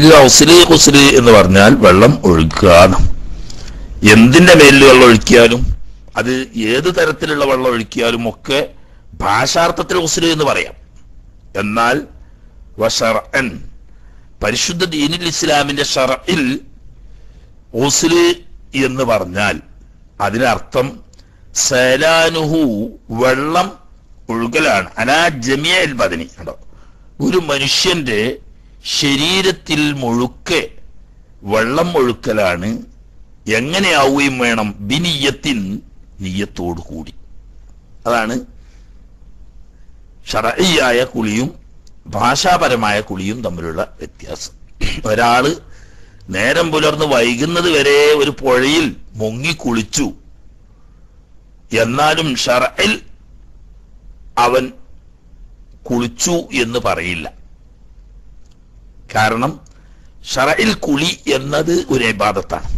ഔസില് കുസില് എന്ന് പറഞ്ഞാൽ വെള്ളം ഒഴുക്കുക എന്തിന്റെ മേലിൽ വെള്ളം ഒഴിക്കിയാലും അത് ഏത് തരത്തിലുള്ള വെള്ളം ഒഴിക്കിയാലും ഒക്കെ ഭാഷാർത്ഥത്തിൽ ഉസ്ല് എന്ന് പറയാം എന്നാൽ വഷറൻ പരിശുദ്ധ ദീനിൽ ഇസ്ലാമിന്റെ ഷറയിൽ ഉസ്ല് എന്ന് പറഞ്ഞാൽ അതിനർത്ഥം സലാനുഹു വെള്ളം ഒഴുകലാണ് അനാ ജമിയൽ ബദനി കണ്ടോ ഒരു മനുഷ്യന്റെ ശരീരത്തിൽ മുഴുക്കെ വെള്ളം ഒഴുക്കലാണ് എങ്ങനെയാവുകയും വേണം ബിനിയത്തിൻ നീയത്തോടു കൂടി അതാണ് ഷറയായ കുളിയും ഭാഷാപരമായ കുളിയും തമ്മിലുള്ള വ്യത്യാസം ഒരാള് നേരം പുലർന്ന് വൈകുന്നത് വരെ ഒരു പുഴയിൽ മുങ്ങി കുളിച്ചു എന്നാലും ഷറയിൽ അവൻ കുളിച്ചു എന്ന് പറയില്ല കാരണം ഷറയിൽ കുളി എന്നത് ഒരു ഇബാദത്താണ്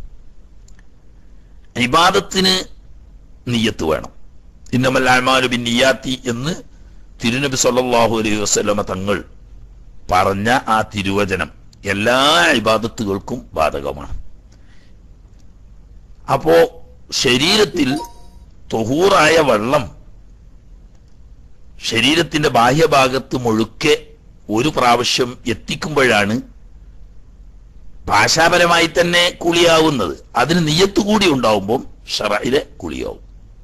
ഇബാദത്തിന് നിയ്യത്ത് വേണം ഇന്നമൽ അമാലു ബിൻ നിയാത്തി എന്ന് തിരുനബി സല്ലല്ലാഹു അലൈഹി വസല്ലമ തങ്ങൾ പറഞ്ഞ ആ തിരുവചനം എല്ലാ ഇബാദത്തുകൾക്കും ബാധകമാണ് അപ്പോ ശരീരത്തിൽ തൊഹൂറായ വെള്ളം ശരീരത്തിന്റെ ബാഹ്യഭാഗത്ത് മുഴുക്കെ ഒരു പ്രാവശ്യം എത്തിക്കുമ്പോഴാണ് ഭാഷാപരമായി തന്നെ കുളിയാവുന്നത് അതിന് നിയത്ത് കൂടി ഉണ്ടാവുമ്പോൾ ഷറയിലെ കുളിയാവും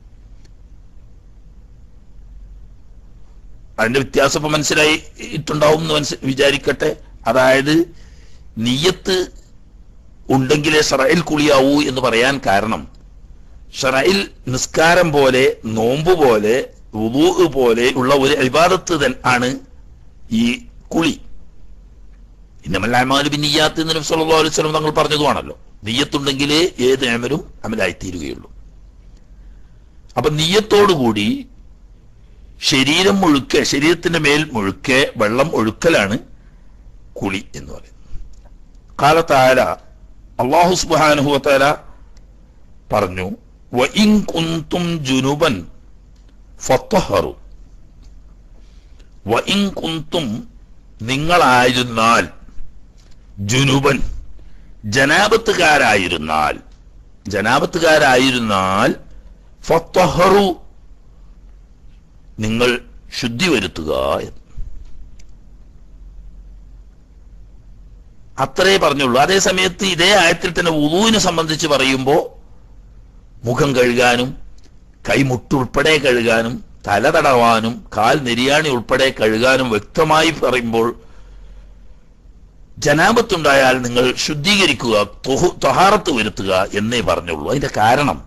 അതിന്റെ വ്യത്യാസം ഇപ്പൊ മനസ്സിലായിട്ടുണ്ടാവും എന്ന് മനസ്സി വിചാരിക്കട്ടെ അതായത് നിയത്ത് ഉണ്ടെങ്കിലേ ഷറയിൽ കുളിയാവൂ എന്ന് പറയാൻ കാരണം ഷറയിൽ നിസ്കാരം പോലെ നോമ്പ് പോലെ വുളൂ പോലെ ഉള്ള ഒരു ഇബാദത്ത് തൻ ആണ് ഈ കുളി ഇന്നമല്ലാമാലു ബിൻ നിയ്യാത്ത് എന്ന് നബി സല്ലല്ലാഹു അലൈഹി വസല്ലം തങ്ങൾ പറഞ്ഞതുമാണല്ലോ നിയ്യത്തുണ്ടെങ്കിലേ ഏത് അമലും അമലായിത്തീരുകയുള്ളൂ അപ്പൊ നിയ്യത്തോടുകൂടി ശരീരം മുഴുക്കെ ശരീരത്തിന്റെ മേൽ മുഴുക്കെ വെള്ളം ഒഴുക്കലാണ് കുളി എന്ന് പറയുന്നത് കാലത്താല അള്ളാഹു സുബ്ഹാനഹു വതആല പറഞ്ഞു വഇൻ കുന്തും ജുനുബൻ ഫത്തഹറു വഇൻ കുന്തും നിങ്ങളായിരുന്നാൽ ജുനുബൻ ജനാപത്തുകാരായിരുന്നാൽ ജനാപത്തുകാരായിരുന്നാൽ ഫത്തഹറു നിങ്ങൾ ശുദ്ധി വരുത്തുക എന്ന്. അത്രേ പറഞ്ഞുള്ളൂ അതേ സമയത്ത് ഇതേ ആയത്തിൽ തന്നെ ഉളുവിനെ സംബന്ധിച്ച് പറയുമ്പോൾ മുഖം കഴുകാനും കൈമുട്ടുൾപ്പെടെ കഴുകാനും തല തടവാനും കാൽ നെരിയാണി ഉൾപ്പെടെ കഴുകാനും വ്യക്തമായി പറയുമ്പോൾ ജനാപത്തുണ്ടായാൽ നിങ്ങൾ ശുദ്ധീകരിക്കുക തൊഹു- തൊഹാറത്ത് വരുത്തുക എന്നേ പറഞ്ഞുള്ളൂ അതിന്റെ കാരണം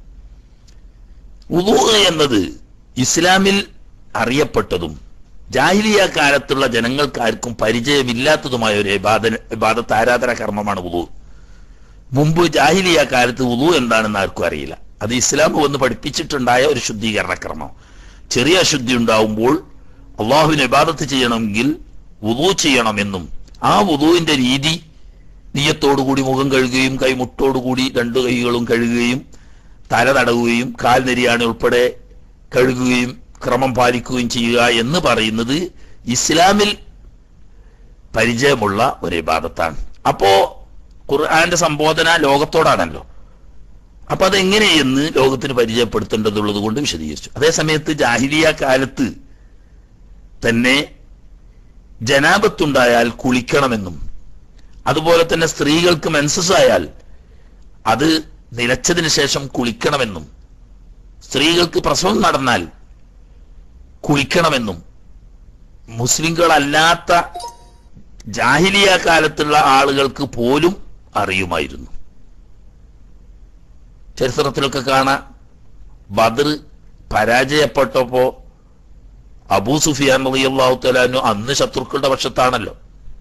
ഉദു എന്നത് ഇസ്ലാമിൽ അറിയപ്പെട്ടതും ജാഹിലിയ കാലത്തുള്ള ജനങ്ങൾക്കാർക്കും പരിചയമില്ലാത്തതുമായ ഒരു ഇബാദ ഇബാദത്ത് ആരാധന കർമ്മമാണ് ഉദു മുമ്പ് ജാഹിലിയ കാലത്ത് ഉദു എന്താണെന്ന് ആർക്കും അറിയില്ല അത് ഇസ്ലാം വന്ന് പഠിപ്പിച്ചിട്ടുണ്ടായ ഒരു ശുദ്ധീകരണ ക്രമം ചെറിയ അശുദ്ധി ഉണ്ടാവുമ്പോൾ അള്ളാഹുവിന് ഇബാദത്ത് ചെയ്യണമെങ്കിൽ വുദു ചെയ്യണമെന്നും ആ വുദുവിന്റെ രീതി നീയത്തോടുകൂടി മുഖം കഴുകുകയും കൈമുട്ടോടുകൂടി രണ്ടു കൈകളും കഴുകുകയും തല തടവുകയും കാൽ നെരിയാണി ഉൾപ്പെടെ കഴുകുകയും ക്രമം പാലിക്കുകയും ചെയ്യുക എന്ന് പറയുന്നത് ഇസ്ലാമിൽ പരിചയമുള്ള ഒരു ഇബാദത്താണ് അപ്പോ ഖുർആന്റെ സംബോധന ലോകത്തോടാണല്ലോ അപ്പൊ അതെങ്ങനെയെന്ന് ലോകത്തിന് പരിചയപ്പെടുത്തേണ്ടതുള്ളത് കൊണ്ട് വിശദീകരിച്ചു അതേസമയത്ത് ജാഹിലിയ കാലത്ത് തന്നെ ജനാപത്തുണ്ടായാൽ കുളിക്കണമെന്നും അതുപോലെ തന്നെ സ്ത്രീകൾക്ക് മെൻസസ് ആയാൽ അത് നിലച്ചതിന് ശേഷം കുളിക്കണമെന്നും സ്ത്രീകൾക്ക് പ്രസവം നടന്നാൽ കുളിക്കണമെന്നും മുസ്ലിങ്ങളല്ലാത്ത ജാഹിലിയ കാലത്തുള്ള ആളുകൾക്ക് പോലും അറിയുമായിരുന്നു ചരിത്രത്തിലൊക്കെ കാണാം ബദർ പരാജയപ്പെട്ടപ്പോ അബൂ സുഫിയാൻ റളിയല്ലാഹു തആലാനു അന്ന് ശത്രുക്കളുടെ പക്ഷത്താണല്ലോ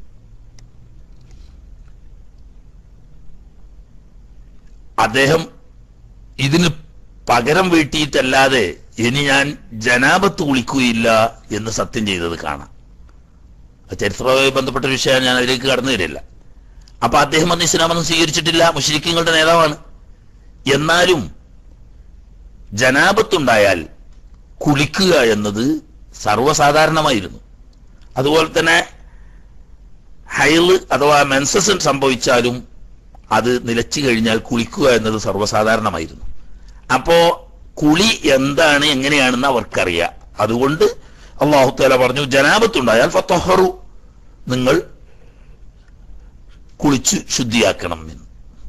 അദ്ദേഹം ഇതിന് പകരം വീട്ടിയിട്ടല്ലാതെ ഇനി ഞാൻ ജനാപത്ത് കുളിക്കുകയില്ല എന്ന് സത്യം ചെയ്തത് കാണാം അത് ചരിത്രവുമായി ബന്ധപ്പെട്ട വിഷയം ഞാൻ അതിലേക്ക് കടന്നു വരില്ല അപ്പൊ അദ്ദേഹം അന്ന് ഇസ്ലാമൊന്നും സ്വീകരിച്ചിട്ടില്ല മുസ്ലിക്കുകളുടെ നേതാവാണ് എന്നാലും ജനാപത്തുണ്ടായാൽ കുളിക്കുക എന്നത് സർവ്വസാധാരണമായിരുന്നു അതുപോലെ തന്നെ ഹൈള് അഥവാ മെൻസസ് സംഭവിച്ചാലും അത് നിലച്ചു കഴിഞ്ഞാൽ കുളിക്കുക എന്നത് സർവ്വസാധാരണമായിരുന്നു അപ്പോ കുളി എന്താണ് എങ്ങനെയാണെന്ന് അവർക്കറിയാം അതുകൊണ്ട് അള്ളാഹു താല പറഞ്ഞു ജനാപത്തുണ്ടായാൽ ഫത്തഹറു നിങ്ങൾ കുളിച്ച് ശുദ്ധിയാക്കണം എന്ന്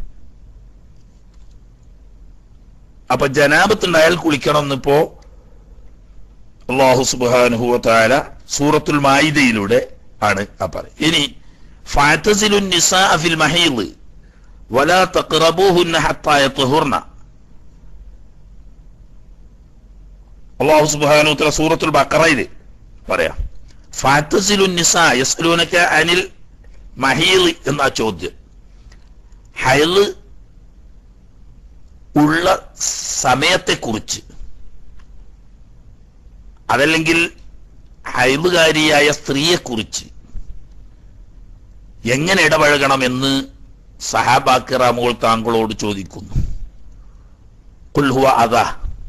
അപ്പൊ ജനാപത്തുണ്ടായാൽ കുളിക്കണം എന്നിപ്പോ അള്ളാഹു സുബാനുഹുവ താല സൂറത്തുൽ മായിദയിലൂടെ ആണ് ആ പറയും ഇനി ഫാത്തസിലുൻ നിസാ ഫിൽ മഹീദ് വലാ തഖറബൂഹുന്ന ഹത്താ യത്ഹുർന അള്ളാഹു സുബ്ഹാനഹു വതആല സൂറത്തുൽ ബഖറയിൽ പറയാം ഫാത്തസിലുൻ നിസാ യസ്അലൂനക അനിൽ മഹീദ് എന്ന ചോദ്യം ഹൈള് ഉള്ള സമയത്തെക്കുറിച്ച് അതല്ലെങ്കിൽ ഹൈബുകാരിയായ സ്ത്രീയെക്കുറിച്ച് എങ്ങനെ ഇടപഴകണമെന്ന് സഹാബാക്കിറാമുകൾ താങ്കളോട് ചോദിക്കുന്നു കുൽഹുവ അതാ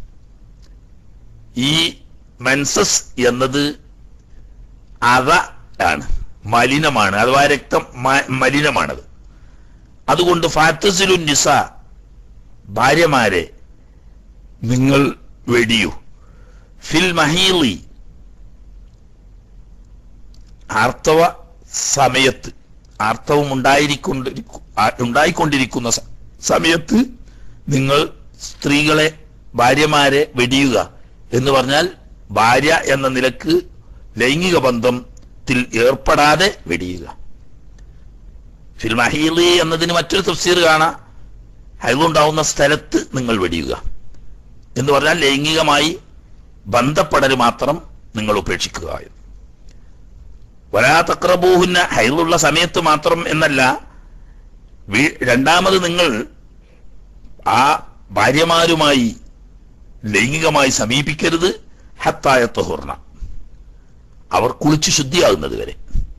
ഈ മെൻസസ് എന്നത് അത ആണ് മലിനമാണ് അഥവാ രക്തം മ- മലിനമാണത് അതുകൊണ്ട് ഫാത്തസിലു നിസ ഭാര്യമാരെ നിങ്ങൾ വെടിയൂ ഫിൽ മഹീലി ആർത്തവ സമയത്ത് ആർത്തവം ഉണ്ടായിരിക്കൊണ്ടിരിക്കു ആ- ഉണ്ടായിക്കൊണ്ടിരിക്കുന്ന സ- സമയത്ത് നിങ്ങൾ സ്ത്രീകളെ ഭാര്യമാരെ വെടിയുക എന്ന് പറഞ്ഞാൽ ഭാര്യ എന്ന നിലക്ക് ലൈംഗിക ബന്ധത്തിൽ ഏർപ്പെടാതെ വെടിയുക ഫിൽ മഹീലി എന്നതിന് മറ്റൊരു തഫ്സീർ കാണാം ഹൈലുണ്ടാവുന്ന സ്ഥലത്ത് നിങ്ങൾ വെടിയുക എന്ന് പറഞ്ഞാൽ ലൈംഗികമായി ബന്ധപ്പെടൽ മാത്രം നിങ്ങൾ ഉപേക്ഷിക്കുക എന്ന്. വലാ തക്രബൂഹുന്ന ഹൈലുള്ള സമയത്ത് മാത്രം എന്നല്ല വീ- രണ്ടാമത് നിങ്ങൾ ആ ഭാര്യമാരുമായി ലൈംഗികമായി സമീപിക്കരുത് ഹത്തായ തൊഹുർണ അവർ കുളിച്ച് ശുദ്ധിയാകുന്നത് വരെ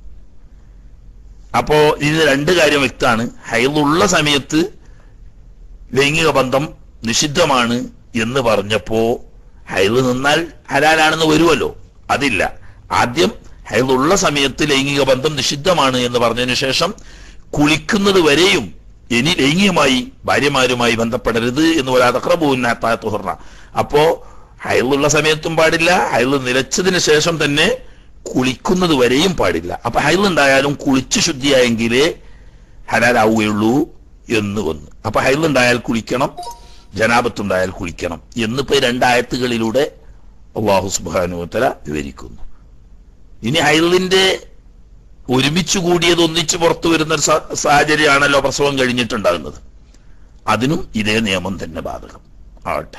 അപ്പോ ഇത് രണ്ട് കാര്യം വ്യക്തമാണ് ഹൈലുള്ള സമയത്ത് ലൈംഗിക ബന്ധം നിഷിദ്ധമാണ് എന്ന് പറഞ്ഞപ്പോ ഹൈദ് നിന്നാൽ ഹലാലാണെന്ന് വരുമല്ലോ അതില്ല ആദ്യം ഹൈദുള്ള സമയത്ത് ലൈംഗിക ബന്ധം നിഷിദ്ധമാണ് എന്ന് പറഞ്ഞതിന് ശേഷം കുളിക്കുന്നത് വരെയും ഇനി ലൈംഗികമായി ഭാര്യമാരുമായി ബന്ധപ്പെടരുത് എന്ന് ഒരാതക്രബൂന്നാത്തുഹർണ അപ്പോ ഹൈലുള്ള സമയത്തും പാടില്ല ഹൈദ് നിലച്ചതിന് ശേഷം തന്നെ കുളിക്കുന്നത് വരെയും പാടില്ല അപ്പൊ ഹൈദ് ഉണ്ടായാലും കുളിച്ച് ശുദ്ധിയായെങ്കിലേ ഹലാലാവുകയുള്ളൂ എന്ന് വന്നു അപ്പൊ ഹൈലുണ്ടായാൽ കുളിക്കണം ജനാപത്തുണ്ടായാൽ കുളിക്കണം എന്നിപ്പോ ഈ രണ്ടായത്തുകളിലൂടെ അള്ളാഹു സുബാനുത്തല വിവരിക്കുന്നു ഇനി ഹൈലിന്റെ ഒരുമിച്ച് കൂടിയത് ഒന്നിച്ച് പുറത്തു വരുന്ന ഒരു സ- സാഹചര്യമാണല്ലോ പ്രസവം കഴിഞ്ഞിട്ടുണ്ടാകുന്നത് അതിനും ഇതേ നിയമം തന്നെ ബാധകം ആവട്ടെ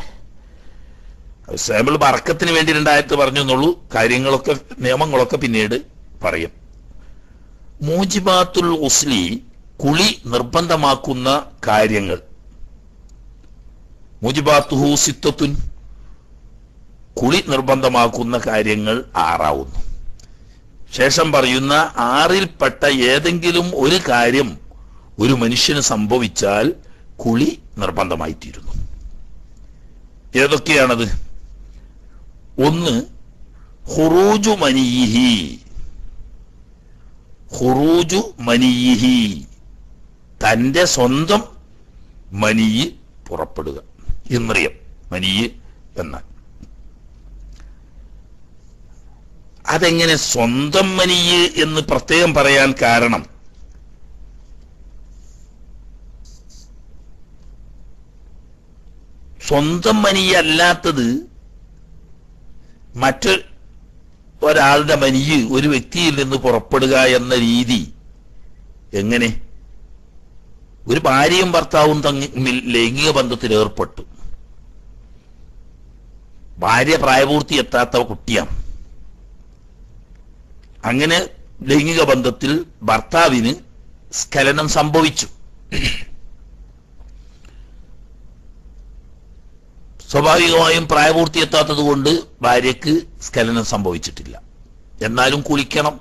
സാമ്പിൾ ബറക്കത്തിന് വേണ്ടി രണ്ടായത്ത് പറഞ്ഞു എന്നുള്ളൂ കാര്യങ്ങളൊക്കെ നിയമങ്ങളൊക്കെ പിന്നീട് പറയും മൂജിബാത്തുൽ ഉസ്ലി കുളി നിർബന്ധമാക്കുന്ന കാര്യങ്ങൾ മുജിബാത്തുഹു സിത്തത്തുൻ കുളി നിർബന്ധമാക്കുന്ന കാര്യങ്ങൾ ആറാവുന്നു ശേഷം പറയുന്ന ആറിൽപ്പെട്ട ഏതെങ്കിലും ഒരു കാര്യം ഒരു മനുഷ്യന് സംഭവിച്ചാൽ കുളി നിർബന്ധമായിത്തീരുന്നു ഏതൊക്കെയാണത് ഒന്ന് ഹുറൂജു മനിയിഹി ഹുറൂജു മനിയിഹി തന്റെ സ്വന്തം മനിയ് പുറപ്പെടുക ഇന്ദ്രിയം മനിയ് എന്നാൽ അതെങ്ങനെ സ്വന്തം മനിയ് എന്ന് പ്രത്യേകം പറയാൻ കാരണം സ്വന്തം മനിയ് അല്ലാത്തത് മറ്റ് ഒരാളുടെ മനിയ് ഒരു വ്യക്തിയിൽ നിന്ന് പുറപ്പെടുക എന്ന രീതി എങ്ങനെ ഒരു ഭാര്യയും ഭർത്താവും തമ്മിൽ ലൈംഗിക ബന്ധത്തിൽ ഏർപ്പെട്ടു ഭാര്യ പ്രായപൂർത്തി എത്താത്ത കുട്ടിയാണ് അങ്ങനെ ലൈംഗിക ബന്ധത്തിൽ ഭർത്താവിന് സ്ഖലനം സംഭവിച്ചു സ്വാഭാവികമായും പ്രായപൂർത്തി എത്താത്തത് കൊണ്ട് ഭാര്യയ്ക്ക് സ്ഖലനം സംഭവിച്ചിട്ടില്ല എന്നാലും കുളിക്കണം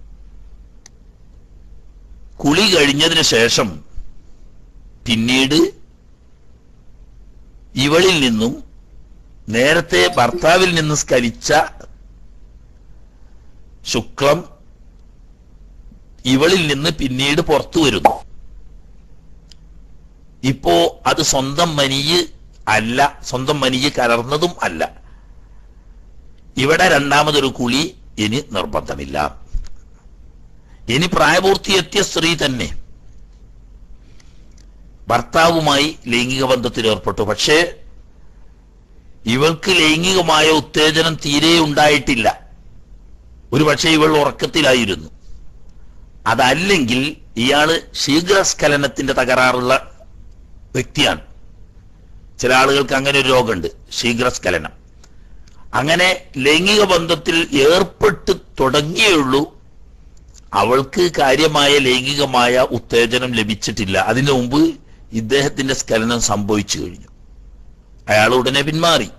കുളി കഴിഞ്ഞതിന് ശേഷം പിന്നീട് ഇവളിൽ നിന്നും നേരത്തെ ഭർത്താവിൽ നിന്ന് സ്കലിച്ച ശുക്ലം ഇവളിൽ നിന്ന് പിന്നീട് പുറത്തു വരുന്നു ഇപ്പോ അത് സ്വന്തം മനിയ് അല്ല സ്വന്തം മനിയ് കലർന്നതും അല്ല ഇവിടെ രണ്ടാമതൊരു കുളി ഇനി നിർബന്ധമില്ല ഇനി പ്രായപൂർത്തിയെത്തിയ സ്ത്രീ തന്നെ ഭർത്താവുമായി ലൈംഗിക ബന്ധത്തിൽ ഏർപ്പെട്ടു പക്ഷേ ഇവൾക്ക് ലൈംഗികമായ ഉത്തേജനം തീരെ ഉണ്ടായിട്ടില്ല ഒരു പക്ഷേ ഇവൾ ഉറക്കത്തിലായിരുന്നു അതല്ലെങ്കിൽ ഇയാള് ശീഘ്രസ്ഖലനത്തിന്റെ തകരാറുള്ള വ്യക്തിയാണ് ചില ആളുകൾക്ക് അങ്ങനെ ഒരു രോഗമുണ്ട് ശീഘ്രസ്ഖലനം അങ്ങനെ ലൈംഗിക ബന്ധത്തിൽ ഏർപ്പെട്ട് തുടങ്ങിയുള്ളൂ അവൾക്ക് കാര്യമായ ലൈംഗികമായ ഉത്തേജനം ലഭിച്ചിട്ടില്ല അതിനു മുമ്പ് ഇദ്ദേഹത്തിന്റെ സ്ഖലനം സംഭവിച്ചു കഴിഞ്ഞു അയാൾ ഉടനെ പിന്മാറി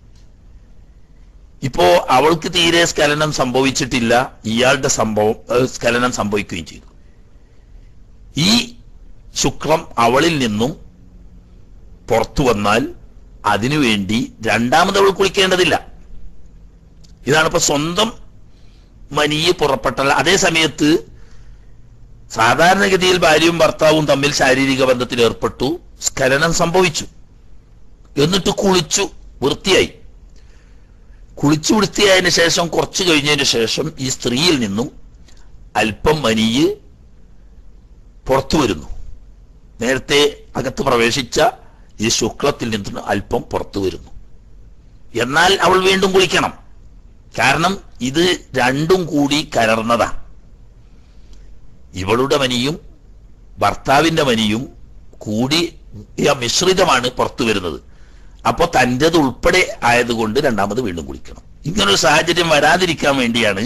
ഇപ്പോ അവൾക്ക് തീരെ സ്ഖലനം സംഭവിച്ചിട്ടില്ല ഇയാളുടെ സംഭവം ഏഹ്, സ്ഖലനം സംഭവിക്കുകയും ചെയ്തു ഈ ശുക്രം അവളിൽ നിന്നും പുറത്തു വന്നാൽ അതിനുവേണ്ടി രണ്ടാമത് അവൾ കുളിക്കേണ്ടതില്ല ഇതാണ് ഇപ്പൊ സ്വന്തം മനിയെ പുറപ്പെട്ടല്ല അതേ സമയത്ത് സാധാരണഗതിയിൽ ഭാര്യയും ഭർത്താവും തമ്മിൽ ശാരീരിക ബന്ധത്തിൽ ഏർപ്പെട്ടു സ്ഖലനം സംഭവിച്ചു എന്നിട്ട് കുളിച്ചു വൃത്തിയായി കുളിച്ചു വൃത്തിയായതിനു ശേഷം കുറച്ചു കഴിഞ്ഞതിന് ശേഷം ഈ സ്ത്രീയിൽ നിന്നും അല്പം മനിയ് പുറത്തു വരുന്നു നേരത്തെ അകത്ത് പ്രവേശിച്ച ഈ ശുക്ലത്തിൽ നിന്ന് അല്പം പുറത്തു വരുന്നു എന്നാൽ അവൾ വീണ്ടും കുളിക്കണം കാരണം ഇത് രണ്ടും കൂടി കലർന്നതാണ് ഇവളുടെ മനിയും ഭർത്താവിന്റെ മനിയും കൂടി യ മിശ്രിതമാണ് പുറത്തു വരുന്നത് അപ്പൊ തൻ്റെത് ഉൾപ്പെടെ ആയതുകൊണ്ട് രണ്ടാമത് വീണ്ടും കുളിക്കണം ഇങ്ങനൊരു സാഹചര്യം വരാതിരിക്കാൻ വേണ്ടിയാണ്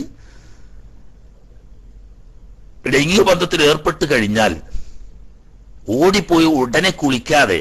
ലൈംഗിക ബന്ധത്തിൽ ഏർപ്പെട്ട് കഴിഞ്ഞാൽ ഓടിപ്പോയി ഉടനെ കുളിക്കാതെ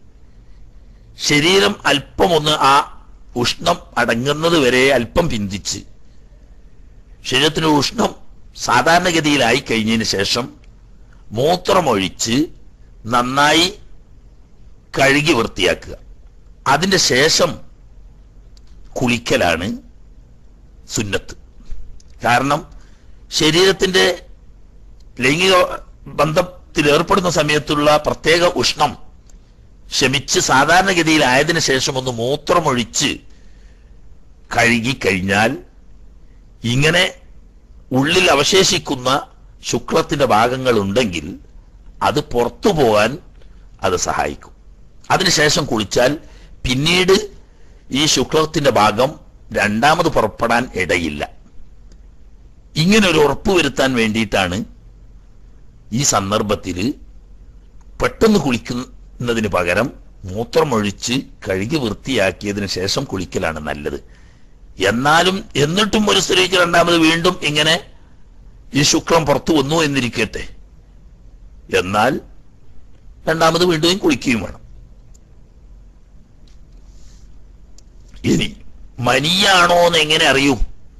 ശരീരം അല്പം ഒന്ന് ആ ഉഷ്ണം അടങ്ങുന്നത് വരെ അല്പം പിന്തിച്ച് ശരീരത്തിന് ഉഷ്ണം സാധാരണഗതിയിലായി കഴിഞ്ഞതിന് ശേഷം മൂത്രമൊഴിച്ച് നന്നായി കഴുകി വൃത്തിയാക്കുക അതിന്റെ ശേഷം കുളിക്കലാണ് സുന്നത്ത് കാരണം ശരീരത്തിന്റെ ലൈംഗിക ബന്ധത്തിൽ ഏർപ്പെടുന്ന സമയത്തുള്ള പ്രത്യേക ഉഷ്ണം ശമിച്ച് സാധാരണഗതിയിലായതിനു ശേഷം ഒന്ന് മൂത്രമൊഴിച്ച് കഴുകിക്കഴിഞ്ഞാൽ ഇങ്ങനെ ഉള്ളിൽ അവശേഷിക്കുന്ന ശുക്ലത്തിന്റെ ഭാഗങ്ങൾ ഉണ്ടെങ്കിൽ അത് പുറത്തു പോകാൻ അത് സഹായിക്കും അതിനുശേഷം കുളിച്ചാൽ പിന്നീട് ഈ ശുക്ലത്തിന്റെ ഭാഗം രണ്ടാമത് പുറപ്പെടാൻ ഇടയില്ല ഇങ്ങനെ ഒരു ഉറപ്പ് വരുത്താൻ വേണ്ടിയിട്ടാണ് ഈ സന്ദർഭത്തിൽ പെട്ടെന്ന് കുളിക്കുന്നതിന് പകരം മൂത്രമൊഴിച്ച് കഴുകി വൃത്തിയാക്കിയതിനു ശേഷം കുളിക്കലാണ് നല്ലത് എന്നാലും എന്നിട്ടും ഒരു സ്ത്രീക്ക് രണ്ടാമത് വീണ്ടും ഇങ്ങനെ ഈ ശുക്ലം പുറത്തു വന്നു എന്നിരിക്കട്ടെ എന്നാൽ രണ്ടാമത് വീണ്ടും കുളിക്കുകയും വേണം ഇനി മനിയാണോ എന്ന് എങ്ങനെ അറിയും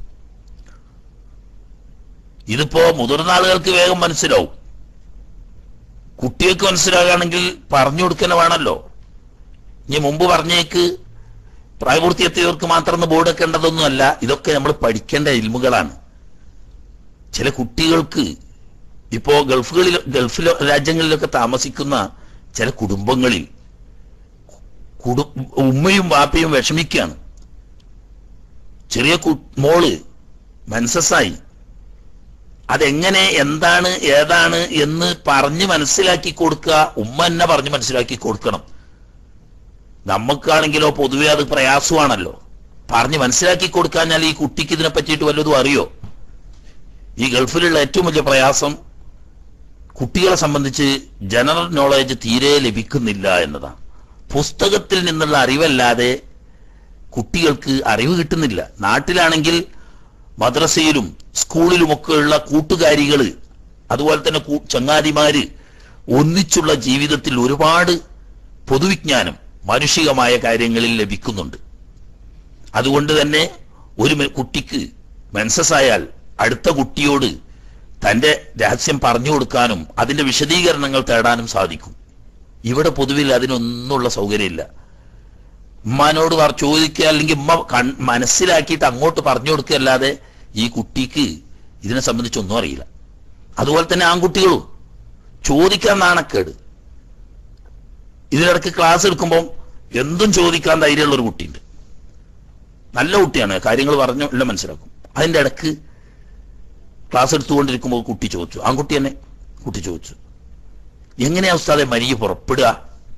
ഇതിപ്പോ മുതിർന്ന ആളുകൾക്ക് വേഗം മനസ്സിലാവും കുട്ടികൾക്ക് മനസ്സിലാകുകയാണെങ്കിൽ പറഞ്ഞു കൊടുക്കുന്ന വേണമല്ലോ ഇനി മുമ്പ് പറഞ്ഞേക്ക് പ്രായപൂർത്തിയെത്തിയവർക്ക് മാത്രം ബോർഡ് വെക്കേണ്ടതൊന്നുമല്ല ഇതൊക്കെ നമ്മൾ പഠിക്കേണ്ട ഇൽമുകളാണ് ചില കുട്ടികൾക്ക് ഇപ്പോ ഗൾഫുകളിൽ ഗൾഫ് രാജ്യങ്ങളിലൊക്കെ താമസിക്കുന്ന ചില കുടുംബങ്ങളിൽ കുടു ഉമ്മയും വാപ്പയും വിഷമിക്കുകയാണ് ചെറിയ കു- മോള് മനസ്സസായി അതെങ്ങനെ എന്താണ് ഏതാണ് എന്ന് പറഞ്ഞ് മനസ്സിലാക്കി കൊടുക്കുക ഉമ്മ തന്നെ പറഞ്ഞ് മനസ്സിലാക്കി കൊടുക്കണം നമുക്കാണെങ്കിലോ പൊതുവെ അത് പ്രയാസമാണല്ലോ പറഞ്ഞ് മനസ്സിലാക്കി കൊടുക്കാഞ്ഞാൽ ഈ കുട്ടിക്ക് ഇതിനെ പറ്റിയിട്ട് വല്ലതും അറിയോ ഈ ഗൾഫിലുള്ള ഏറ്റവും വലിയ പ്രയാസം കുട്ടികളെ സംബന്ധിച്ച് ജനറൽ നോളേജ് തീരെ ലഭിക്കുന്നില്ല എന്നതാണ് പുസ്തകത്തിൽ നിന്നുള്ള അറിവല്ലാതെ കുട്ടികൾക്ക് അറിവ് കിട്ടുന്നില്ല നാട്ടിലാണെങ്കിൽ മദ്രസയിലും സ്കൂളിലുമൊക്കെയുള്ള കൂട്ടുകാരികള് അതുപോലെ തന്നെ കൂ- ചങ്ങാതിമാര് ഒന്നിച്ചുള്ള ജീവിതത്തിൽ ഒരുപാട് പൊതുവിജ്ഞാനം മാനുഷികമായ കാര്യങ്ങളിൽ ലഭിക്കുന്നുണ്ട് അതുകൊണ്ട് തന്നെ ഒരു മെ- കുട്ടിക്ക് മെൻസസ് ആയാൽ അടുത്ത കുട്ടിയോട് തന്റെ രഹസ്യം പറഞ്ഞു കൊടുക്കാനും അതിന്റെ വിശദീകരണങ്ങൾ തേടാനും സാധിക്കും ഇവിടെ പൊതുവിൽ അതിനൊന്നുള്ള സൗകര്യമില്ല ഉമ്മാനോട് പറ ചോദിക്കുക അല്ലെങ്കിൽ ഉമ്മ കൺ മനസ്സിലാക്കിയിട്ട് അങ്ങോട്ട് പറഞ്ഞു കൊടുക്കുകയല്ലാതെ ഈ കുട്ടിക്ക് ഇതിനെ സംബന്ധിച്ചൊന്നും അറിയില്ല അതുപോലെ തന്നെ ആൺകുട്ടികളും ചോദിക്കാൻ നാണക്കേട് ഇതിനിടയ്ക്ക് ക്ലാസ് എടുക്കുമ്പോൾ എന്തും ചോദിക്കാൻ ധൈര്യമുള്ള ഒരു കുട്ടിയുണ്ട് നല്ല കുട്ടിയാണ് കാര്യങ്ങൾ പറഞ്ഞു എല്ലാം മനസ്സിലാക്കും അതിന്റെ ഇടക്ക് ക്ലാസ് എടുത്തുകൊണ്ടിരിക്കുമ്പോൾ കുട്ടി ചോദിച്ചു ആൺകുട്ടി തന്നെ കുട്ടി ചോദിച്ചു എങ്ങനെയാ ഉസ്താദെ മനിയ പുറപ്പെടുക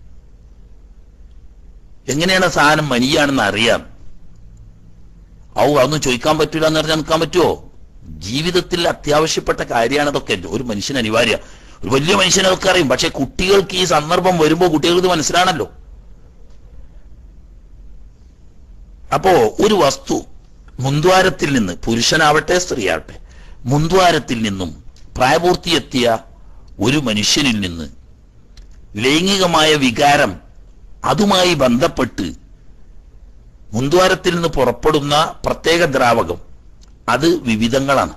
എങ്ങനെയാണ് ആ സാധനം മനിയാണെന്ന് അറിയാം ഔ അതൊന്നും ചോദിക്കാൻ പറ്റൂല എന്ന് പറഞ്ഞാൽ നിൽക്കാൻ പറ്റുമോ ജീവിതത്തിൽ അത്യാവശ്യപ്പെട്ട കാര്യമാണ് ഇതൊക്കെ ഒരു മനുഷ്യന് അനിവാര്യ ഒരു വലിയ മനുഷ്യനൊക്കെ അറിയും പക്ഷെ കുട്ടികൾക്ക് ഈ സന്ദർഭം വരുമ്പോൾ കുട്ടികൾക്ക് ഇത് മനസ്സിലാണല്ലോ അപ്പോ ഒരു വസ്തു മുൻദ്വാരത്തിൽ നിന്ന് പുരുഷനാവട്ടെ സ്ത്രീയാവട്ടെ മുൻദ്വാരത്തിൽ നിന്നും പ്രായപൂർത്തിയെത്തിയ ഒരു മനുഷ്യനിൽ നിന്ന് ലൈംഗികമായ വികാരം അതുമായി ബന്ധപ്പെട്ട് മുൻദ്വാരത്തിൽ നിന്ന് പുറപ്പെടുന്ന പ്രത്യേക ദ്രാവകം അത് വിവിധങ്ങളാണ്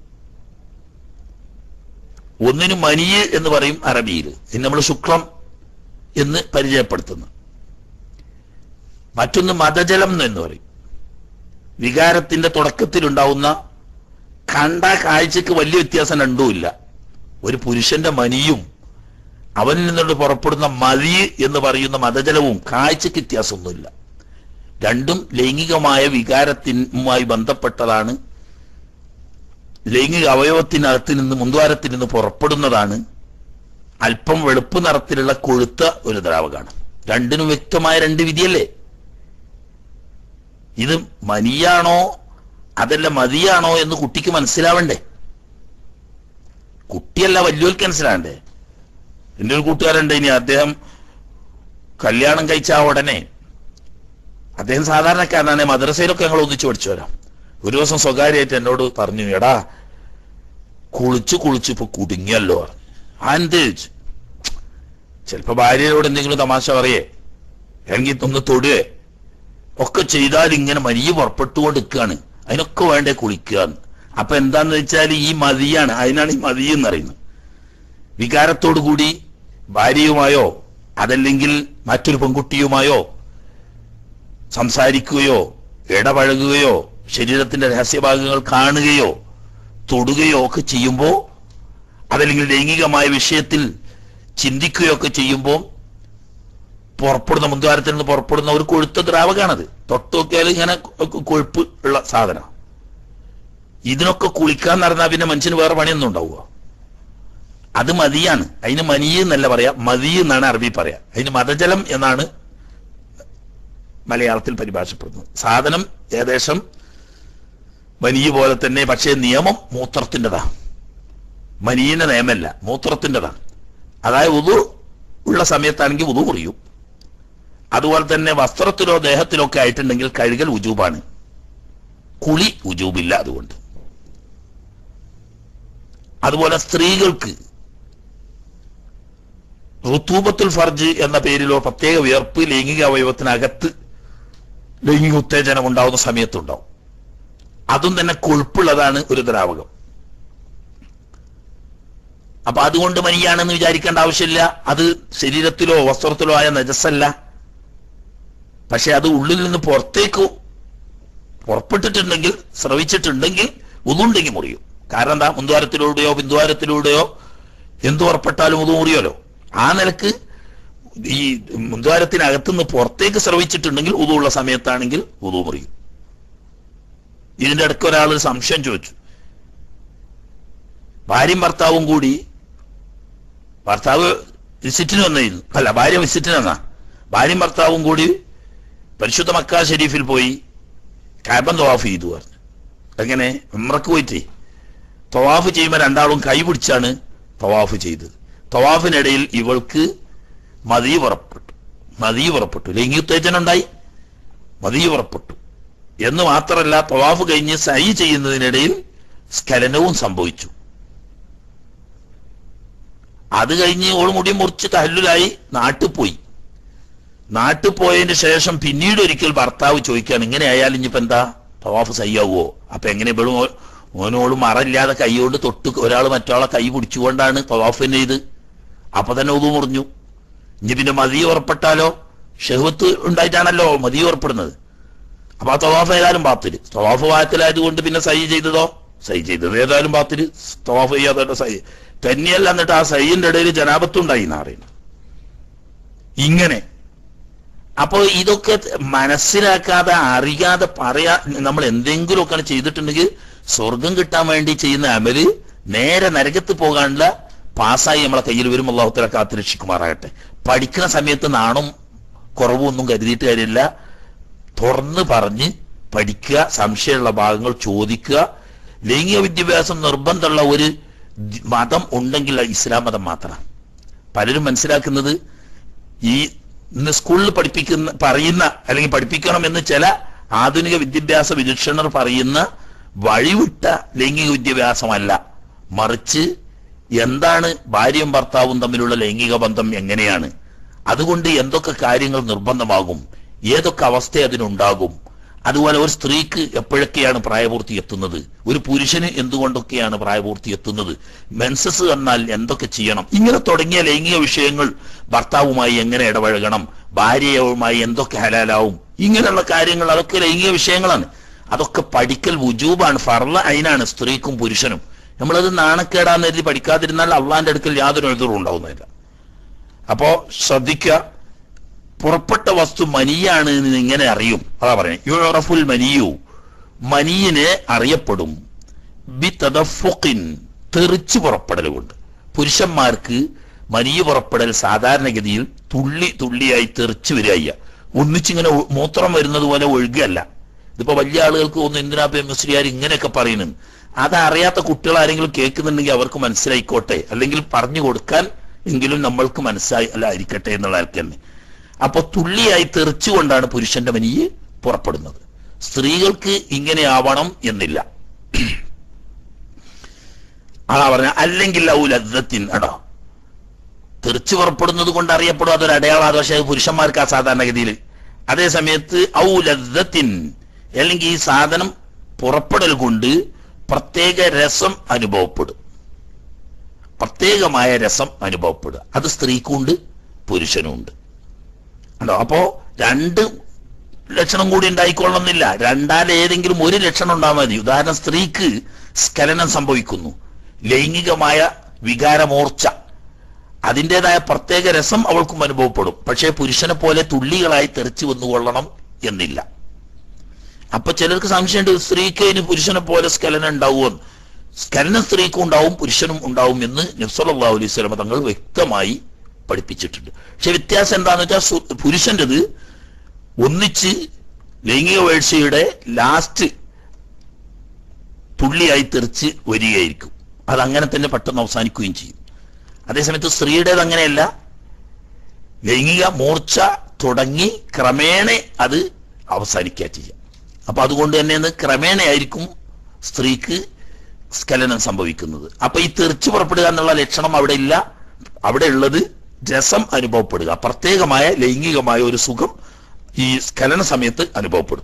ഒന്നിന് മനിയ് എന്ന് പറയും അറബിയിൽ ഇത് നമ്മൾ ശുക്ലം എന്ന് പരിചയപ്പെടുത്തുന്നു മറ്റൊന്ന് മതജലം എന്ന് പറയും വികാരത്തിന്റെ തുടക്കത്തിലുണ്ടാവുന്ന കണ്ട കാഴ്ചക്ക് വലിയ വ്യത്യാസം രണ്ടുമില്ല ഒരു പുരുഷന്റെ മനിയും അവനിൽ നിന്നുകൊണ്ട് പുറപ്പെടുന്ന മതി എന്ന് പറയുന്ന മതജലവും കാഴ്ചക്ക് വ്യത്യാസമൊന്നുമില്ല രണ്ടും ലൈംഗികമായ വികാരത്തിനുമായി ബന്ധപ്പെട്ടതാണ് ലൈംഗിക അവയവത്തിനകത്ത് നിന്ന് മുൻദ്വാരത്തിൽ നിന്ന് പുറപ്പെടുന്നതാണ് അല്പം വെളുപ്പ് നിറത്തിലുള്ള കൊഴുത്ത ഒരു ദ്രാവകമാണ് രണ്ടിനും വ്യക്തമായ രണ്ട് വിധിയല്ലേ ഇത് മനിയാണോ അതല്ല മതിയാണോ എന്ന് കുട്ടിക്ക് മനസ്സിലാവണ്ടേ കുട്ടിയല്ല വലിയവർക്ക് മനസ്സിലാവണ്ടേ എൻ്റെ ഒരു കൂട്ടുകാരുണ്ട് ഇനി അദ്ദേഹം കല്യാണം കഴിച്ച ആ ഉടനെ അദ്ദേഹം സാധാരണക്കാരനാണ് മദ്രസയിലൊക്കെ ഞങ്ങൾ ഒന്നിച്ചു പഠിച്ചു വരാം ഒരു ദിവസം സ്വകാര്യമായിട്ട് എന്നോട് പറഞ്ഞു എടാ കുളിച്ച് കുളിച്ച് ഇപ്പൊ കുടുങ്ങിയല്ലോ പറഞ്ഞു ആ എന്ത് ചോദിച്ചു ചിലപ്പോ ഭാര്യയോട് എന്തെങ്കിലും തമാശ പറയേ അല്ലെങ്കിൽ ഒന്ന് തൊടുകയെ ഒക്കെ ചെയ്താൽ ഇങ്ങനെ മരിയ പുറപ്പെട്ടുകൊണ്ട് നിൽക്കുകയാണ് അതിനൊക്കെ വേണ്ടേ കുളിക്കുക എന്ന്. അപ്പൊ എന്താന്ന് വെച്ചാൽ ഈ മതിയാണ് അതിനാണ് ഈ മതി എന്ന് പറയുന്നത് വികാരത്തോടു കൂടി ഭാര്യയുമായോ അതല്ലെങ്കിൽ മറ്റൊരു പെൺകുട്ടിയുമായോ സംസാരിക്കുകയോ ഇടപഴകുകയോ ശരീരത്തിന്റെ രഹസ്യഭാഗങ്ങൾ കാണുകയോ തൊടുകയോ ഒക്കെ ചെയ്യുമ്പോൾ അതല്ലെങ്കിൽ ലൈംഗികമായ വിഷയത്തിൽ ചിന്തിക്കുകയോ ഒക്കെ ചെയ്യുമ്പോൾ പുറപ്പെടുന്ന മുൻദ്വാരത്തിൽ നിന്ന് പുറപ്പെടുന്ന ഒരു കൊഴുത്ത ദ്രാവകമാണത് തൊട്ട് നോക്കിയാൽ ഇങ്ങനെ കൊ- കൊഴുപ്പ് ഉള്ള സാധനം ഇതിനൊക്കെ കുളിക്കാൻ നടന്നാൽ പിന്നെ മനുഷ്യന് വേറെ പണിയൊന്നും ഉണ്ടാവുക അത് മതിയാണ് അതിന് മനി എന്നല്ല പറയാ മതി എന്നാണ് അറബി പറയാ അതിന് മതജലം എന്നാണ് മലയാളത്തിൽ പരിഭാഷപ്പെടുന്നത് സാധനം ഏകദേശം മനിയ പോലെ തന്നെ പക്ഷേ നിയമം മൂത്രത്തിൻ്റെതാ മനീന്റെ നിയമമല്ല മൂത്രത്തിൻ്റെതാണ് അതായത് ഉതു ഉള്ള സമയത്താണെങ്കിൽ ഉതു മുറിയും അതുപോലെ തന്നെ വസ്ത്രത്തിലോ ദേഹത്തിലോ ഒക്കെ ആയിട്ടുണ്ടെങ്കിൽ കഴുകൽ ഉജൂബാണ് കുളി ഉജൂബില്ല അതുകൊണ്ട് അതുപോലെ സ്ത്രീകൾക്ക് ഋതൂബത്തുൽ ഫർജ് എന്ന പേരിലോ പ്രത്യേക വിയർപ്പ് ലൈംഗിക അവയവത്തിനകത്ത് ലൈംഗിക ഉത്തേജനം ഉണ്ടാവുന്ന സമയത്തുണ്ടാവും അതും തന്നെ കൊഴുപ്പുള്ളതാണ് ഒരു ദ്രാവകം അപ്പൊ അതുകൊണ്ട് മനിയാണെന്ന് വിചാരിക്കേണ്ട ആവശ്യമില്ല അത് ശരീരത്തിലോ വസ്ത്രത്തിലോ ആയ നജസ്സല്ല പക്ഷെ അത് ഉള്ളിൽ നിന്ന് പുറത്തേക്ക് പുറപ്പെട്ടിട്ടുണ്ടെങ്കിൽ സ്രവിച്ചിട്ടുണ്ടെങ്കിൽ ഒന്നുണ്ടെങ്കിൽ മുറിയും കാരണം എന്താ മുൻദ്വാരത്തിലൂടെയോ പിന്ദ്വാരത്തിലൂടെയോ എന്ത് പുറപ്പെട്ടാലും ഒതു മുറിയല്ലോ ആ നിലക്ക് ഈ മുൻദ്വാരത്തിനകത്തുനിന്ന് പുറത്തേക്ക് സ്രവിച്ചിട്ടുണ്ടെങ്കിൽ ഉതുള്ള സമയത്താണെങ്കിൽ ഉതു മുറിയും ഇതിന്റെ ഇടയ്ക്ക് ഒരാൾ ഒരു സംശയം ചോദിച്ചു ഭാര്യയും ഭർത്താവും കൂടി ഭർത്താവ് വിസിറ്റിന് വന്നിരുന്നു അല്ല ഭാര്യ വിസിറ്റിന് വന്നാ ഭാര്യയും ഭർത്താവും കൂടി പരിശുദ്ധ മക്ക ഷെരീഫിൽ പോയി കാബൻ തവാഫ് ചെയ്തു പറഞ്ഞു എങ്ങനെ ഉമ്രക്ക് പോയിട്ട് തവാഫ് ചെയ്യുമ്പോൾ രണ്ടാളും കൈ പിടിച്ചാണ് തവാഫ് ചെയ്തത് തവാഫിനിടയിൽ ഇവൾക്ക് മതി പുറപ്പെട്ടു മതി പുറപ്പെട്ടു ലൈംഗിക ഉത്തേജനം ഉണ്ടായി മതി പുറപ്പെട്ടു എന്ന് മാത്രമല്ല തവാഫ് കഴിഞ്ഞ് സൈ ചെയ്യുന്നതിനിടയിൽ സ്ഖലനവും സംഭവിച്ചു അത് കഴിഞ്ഞ് ഓൾ മുടി മുറിച്ച് തഹല്ലുലായി നാട്ടിൽ പോയി നാട്ടിൽ പോയതിന് ശേഷം പിന്നീട് ഒരിക്കൽ ഭർത്താവ് ചോദിക്കുകയാണ് ഇങ്ങനെ ആയാലും ഇനിയിപ്പോ എന്താ തവാഫ് സയ്യാവോ അപ്പൊ എങ്ങനെ ഇവളും ഓ- ഓനോട് മറയില്ലാതെ കൈകൊണ്ട് തൊട്ട് ഒരാൾ മറ്റൊരാളെ കൈ പിടിച്ചുകൊണ്ടാണ് തവാഫിന് ചെയ്ത് അപ്പൊ തന്നെ ഉതു മുറിഞ്ഞു ഇനി പിന്നെ മതി ഉറപ്പെട്ടാലോ ഷെഹത്ത് ഉണ്ടായിട്ടാണല്ലോ മതി ഉറപ്പെടുന്നത് അപ്പൊ ആ തവാഫ് ഏതായാലും ബാത്തില് തവാഫ് വായത്തിലായതുകൊണ്ട് പിന്നെ സൈ ചെയ്തതോ സൈ ചെയ്തത് ഏതായാലും ബാത്തിൽ തവാഫ് ചെയ്യാതെ സൈ തന്നെയല്ല എന്നിട്ട് ആ സൈന്റെ ഇടയിൽ ജനാപത്തുണ്ടായി എന്ന് പറയുന്നത് ഇങ്ങനെ അപ്പോൾ ഇതൊക്കെ മനസ്സിലാക്കാതെ അറിയാതെ പറയാ നമ്മൾ എന്തെങ്കിലുമൊക്കെ ചെയ്തിട്ടുണ്ടെങ്കിൽ സ്വർഗം കിട്ടാൻ വേണ്ടി ചെയ്യുന്ന അമല് നേരെ നരകത്ത് പോകാനുള്ള പാസ്സായി നമ്മളെ കയ്യിൽ വരും അള്ളാഹുത്തല കാത്ത് രക്ഷിക്കുമാറാകട്ടെ പഠിക്കുന്ന സമയത്ത് നാണും കുറവൊന്നും കരുതിയിട്ട് കാര്യമില്ല തുറന്ന് പറഞ്ഞ് പഠിക്കുക സംശയമുള്ള ഭാഗങ്ങൾ ചോദിക്കുക ലൈംഗിക വിദ്യാഭ്യാസം നിർബന്ധമുള്ള ഒരു ദി- മതം ഉണ്ടെങ്കിൽ അത് ഇസ്ലാം മതം മാത്രമാണ് പലരും മനസ്സിലാക്കുന്നത് ഈ ഇന്ന് സ്കൂളിൽ പഠിപ്പിക്കുന്ന പറയുന്ന അല്ലെങ്കിൽ പഠിപ്പിക്കണം എന്ന് ചില ആധുനിക വിദ്യാഭ്യാസ വിചക്ഷണർ പറയുന്ന വഴിവിട്ട ലൈംഗിക വിദ്യാഭ്യാസമല്ല മറിച്ച് എന്താണ് ഭാര്യയും ഭർത്താവും തമ്മിലുള്ള ലൈംഗിക ബന്ധം എങ്ങനെയാണ് അതുകൊണ്ട് എന്തൊക്കെ കാര്യങ്ങൾ നിർബന്ധമാകും ഏതൊക്കെ അവസ്ഥ അതിനുണ്ടാകും അതുപോലെ ഒരു സ്ത്രീക്ക് എപ്പോഴൊക്കെയാണ് പ്രായപൂർത്തി എത്തുന്നത് ഒരു പുരുഷന് എന്തുകൊണ്ടൊക്കെയാണ് പ്രായപൂർത്തി എത്തുന്നത് മെൻസസ് വന്നാൽ എന്തൊക്കെ ചെയ്യണം ഇങ്ങനെ തുടങ്ങിയ ലൈംഗിക വിഷയങ്ങൾ ഭർത്താവുമായി എങ്ങനെ ഇടപഴകണം ഭാര്യയുമായി എന്തൊക്കെ ഹലാലാവും ഇങ്ങനെയുള്ള കാര്യങ്ങൾ അതൊക്കെ ലൈംഗിക വിഷയങ്ങളാണ് അതൊക്കെ പഠിക്കൽ വുജൂബാണ് ഫർള അതിനാണ് സ്ത്രീക്കും പുരുഷനും നമ്മളത് നാണക്കേടാന്ന് കരുതി പഠിക്കാതിരുന്നാൽ അള്ളാന്റെ അടുക്കൽ യാതൊരു എഴുതറും ഉണ്ടാവുന്നില്ല അപ്പോ ശ്രദ്ധിക്കുക പുറപ്പെട്ട വസ്തു മനിയാണ് എന്ന് ഇങ്ങനെ അറിയും അതാ പറയുന്നത് യുറഫുൽ മനിയു മനിയിനെ അറിയപ്പെടും ബി തദഫുഖിൻ തെറിച്ചു പുറപ്പെടൽ കൊണ്ട് പുരുഷന്മാർക്ക് മനിയ പുറപ്പെടൽ സാധാരണഗതിയിൽ തുള്ളി തുള്ളിയായി തെറിച്ചു വരിക ഒന്നിച്ചിങ്ങനെ ഒ- മൂത്രം വരുന്നത് പോലെ ഒഴുകല്ല ഇതിപ്പോ വലിയ ആളുകൾക്ക് ഒന്ന് എന്തിനാ പേ മുസ്ലിയാർ ഇങ്ങനെയൊക്കെ പറയുന്നത് അതറിയാത്ത കുട്ടികൾ ആരെങ്കിലും കേൾക്കുന്നുണ്ടെങ്കിൽ അവർക്ക് മനസ്സിലായിക്കോട്ടെ അല്ലെങ്കിൽ പറഞ്ഞു കൊടുക്കാൻ എങ്കിലും നമ്മൾക്ക് മനസ്സിലായി അല്ല ഇരിക്കട്ടെ എന്നുള്ള ആൾക്ക് തന്നെ അപ്പൊ തുള്ളിയായി തെറിച്ചുകൊണ്ടാണ് പുരുഷന്റെ മനിയെ പുറപ്പെടുന്നത് സ്ത്രീകൾക്ക് ഇങ്ങനെ ആവണം എന്നില്ല അതാ പറഞ്ഞ അല്ലെങ്കിൽ ഔലദ്ദത്തിൻ അടോ തെറിച്ചു പുറപ്പെടുന്നത് കൊണ്ട് അറിയപ്പെടും അതൊരു അടയാളമാണ് പക്ഷേ അത് പുരുഷന്മാർക്ക് ആ സാധാരണഗതിയിൽ അതേ സമയത്ത് ഔലദ്ദത്തിൻ അല്ലെങ്കിൽ ഈ സാധനം പുറപ്പെടൽ കൊണ്ട് പ്രത്യേക രസം അനുഭവപ്പെടും പ്രത്യേകമായ രസം അനുഭവപ്പെടുക അത് സ്ത്രീക്കുണ്ട് പുരുഷനുമുണ്ട് ഉണ്ടോ അപ്പോ രണ്ട് ലക്ഷണം കൂടി ഉണ്ടായിക്കൊള്ളുന്നില്ല രണ്ടാൽ ഏതെങ്കിലും ഒരു ലക്ഷണം ഉണ്ടാകാൻ മതി ഉദാഹരണം സ്ത്രീക്ക് സ്ഖലനം സംഭവിക്കുന്നു ലൈംഗികമായ വികാരമോർച്ച അതിൻ്റെതായ പ്രത്യേക രസം അവൾക്കും അനുഭവപ്പെടും പക്ഷേ പുരുഷനെ പോലെ തുള്ളികളായി തെറിച്ചു വന്നുകൊള്ളണം എന്നില്ല അപ്പൊ ചിലർക്ക് സംശയമുണ്ട് സ്ത്രീക്ക് ഇനി പുരുഷനെ പോലെ സ്ഖലനം ഉണ്ടാവുമെന്ന് സ്ഖലനം സ്ത്രീക്കും ഉണ്ടാവും പുരുഷനും ഉണ്ടാവും എന്ന് നബ്സല്ലാ അലൈഹി സ്വലമ തങ്ങൾ വ്യക്തമായി പഠിപ്പിച്ചിട്ടുണ്ട് പക്ഷെ വ്യത്യാസം എന്താന്ന് വെച്ചാൽ സു- പുരുഷന്റേത് ഒന്നിച്ച് ലൈംഗിക വീഴ്ചയുടെ ലാസ്റ്റ് തുള്ളിയായി തെറിച്ച് വരികയായിരിക്കും അത് അങ്ങനെ തന്നെ പെട്ടെന്ന് അവസാനിക്കുകയും ചെയ്യും അതേസമയത്ത് സ്ത്രീയുടേത് അങ്ങനെയല്ല ലൈംഗിക മൂർച്ച തുടങ്ങി ക്രമേണ അത് അവസാനിക്കുക ചെയ്യാം അപ്പൊ അതുകൊണ്ട് തന്നെ അത് ക്രമേണയായിരിക്കും സ്ത്രീക്ക് സ്ഖലനം സംഭവിക്കുന്നത് അപ്പൊ ഈ തെറിച്ചു പുറപ്പെടുക എന്നുള്ള ലക്ഷണം അവിടെ ഇല്ല അവിടെ ഉള്ളത് രസം അനുഭവപ്പെടുക പ്രത്യേകമായ ലൈംഗികമായ ഒരു സുഖം ഈ സ്ഖലന സമയത്ത് അനുഭവപ്പെടും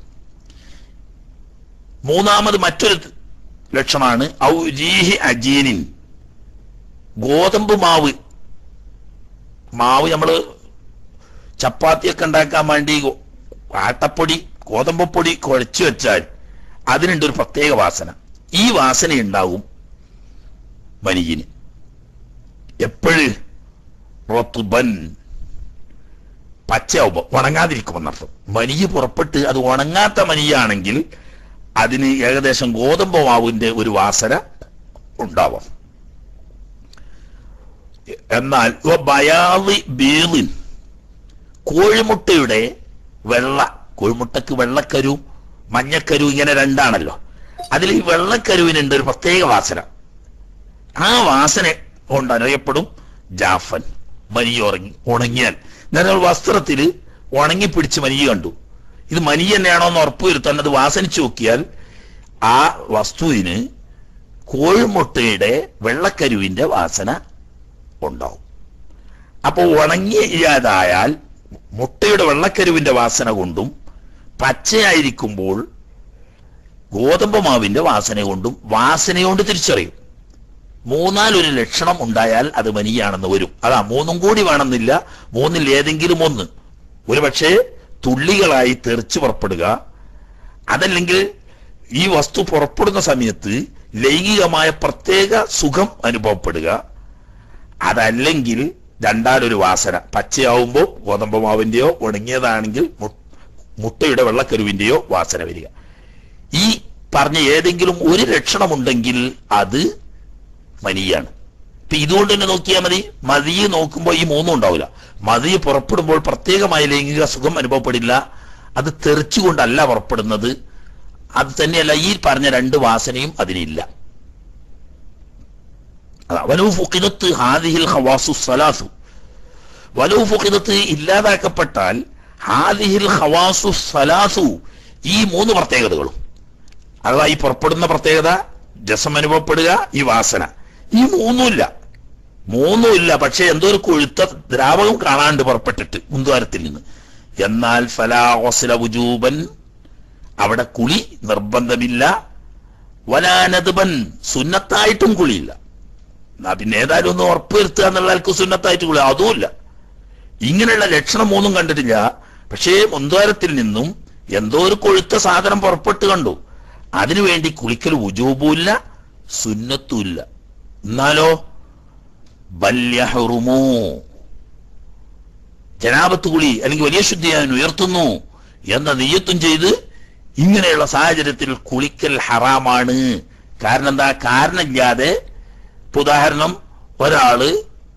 മൂന്നാമത് മറ്റൊരു ലക്ഷണമാണ് ഔജീഹി അജീനിൻ ഗോതമ്പ് മാവ് മാവ് നമ്മള് ചപ്പാത്തിയൊക്കെ ഉണ്ടാക്കാൻ വേണ്ടി ഗോ- ആട്ടപ്പൊടി ഗോതമ്പപ്പൊടി കുഴച്ചു വെച്ചാൽ അതിനുണ്ട് ഒരു പ്രത്യേക വാസന ഈ വാസന ഉണ്ടാവും മനിയിന് എപ്പോഴ് റത്തുബൻ പച്ചയാവുമ്പോ ഉണങ്ങാതിരിക്കുമെന്നർത്ഥം മനിയ് പുറപ്പെട്ട് അത് ഉണങ്ങാത്ത മനിയാണെങ്കിൽ അതിന് ഏകദേശം ഗോതമ്പ് മാവിന്റെ ഒരു വാസന ഉണ്ടാവാം എന്നാൽ വ ബയാളി ബീളിൻ കോഴിമുട്ടയുടെ വെള്ള കോഴിമുട്ടക്ക് വെള്ളക്കരു മഞ്ഞക്കരു ഇങ്ങനെ രണ്ടാണല്ലോ അതിൽ ഈ വെള്ളക്കരുവിനുണ്ട് ഒരു പ്രത്യേക വാസന ആ വാസന കൊണ്ട് അറിയപ്പെടും ജാഫൻ മനി ഉറങ്ങി ഉണങ്ങിയാൽ എന്നാൽ വസ്ത്രത്തിൽ ഉണങ്ങി പിടിച്ച് മനി കണ്ടു ഇത് മനി തന്നെയാണോ എന്ന് ഉറപ്പുവരുത്താൻ അത് വാസനിച്ചു നോക്കിയാൽ ആ വസ്തുവിന് കോഴിമുട്ടയുടെ വെള്ളക്കരുവിന്റെ വാസന ഉണ്ടാവും അപ്പോൾ ഉണങ്ങിയാതായാൽ മുട്ടയുടെ വെള്ളക്കരുവിന്റെ വാസന കൊണ്ടും പച്ചയായിരിക്കുമ്പോൾ ഗോതമ്പ് മാവിന്റെ വാസന കൊണ്ടും വാസനയോണ്ട് തിരിച്ചറിയും മൂന്നാലൊരു ലക്ഷണം ഉണ്ടായാൽ അത് മനിയാണെന്ന് വരും അതാ മൂന്നും കൂടി വേണമെന്നില്ല മൂന്നിൽ ഏതെങ്കിലും ഒന്ന് ഒരു പക്ഷേ തുള്ളികളായി തെറിച്ചു പുറപ്പെടുക അതല്ലെങ്കിൽ ഈ വസ്തു പുറപ്പെടുന്ന സമയത്ത് ലൈംഗികമായ പ്രത്യേക സുഖം അനുഭവപ്പെടുക അതല്ലെങ്കിൽ രണ്ടാലൊരു വാസന പച്ചയാവുമ്പോ ഗോതമ്പ് മാവിന്റെയോ ഉണങ്ങിയതാണെങ്കിൽ മു- മുട്ടയുടെ വെള്ളക്കരുവിന്റെയോ വാസന വരിക ഈ പറഞ്ഞ ഏതെങ്കിലും ഒരു ലക്ഷണമുണ്ടെങ്കിൽ അത് മനിയാണ് ഇപ്പൊ ഇതുകൊണ്ട് തന്നെ നോക്കിയാൽ മതി മതി നോക്കുമ്പോൾ ഈ മൂന്നും ഉണ്ടാവില്ല മതി പുറപ്പെടുമ്പോൾ പ്രത്യേകമായ ലൈംഗിക സുഖം അനുഭവപ്പെടില്ല അത് തെറിച്ചുകൊണ്ടല്ല പുറപ്പെടുന്നത് അത് തന്നെയല്ല ഈ പറഞ്ഞ രണ്ട് വാസനയും അതിനില്ല അതാ, വലവ് ഫുഖിദത്ത് ഹാദിഹിൽ ഹവാസു സലാസു വലവ് ഫുഖിദത്ത് ഇല്ലാതാക്കപ്പെട്ടാൽ ഹാദിഹിൽ ഹവാസു സലാസു ഈ മൂന്ന് പ്രത്യേകതകളും അഥവാ ഈ പുറപ്പെടുന്ന പ്രത്യേകത രസം അനുഭവപ്പെടുക ഈ വാസന ഈ മൂന്നുമില്ല മൂന്നുമില്ല പക്ഷെ എന്തോ ഒരു കൊഴുത്ത ദ്രാവകം കാണാണ്ട് പുറപ്പെട്ടിട്ട് മുന്തുവാരത്തിൽ നിന്ന് എന്നാൽ ഫലാഹോസല വുജൂബൻ അവിടെ കുളി നിർബന്ധമില്ല വലാനതുബൻ സുന്നത്തായിട്ടും കുളിയില്ല എന്നാ പിന്നെ ഏതായാലും ഒന്ന് ഉറപ്പുവരുത്തുക എന്നുള്ള ആൾക്ക് സുന്നത്തായിട്ട് കുളി അതുമില്ല ഇങ്ങനെയുള്ള ലക്ഷണം മൂന്നും കണ്ടിട്ടില്ല പക്ഷേ മുന്തുവാരത്തിൽ നിന്നും എന്തോ ഒരു കൊഴുത്ത സാധനം പുറപ്പെട്ട് കണ്ടു അതിനുവേണ്ടി കുളിക്കൽ ഉജൂബുമില്ല സുന്നത്തുമില്ല എന്നാലോ ബല്യഹറുമോ ജനാപത്ത് കുളി അല്ലെങ്കിൽ വലിയ ശുദ്ധി ഞാൻ ഉയർത്തുന്നു എന്ന നെയ്യത്തും ചെയ്ത് ഇങ്ങനെയുള്ള സാഹചര്യത്തിൽ കുളിക്കൽ ഹറാമാണ് കാരണം എന്താ കാരണമില്ലാതെ ഇപ്പൊ ഉദാഹരണം ഒരാള്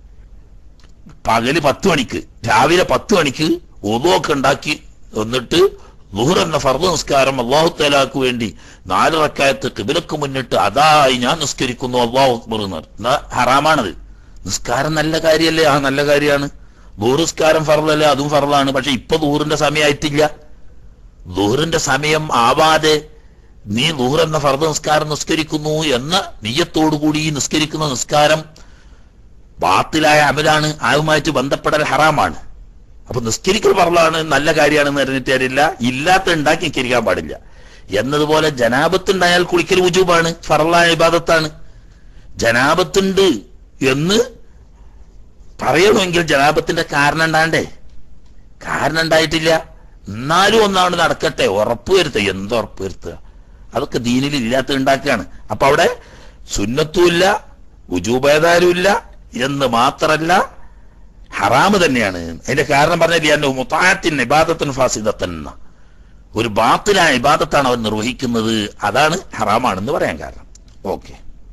പകല് പത്ത് മണിക്ക് രാവിലെ പത്ത് മണിക്ക് ഒതുവൊക്കെ ഉണ്ടാക്കി എന്നിട്ട് ലുഹർ എന്ന ഫർദ് നിസ്കാരം അള്ളാഹു തലാക്ക് വേണ്ടി നാല് റക്കായത്ത് കിബിലക്ക് മുന്നിട്ട് അതായി ഞാൻ നിസ്കരിക്കുന്നു അള്ളാഹു അക്ബർ എന്ന് പറയും. എന്നാ ഹറാമാണത് നിസ്കാരം നല്ല കാര്യമല്ലേ ആ നല്ല കാര്യമാണ് ദൂർ നിസ്കാരം ഫർദല്ലേ അതും ഫർദാണ് പക്ഷെ ഇപ്പൊ ദൂറിന്റെ സമയമായിട്ടില്ല ദൂറിന്റെ സമയം ആവാതെ നീ ദൂർ എന്ന ഫർദ് നിസ്കാരം നിസ്കരിക്കുന്നു എന്ന നീയത്തോടുകൂടി ഈ നിസ്കരിക്കുന്ന നിസ്കാരം ബാത്തിലായ അമലാണ് അതുമായിട്ട് ബന്ധപ്പെടൽ ഹറാമാണ് അപ്പൊ നിസ്കരിക്കൽ പറലാണ് നല്ല കാര്യമാണെന്ന് അറിഞ്ഞിട്ട് കാര്യമില്ല ഇല്ലാത്ത ഉണ്ടാക്കി നിസ്കരിക്കാൻ പാടില്ല എന്നതുപോലെ ജനാപത്തുണ്ടായാൽ കുളിക്കൽ ഉജൂബാണ് ഫറലായ ഇബാദത്താണ് ജനാപത്തുണ്ട് എന്ന് പറയണമെങ്കിൽ ജനാപത്തിന്റെ കാരണം ഉണ്ടാണ്ടേ കാരണം ഉണ്ടായിട്ടില്ല എന്നാലും ഒന്നാണ് നടക്കട്ടെ ഉറപ്പ് വരുത്തുക എന്ത് ഉറപ്പ് വരുത്തുക അതൊക്കെ ദീനിൽ ഇല്ലാത്ത ഉണ്ടാക്കുകയാണ് അപ്പൊ അവിടെ സുന്നത്തുമില്ല ഉജൂബേതാരുമില്ല എന്ന് മാത്രല്ല ഹറാമ് തന്നെയാണ് അതിന്റെ കാരണം പറഞ്ഞില്ല മുത്തായത്തിന് ഇബാദത്തിന് ഫാസിദത്തൻ എന്ന. ഒരു ബാത്തിലായ ഇബാദത്താണ് അവൻ നിർവഹിക്കുന്നത് അതാണ് ഹറാമാണെന്ന് പറയാൻ കാരണം ഓക്കെ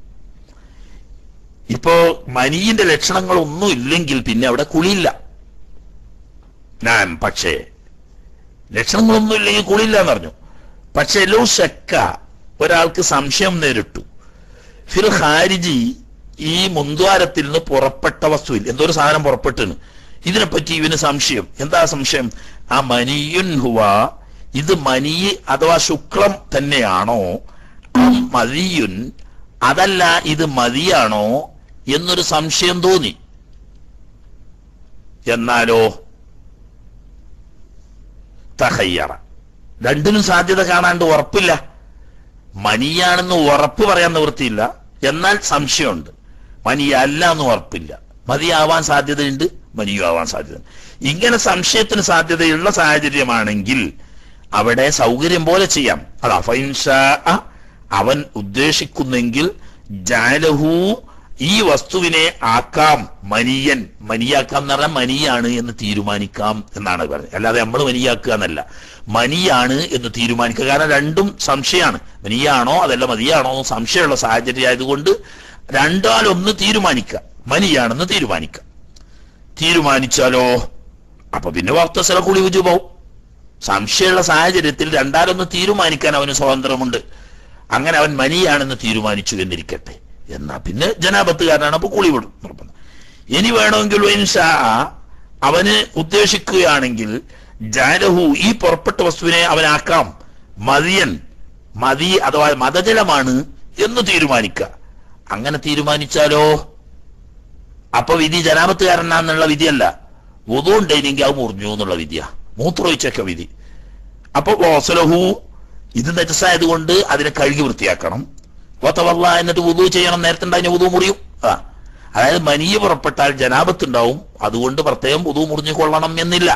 ഇപ്പോ മനീന്റെ ലക്ഷണങ്ങളൊന്നും ഇല്ലെങ്കിൽ പിന്നെ അവിടെ കുളിയില്ല ഞാൻ പക്ഷേ ലക്ഷണങ്ങളൊന്നും ഇല്ലെങ്കിൽ കുളിയില്ല എന്ന് പറഞ്ഞു പക്ഷെ ലോ ശക്ക ഒരാൾക്ക് സംശയം നേരിട്ടു ഫിർ ഹാരിജി ഈ മുന്ദ്വാരത്തിൽ നിന്ന് പുറപ്പെട്ട വസ്തുവിൽ എന്തോ ഒരു സാധനം പുറപ്പെട്ടിന് ഇതിനെപ്പറ്റി ഇവന് സംശയം എന്താ സംശയം ആ മനിയുൻ ഹുവ ഇത് മനി അഥവാ ശുക്ലം തന്നെയാണോ അം മതിയുൻ അതല്ല ഇത് മതിയാണോ എന്നൊരു സംശയം തോന്നി എന്നാലോ തഹയ്യറ രണ്ടിനും സാധ്യത കാണാണ്ട് ഉറപ്പില്ല മനിയാണെന്ന് ഉറപ്പ് പറയാൻ നിവൃത്തിയില്ല എന്നാൽ സംശയമുണ്ട് മനിയല്ല എന്ന് ഉറപ്പില്ല മതിയാവാൻ സാധ്യതയുണ്ട് മനിയും ആവാൻ സാധ്യത ഇങ്ങനെ സംശയത്തിന് സാധ്യതയുള്ള സാഹചര്യമാണെങ്കിൽ അവിടെ സൗകര്യം പോലെ ചെയ്യാം അതാ ഫൈൻഷാ അവൻ ഉദ്ദേശിക്കുന്നെങ്കിൽ ജാലഹു ഈ വസ്തുവിനെ ആക്കാം മനിയൻ മനിയാക്കാം എന്ന് പറഞ്ഞാൽ മനിയാണ് എന്ന് തീരുമാനിക്കാം എന്നാണ് പറഞ്ഞത് അല്ലാതെ നമ്മൾ മനിയാക്കുക എന്നല്ല മനിയാണ് എന്ന് തീരുമാനിക്കുക കാരണം രണ്ടും സംശയമാണ് മനിയാണോ അതല്ല മതിയാണോ എന്ന് സംശയമുള്ള സാഹചര്യം ആയതുകൊണ്ട് രണ്ടാലൊന്ന് തീരുമാനിക്കുക മനിയാണെന്ന് തീരുമാനിക്കുക തീരുമാനിച്ചാലോ അപ്പൊ പിന്നെ വാർത്തസ്ഥല കുളി ഉജുബാവും സംശയമുള്ള സാഹചര്യത്തിൽ രണ്ടാലൊന്ന് തീരുമാനിക്കാൻ അവന് സ്വാതന്ത്ര്യമുണ്ട് അങ്ങനെ അവൻ മനിയാണെന്ന് തീരുമാനിച്ചു എന്നിരിക്കട്ടെ എന്നാ പിന്നെ ജനാപത്തുകാരനാണ് അപ്പൊ കുളി വിടും നിർബന്ധം ഇനി വേണമെങ്കിൽ ഇൻഷാ അവന് ഉദ്ദേശിക്കുകയാണെങ്കിൽ ജാലഹു ഈ പുറപ്പെട്ട വസ്തുവിനെ അവനാക്കാം മതിയൻ മതി അഥവാ മതജലമാണ് എന്ന് തീരുമാനിക്കുക അങ്ങനെ തീരുമാനിച്ചാലോ അപ്പൊ വിധി ജനാപത്തുകാരനാന്നുള്ള വിധിയല്ല വുതു ഉണ്ടെങ്കിൽ അത് മുറിഞ്ഞു എന്നുള്ള വിധിയാ മൂത്രമൊഴിച്ചൊക്കെ വിധി അപ്പൊ വോസലഹു ഇത് നജസായത് കൊണ്ട് അതിനെ കഴുകി വൃത്തിയാക്കണം വത്തവല്ല എന്നിട്ട് വുതു ചെയ്യണം നേരത്തെ ഉണ്ടായ വുതു മുറിയും ആ അതായത് മനിയ പുറപ്പെട്ടാൽ ജനാപത്തുണ്ടാവും അതുകൊണ്ട് പ്രത്യേകം വുതു മുറിഞ്ഞു കൊള്ളണം എന്നില്ല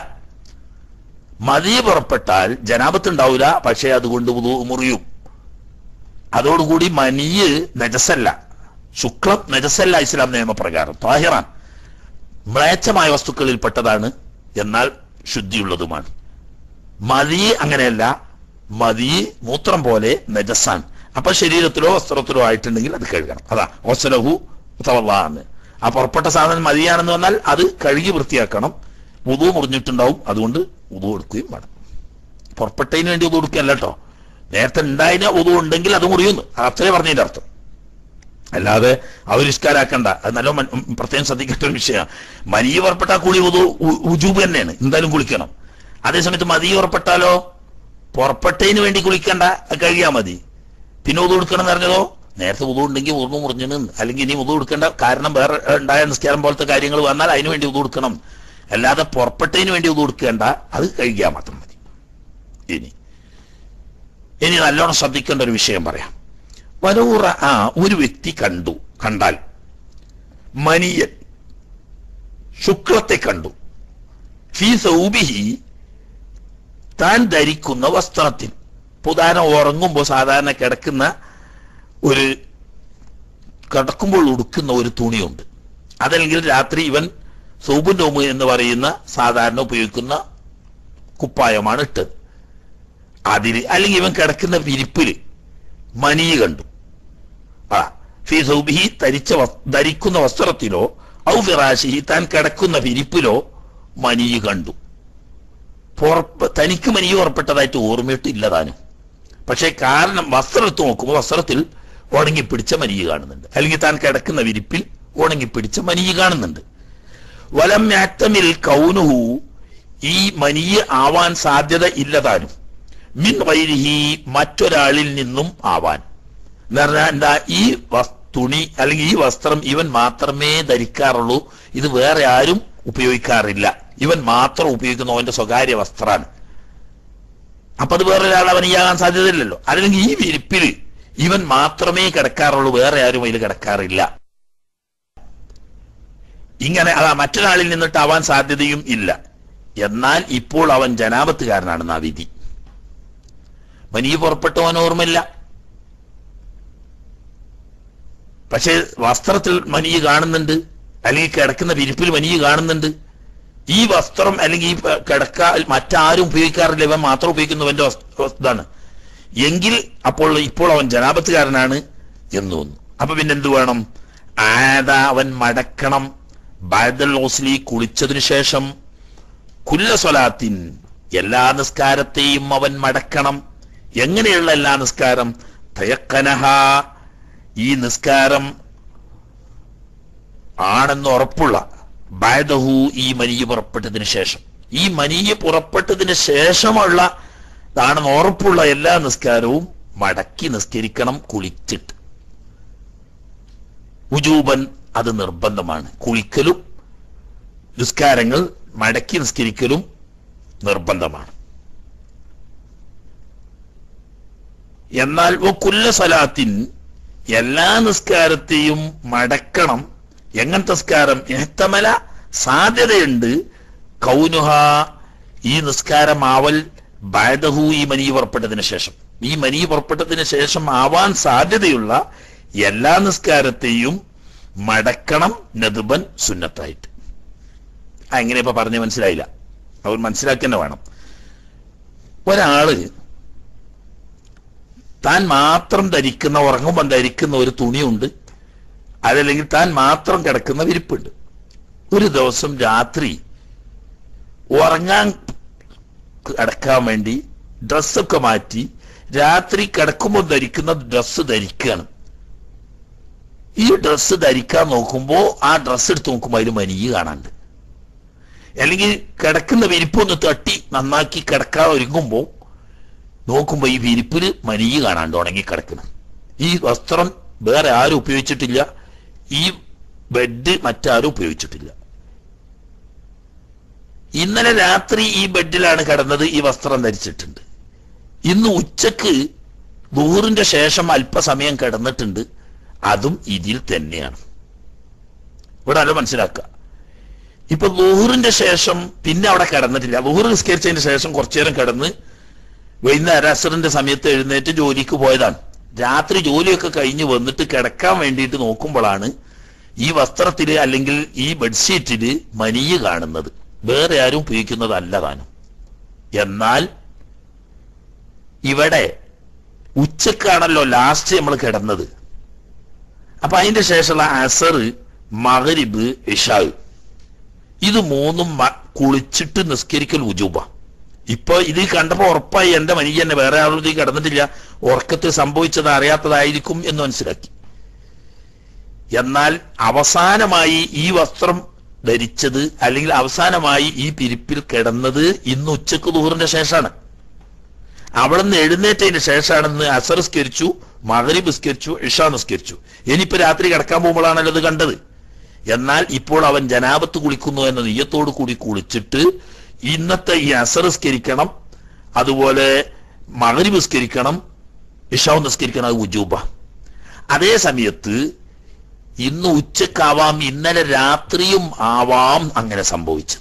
മതിയ പുറപ്പെട്ടാൽ ജനാപത്തുണ്ടാവില്ല പക്ഷേ അതുകൊണ്ട് വുതു മുറിയും അതോടുകൂടി മനിയ് നജസല്ല ശുക്ലം നജസല്ല ഇസ്ലാം നിയമപ്രകാരം താഹിറാൻ മ്ലേച്ഛമായ വസ്തുക്കളിൽപ്പെട്ടതാണ് എന്നാൽ ശുദ്ധിയുള്ളതുമാണ് മതി അങ്ങനെയല്ല മതി മൂത്രം പോലെ നജസാൻ അപ്പൊ ശരീരത്തിലോ വസ്ത്രത്തിലോ ആയിട്ടുണ്ടെങ്കിൽ അത് കഴുകണം അതാ ഒസലഹു തവല്ലാന്ന് ആ പുറപ്പെട്ട സാധനം മതിയാണെന്ന് വന്നാൽ അത് കഴുകി വൃത്തിയാക്കണം ഉതു മുറിഞ്ഞിട്ടുണ്ടാവും അതുകൊണ്ട് ഉതു എടുക്കുകയും വേണം പുറപ്പെട്ടതിന് വേണ്ടി ഉതു കൊടുക്കുകയല്ല കേട്ടോ നേരത്തെ ഉണ്ടായതിന് ഉതു ഉണ്ടെങ്കിൽ അത് മുറിയുന്നു അത്രേ പറഞ്ഞതിന്റെ അർത്ഥം അല്ലാതെ അവരിഷ്കാരാക്കണ്ട അത് നല്ല മൻ- ഉം പ്രത്യേകം ശ്രദ്ധിക്കേണ്ട ഒരു വിഷയമാണ് മനിയ പുറപ്പെട്ട കുളി ഉതു ഉ- ഉജൂബ് തന്നെയാണ് എന്തായാലും കുളിക്കണം അതേസമയത്ത് മതി പുറപ്പെട്ടാലോ പുറപ്പെട്ടതിന് വേണ്ടി കുളിക്കണ്ട അത് കഴിയാ മതി പിന്നെ ഉതു കൊടുക്കണം എന്ന് പറഞ്ഞതോ നേരത്തെ ഉതു ഉണ്ടെങ്കിൽ ഉറന്നു മുറിഞ്ഞു അല്ലെങ്കിൽ ഇനി ഉതു കൊടുക്കേണ്ട കാരണം വേറെ ഉണ്ടായ നിസ്കാരം പോലത്തെ കാര്യങ്ങൾ വന്നാൽ അതിന് വേണ്ടി ഉതു കൊടുക്കണം അല്ലാതെ പുറപ്പെട്ടതിന് വേണ്ടി ഉതു കൊടുക്കേണ്ട അത് കഴിക്കാൻ മാത്രം മതി ഇനി ഇനി നല്ലോണം ശ്രദ്ധിക്കേണ്ട ഒരു വിഷയം പറയാം വരൂറ ആ ഒരു വ്യക്തി കണ്ടു കണ്ടാൽ മനിയൻ ശുക്ലത്തെ കണ്ടു ഫീ സൗബിഹി താൻ ധരിക്കുന്ന വസ്ത്രത്തിൽ ഉദാഹരണം ഉറങ്ങുമ്പോൾ സാധാരണ കിടക്കുന്ന ഒരു കിടക്കുമ്പോൾ ഉടുക്കുന്ന ഒരു തുണിയുണ്ട് അതല്ലെങ്കിൽ രാത്രി ഇവൻ സൗബുൻ നോമ് എന്ന് പറയുന്ന സാധാരണ ഉപയോഗിക്കുന്ന കുപ്പായമാണ് ഇട്ടത് അതില് അല്ലെങ്കിൽ ഇവൻ കിടക്കുന്ന വിരിപ്പില് മനിയ കണ്ടു ആ ഫി സൗബിഹി ധരിച്ച വസ്- ധരിക്കുന്ന വസ്ത്രത്തിലോ ഔ ഫിറാശിഹി താൻ കിടക്കുന്ന വിരിപ്പിലോ മനിയ കണ്ടു പുറപ്പ് തനിക്ക് മനിയ ഉറപ്പെട്ടതായിട്ട് ഓർമ്മയിട്ടില്ല താനും പക്ഷേ കാരണം വസ്ത്രം എടുത്ത് നോക്കുമ്പോൾ വസ്ത്രത്തിൽ ഉണങ്ങിപ്പിടിച്ച മനിയ കാണുന്നുണ്ട് അല്ലെങ്കിൽ താൻ കിടക്കുന്ന വിരിപ്പിൽ ഉണങ്ങിപ്പിടിച്ച മനിയ കാണുന്നുണ്ട് വലം യാക്തമിൽ കൗനുഹു ഈ മനിയ ആവാൻ സാധ്യത ഇല്ലതാനും മിൻ വൈരിഹി മറ്റൊരാളിൽ നിന്നും ആവാൻ എന്ന് പറഞ്ഞാൽ എന്താ ഈ വസ്- തുണി അല്ലെങ്കിൽ ഈ വസ്ത്രം ഇവൻ മാത്രമേ ധരിക്കാറുള്ളൂ ഇത് വേറെ ആരും ഉപയോഗിക്കാറില്ല ഇവൻ മാത്രം ഉപയോഗിക്കുന്ന അവന്റെ സ്വകാര്യ വസ്ത്രമാണ് അപ്പൊ അത് വേറെ ഒരാൾ അവനിയാകാൻ സാധ്യതയില്ലല്ലോ അല്ലെങ്കിൽ ഈ വിരിപ്പില് ഇവൻ മാത്രമേ കിടക്കാറുള്ളൂ വേറെ ആരും അതിൽ കിടക്കാറില്ല ഇങ്ങനെ അതാ മറ്റൊരാളിൽ നിന്നിട്ട് ആവാൻ സാധ്യതയും ഇല്ല എന്നാൽ ഇപ്പോൾ അവൻ ജനാപത്തുകാരനാണെന്ന് ആ വിധി മനീ പുറപ്പെട്ടവൻ ഓർമ്മയില്ല പക്ഷേ വസ്ത്രത്തിൽ മനീ കാണുന്നുണ്ട് അല്ലെങ്കിൽ കിടക്കുന്ന വിരിപ്പിൽ മനീ കാണുന്നുണ്ട് ഈ വസ്ത്രം അല്ലെങ്കിൽ ഈ പ- കിടക്ക മറ്റാരും ഉപയോഗിക്കാറില്ല ഇവൻ മാത്രം ഉപയോഗിക്കുന്നവന്റെ വസ്- വസ്- ഇതാണ് എങ്കിൽ അപ്പോൾ ഇപ്പോൾ അവൻ ജനാപത്തുകാരനാണ് എന്ന് തോന്നുന്നു അപ്പൊ പിന്നെ എന്ത് വേണം ആദ അവൻ മടക്കണം ബാദൽ ഓസ്ലി കുളിച്ചതിനു ശേഷം കുല്ല സ്വലാത്തിൻ എല്ലാ നിസ്കാരത്തെയും അവൻ മടക്കണം എങ്ങനെയുള്ള എല്ലാ നിസ്കാരം തയക്കനഹ ഈ നിസ്കാരം ആണെന്ന് ഉറപ്പുള്ള ബാദഹു ഈ മനിയ പുറപ്പെട്ടതിന് ശേഷം ഈ മനിയ പുറപ്പെട്ടതിന് ശേഷമുള്ള ആണെന്ന് ഉറപ്പുള്ള എല്ലാ നിസ്കാരവും മടക്കി നിസ്കരിക്കണം കുളിച്ചിട്ട് ഉജൂബൻ അത് നിർബന്ധമാണ് കുളിക്കലും നിസ്കാരങ്ങൾ മടക്കി നിസ്കരിക്കലും നിർബന്ധമാണ് എന്നാൽ ഒ കുല്ല സലാത്തിൻ എല്ലാ നിസ്കാരത്തെയും മടക്കണം എങ്ങനത്തെ നിസ്കാരം എഹത്തമല സാധ്യതയുണ്ട് കൗനുഹ ഈ നിസ്കാരം ആവൽ ബാദഹു ഈ മനി പുറപ്പെട്ടതിന് ശേഷം ഈ മനി പുറപ്പെട്ടതിന് ശേഷം ആവാൻ സാധ്യതയുള്ള എല്ലാ നിസ്കാരത്തെയും മടക്കണം നദുബൻ സുന്നത്തായിട്ട് ആ എങ്ങനെ ഇപ്പൊ പറഞ്ഞ് മനസ്സിലായില്ല അവർ മനസ്സിലാക്കി തന്നെ വേണം ഒരാള് താൻ മാത്രം ധരിക്കുന്ന ഉറങ്ങുമ്പോൾ ധരിക്കുന്ന ഒരു തുണിയുണ്ട് അതല്ലെങ്കിൽ താൻ മാത്രം കിടക്കുന്ന വിരിപ്പുണ്ട് ഒരു ദിവസം രാത്രി ഉറങ്ങാൻ കിടക്കാൻ വേണ്ടി ഡ്രസ്സൊക്കെ മാറ്റി രാത്രി കിടക്കുമ്പോൾ ധരിക്കുന്ന ഡ്രസ്സ് ധരിക്കുകയാണ് ഈ ഡ്രസ്സ് ധരിക്കാൻ നോക്കുമ്പോൾ ആ ഡ്രസ്സ് എടുത്ത് നോക്കുമ്പോൾ അതിൽ മനിയ കാണാണ്ട് അല്ലെങ്കിൽ കിടക്കുന്ന വിരിപ്പൊന്ന് തട്ടി നന്നാക്കി കിടക്കാൻ ഒരുങ്ങുമ്പോൾ നോക്കുമ്പോൾ ഈ വിരിപ്പില് മനിയ കാണാണ്ട് ഉണങ്ങി കിടക്കണം ഈ വസ്ത്രം വേറെ ആരും ഉപയോഗിച്ചിട്ടില്ല ഈ ബെഡ് മറ്റാരും ഉപയോഗിച്ചിട്ടില്ല ഇന്നലെ രാത്രി ഈ ബെഡിലാണ് കിടന്നത് ഈ വസ്ത്രം ധരിച്ചിട്ടുണ്ട് ഇന്ന് ഉച്ചക്ക് ദൂറിന്റെ ശേഷം അല്പസമയം കിടന്നിട്ടുണ്ട് അതും ഇതിൽ തന്നെയാണ് ഇവിടെ അത് മനസ്സിലാക്കുക ഇപ്പൊ ലുഹറിന്റെ ശേഷം പിന്നെ അവിടെ കിടന്നിട്ടില്ല ലുഹർ നിസ്കരിച്ചതിന് ശേഷം കുറച്ചു നേരം കിടന്ന് വൈകുന്നേരം അസറിന്റെ സമയത്ത് എഴുന്നേറ്റ് ജോലിക്ക് പോയതാണ് രാത്രി ജോലിയൊക്കെ കഴിഞ്ഞ് വന്നിട്ട് കിടക്കാൻ വേണ്ടിയിട്ട് നോക്കുമ്പോഴാണ് ഈ വസ്ത്രത്തില് അല്ലെങ്കിൽ ഈ ബെഡ്ഷീറ്റില് മനിയ് കാണുന്നത് വേറെ ആരും ഉപയോഗിക്കുന്നതല്ല താനും എന്നാൽ ഇവിടെ ഉച്ചക്കാണല്ലോ ലാസ്റ്റ് നമ്മൾ കിടന്നത് അപ്പൊ അതിന്റെ ശേഷമുള്ള അസർ മകരിബ് ഇഷാവ് ഇത് മൂന്നും മ- കുളിച്ചിട്ട് നിസ്കരിക്കൽ ഉജൂബ ഇപ്പൊ ഇത് കണ്ടപ്പോ ഉറപ്പായി എന്റെ മനിക്ക് തന്നെ വേറെ ആളുടെ കിടന്നിട്ടില്ല ഉറക്കത്തിൽ സംഭവിച്ചത് അറിയാത്തതായിരിക്കും എന്ന് മനസ്സിലാക്കി എന്നാൽ അവസാനമായി ഈ വസ്ത്രം ധരിച്ചത് അല്ലെങ്കിൽ അവസാനമായി ഈ പിരിപ്പിൽ കിടന്നത് ഇന്ന് ഉച്ചക്ക് ദൂറിന്റെ ശേഷമാണ് അവിടെ നിന്ന് എഴുന്നേറ്റതിന് ശേഷമാണെന്ന് അസർ സ്കരിച്ചു മകരീബ് സ്കരിച്ചു ഇഷ നിസ്കരിച്ചു ഇനിയിപ്പോ രാത്രി കിടക്കാൻ പോകുമ്പോഴാണല്ലോ ഇത് കണ്ടത് എന്നാൽ ഇപ്പോൾ അവൻ ജനാപത്ത് കുളിക്കുന്നു എന്ന നെയ്യത്തോടു കൂടി കുളിച്ചിട്ട് ഇന്നത്തെ ഈ അസർ സ്കരിക്കണം അതുപോലെ മകരീബ് സ്കരിക്കണം ഇഷാവ് നിസ്കരിക്കണം അത് ഉജൂബ അതേ സമയത്ത് ഇന്ന് ഉച്ചക്കാവാം ഇന്നലെ രാത്രിയും ആവാം അങ്ങനെ സംഭവിച്ചത്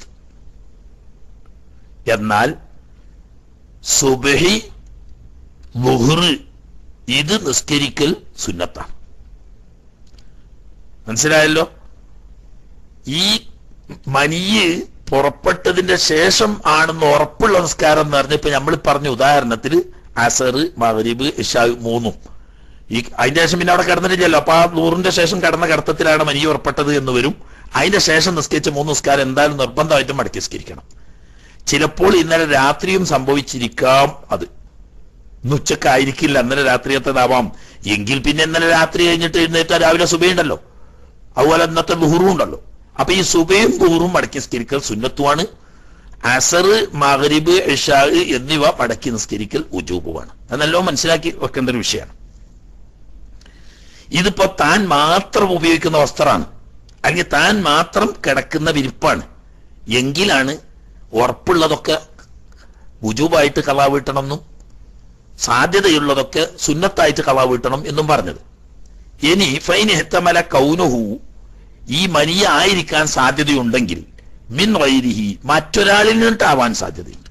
എന്നാൽ സുബഹി ലുഹ്റ് ഇത് നിസ്കരിക്കൽ സുന്നത്താണ് മനസ്സിലായല്ലോ ഈ മനിയ് പുറപ്പെട്ടതിന്റെ ശേഷം ആണെന്ന് ഉറപ്പുള്ള നിസ്കാരം എന്ന് പറഞ്ഞപ്പോ നമ്മൾ പറഞ്ഞ ഉദാഹരണത്തിൽ അസർ മഹരീബ് ഇഷാവ് മൂന്നും ഈ അതിന്റെ ശേഷം പിന്നെ അവിടെ കിടന്നിട്ടില്ലല്ലോ അപ്പൊ ആ നൂറിന്റെ ശേഷം കിടന്ന കിടത്തത്തിലാണ് മനിയ പുറപ്പെട്ടത് എന്ന് വരും അതിന്റെ ശേഷം നിസ്കരിച്ച മൂന്ന് നിസ്കാരം എന്തായാലും നിർബന്ധമായിട്ടും മടക്കി നിസ്കരിക്കണം ചിലപ്പോൾ ഇന്നലെ രാത്രിയും സംഭവിച്ചിരിക്കാം അത് ഇന്ന് ഉച്ചക്കായിരിക്കില്ല ഇന്നലെ രാത്രിയത്തേതാവാം എങ്കിൽ പിന്നെ ഇന്നലെ രാത്രി കഴിഞ്ഞിട്ട് എഴുന്നേറ്റാൽ രാവിലെ സുബയുണ്ടല്ലോ അതുപോലെ ഇന്നത്തെ ലുഹുറും ഉണ്ടല്ലോ അപ്പൊ ഈ സുബയും ലുഹുറും മടക്കി നിസ്കരിക്കൽ സുന്നത്തുമാണ് അസർ മഗ്രിബ് ഇഷാ എന്നിവ മടക്കി നിസ്കരിക്കൽ ഉജൂബുമാണ് അത് നല്ലോണം മനസ്സിലാക്കി വെക്കേണ്ട ഒരു വിഷയമാണ് ഇതിപ്പോ താൻ മാത്രം ഉപയോഗിക്കുന്ന വസ്ത്രമാണ് അല്ലെങ്കിൽ താൻ മാത്രം കിടക്കുന്ന വിരിപ്പാണ് എങ്കിലാണ് ഉറപ്പുള്ളതൊക്കെ ഉജൂബായിട്ട് കളാ വീട്ടണമെന്നും സാധ്യതയുള്ളതൊക്കെ സുന്നത്തായിട്ട് കളാ വീട്ടണം എന്നും പറഞ്ഞത് ഇനി ഫൈൻ ഹെത്തമല കൗനുഹു ഈ മനിയ ആയിരിക്കാൻ സാധ്യതയുണ്ടെങ്കിൽ മിൻ വൈരിഹി മറ്റൊരാളിൽ നിന്നിട്ടാവാൻ സാധ്യതയുണ്ട്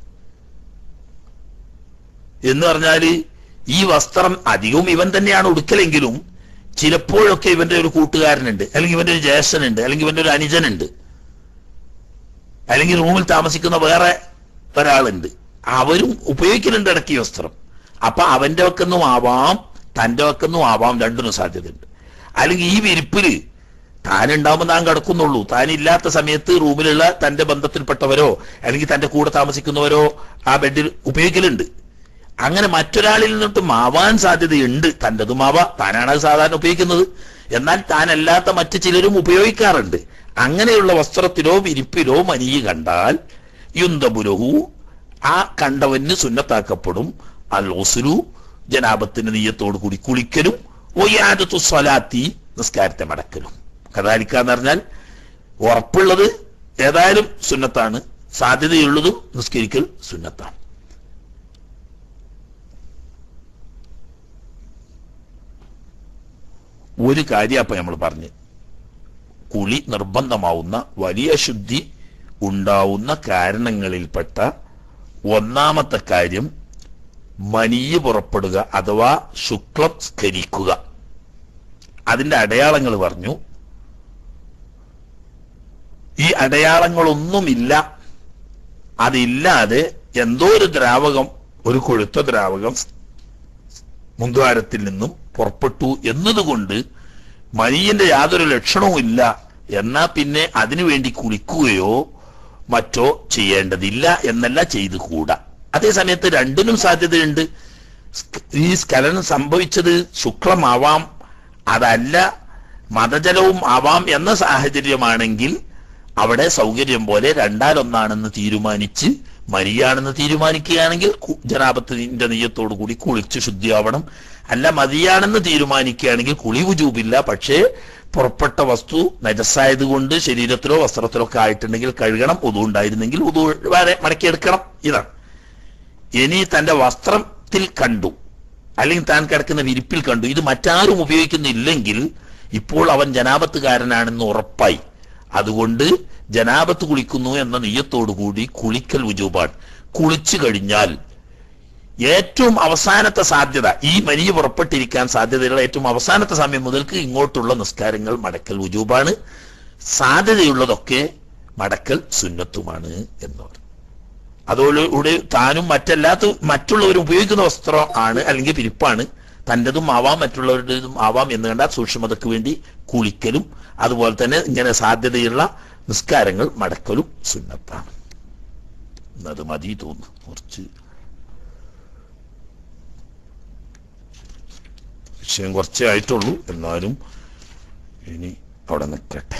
എന്ന് പറഞ്ഞാല് ഈ വസ്ത്രം അധികവും ഇവൻ തന്നെയാണ് ഉടുക്കലെങ്കിലും ചിലപ്പോഴൊക്കെ ഇവന്റെ ഒരു കൂട്ടുകാരനുണ്ട് അല്ലെങ്കിൽ ഇവന്റെ ഒരു ജ്യേഷ്ഠനുണ്ട് അല്ലെങ്കിൽ ഇവന്റെ ഒരു അനുജനുണ്ട് അല്ലെങ്കിൽ റൂമിൽ താമസിക്കുന്ന വേറെ ഒരാളുണ്ട് അവരും ഉപയോഗിക്കുന്നുണ്ട് ഇടയ്ക്ക് ഈ വസ്ത്രം അപ്പൊ അവന്റെ വക്കെന്നും ആവാം തന്റെ വക്കെന്നും ആവാം രണ്ടിനും സാധ്യതയുണ്ട് അല്ലെങ്കിൽ ഈ വിരിപ്പില് താനുണ്ടാവുമ്പോൾ താൻ കിടക്കുന്നുള്ളൂ താൻ ഇല്ലാത്ത സമയത്ത് റൂമിലുള്ള തന്റെ ബന്ധത്തിൽപ്പെട്ടവരോ അല്ലെങ്കിൽ തന്റെ കൂടെ താമസിക്കുന്നവരോ ആ ബെഡിൽ ഉപയോഗിക്കലുണ്ട് അങ്ങനെ മറ്റൊരാളിൽ നിന്നിട്ടും ആവാൻ സാധ്യതയുണ്ട് തൻ്റെതും ആവാം താനാണ് അത് സാധാരണ ഉപയോഗിക്കുന്നത് എന്നാൽ താനല്ലാത്ത മറ്റു ചിലരും ഉപയോഗിക്കാറുണ്ട് അങ്ങനെയുള്ള വസ്ത്രത്തിലോ വിരിപ്പിലോ മനിയ കണ്ടാൽ യുന്തബുലഹു ആ കണ്ടവന് സുന്നത്താക്കപ്പെടും അൽ ഒസുലു ജനാപത്തിന്റെ നീയത്തോടു കൂടി കുളിക്കലും ഒയാദത്തു സ്വലാത്തി നിസ്കാരത്തെ മടക്കലും കഥാലിക്കാന്ന് പറഞ്ഞാൽ ഉറപ്പുള്ളത് ഏതായാലും സുന്നത്താണ് സാധ്യതയുള്ളതും നിസ്കരിക്കൽ സുന്നത്താണ് ഒരു കാര്യം അപ്പൊ നമ്മൾ പറഞ്ഞു കുളി നിർബന്ധമാവുന്ന വലിയ ശുദ്ധി ഉണ്ടാവുന്ന കാരണങ്ങളിൽപ്പെട്ട ഒന്നാമത്തെ കാര്യം മനിയ് പുറപ്പെടുക അഥവാ ശുക്ലം സ്കരിക്കുക അതിന്റെ അടയാളങ്ങൾ പറഞ്ഞു ഈ അടയാളങ്ങളൊന്നുമില്ല അതില്ലാതെ എന്തോ ഒരു ദ്രാവകം ഒരു കൊഴുത്ത ദ്രാവകം മുന്തുവാരത്തിൽ നിന്നും പുറപ്പെട്ടു എന്നതുകൊണ്ട് മനിയന്റെ യാതൊരു ലക്ഷണവും ഇല്ല എന്നാ പിന്നെ അതിനുവേണ്ടി കുളിക്കുകയോ മറ്റോ ചെയ്യേണ്ടതില്ല എന്നല്ല ചെയ്തു കൂടാ അതേ സമയത്ത് രണ്ടിനും സാധ്യതയുണ്ട് സ്ക- ഈ സ്ഖലനം സംഭവിച്ചത് ശുക്ലമാവാം അതല്ല മതജലവും ആവാം എന്ന സാഹചര്യമാണെങ്കിൽ അവിടെ സൗകര്യം പോലെ രണ്ടാലൊന്നാണെന്ന് തീരുമാനിച്ച് മരിയാണെന്ന് തീരുമാനിക്കുകയാണെങ്കിൽ കു- ജനാപത്തിന്റെ നെയ്യത്തോടു കൂടി കുളിച്ച് ശുദ്ധിയാവണം അല്ല മതിയാണെന്ന് തീരുമാനിക്കുകയാണെങ്കിൽ കുളി വുജൂബില്ല പക്ഷേ പുറപ്പെട്ട വസ്തു നജസ്സായത് കൊണ്ട് ശരീരത്തിലോ വസ്ത്രത്തിലോ ഒക്കെ ആയിട്ടുണ്ടെങ്കിൽ കഴുകണം ഉതു ഉണ്ടായിരുന്നെങ്കിൽ ഉതു വരെ മടക്കിയെടുക്കണം ഇതാണ് ഇനി തന്റെ വസ്ത്രത്തിൽ കണ്ടു അല്ലെങ്കിൽ താൻ കിടക്കുന്ന വിരിപ്പിൽ കണ്ടു ഇത് മറ്റാരും ഉപയോഗിക്കുന്നില്ലെങ്കിൽ ഇപ്പോൾ അവൻ ജനാപത്തുകാരനാണെന്ന് ഉറപ്പായി അതുകൊണ്ട് ജനാപത്ത് കുളിക്കുന്നു എന്ന നെയ്യത്തോടുകൂടി കുളിക്കൽ ഉജൂബാണ് കുളിച്ചു കഴിഞ്ഞാൽ ഏറ്റവും അവസാനത്തെ സാധ്യത ഈ മനിയ പുറപ്പെട്ടിരിക്കാൻ സാധ്യതയുള്ള ഏറ്റവും അവസാനത്തെ സമയം മുതൽക്ക് ഇങ്ങോട്ടുള്ള നിസ്കാരങ്ങൾ മടക്കൽ ഉജൂബാണ് സാധ്യതയുള്ളതൊക്കെ മടക്കൽ സുന്നത്തുമാണ് എന്ന് പറഞ്ഞു അതോടുകൂടി താനും മറ്റല്ലാത്ത മറ്റുള്ളവരും ഉപയോഗിക്കുന്ന വസ്ത്രം ആണ് അല്ലെങ്കിൽ പിരിപ്പാണ് തൻ്റെതും ആവാം മറ്റുള്ളവരുടേതും ആവാം എന്ന് കണ്ട സൂക്ഷ്മതയ്ക്ക് വേണ്ടി കുളിക്കലും അതുപോലെ തന്നെ ഇങ്ങനെ സാധ്യതയുള്ള നിസ്കാരങ്ങൾ മടക്കലും സുന്നത്താണ് അത് മതി തോന്നുന്നു കുറച്ച് വിഷയം കുറച്ചേ ആയിട്ടുള്ളൂ എന്നാലും ഇനി അവിടെ നിൽക്കട്ടെ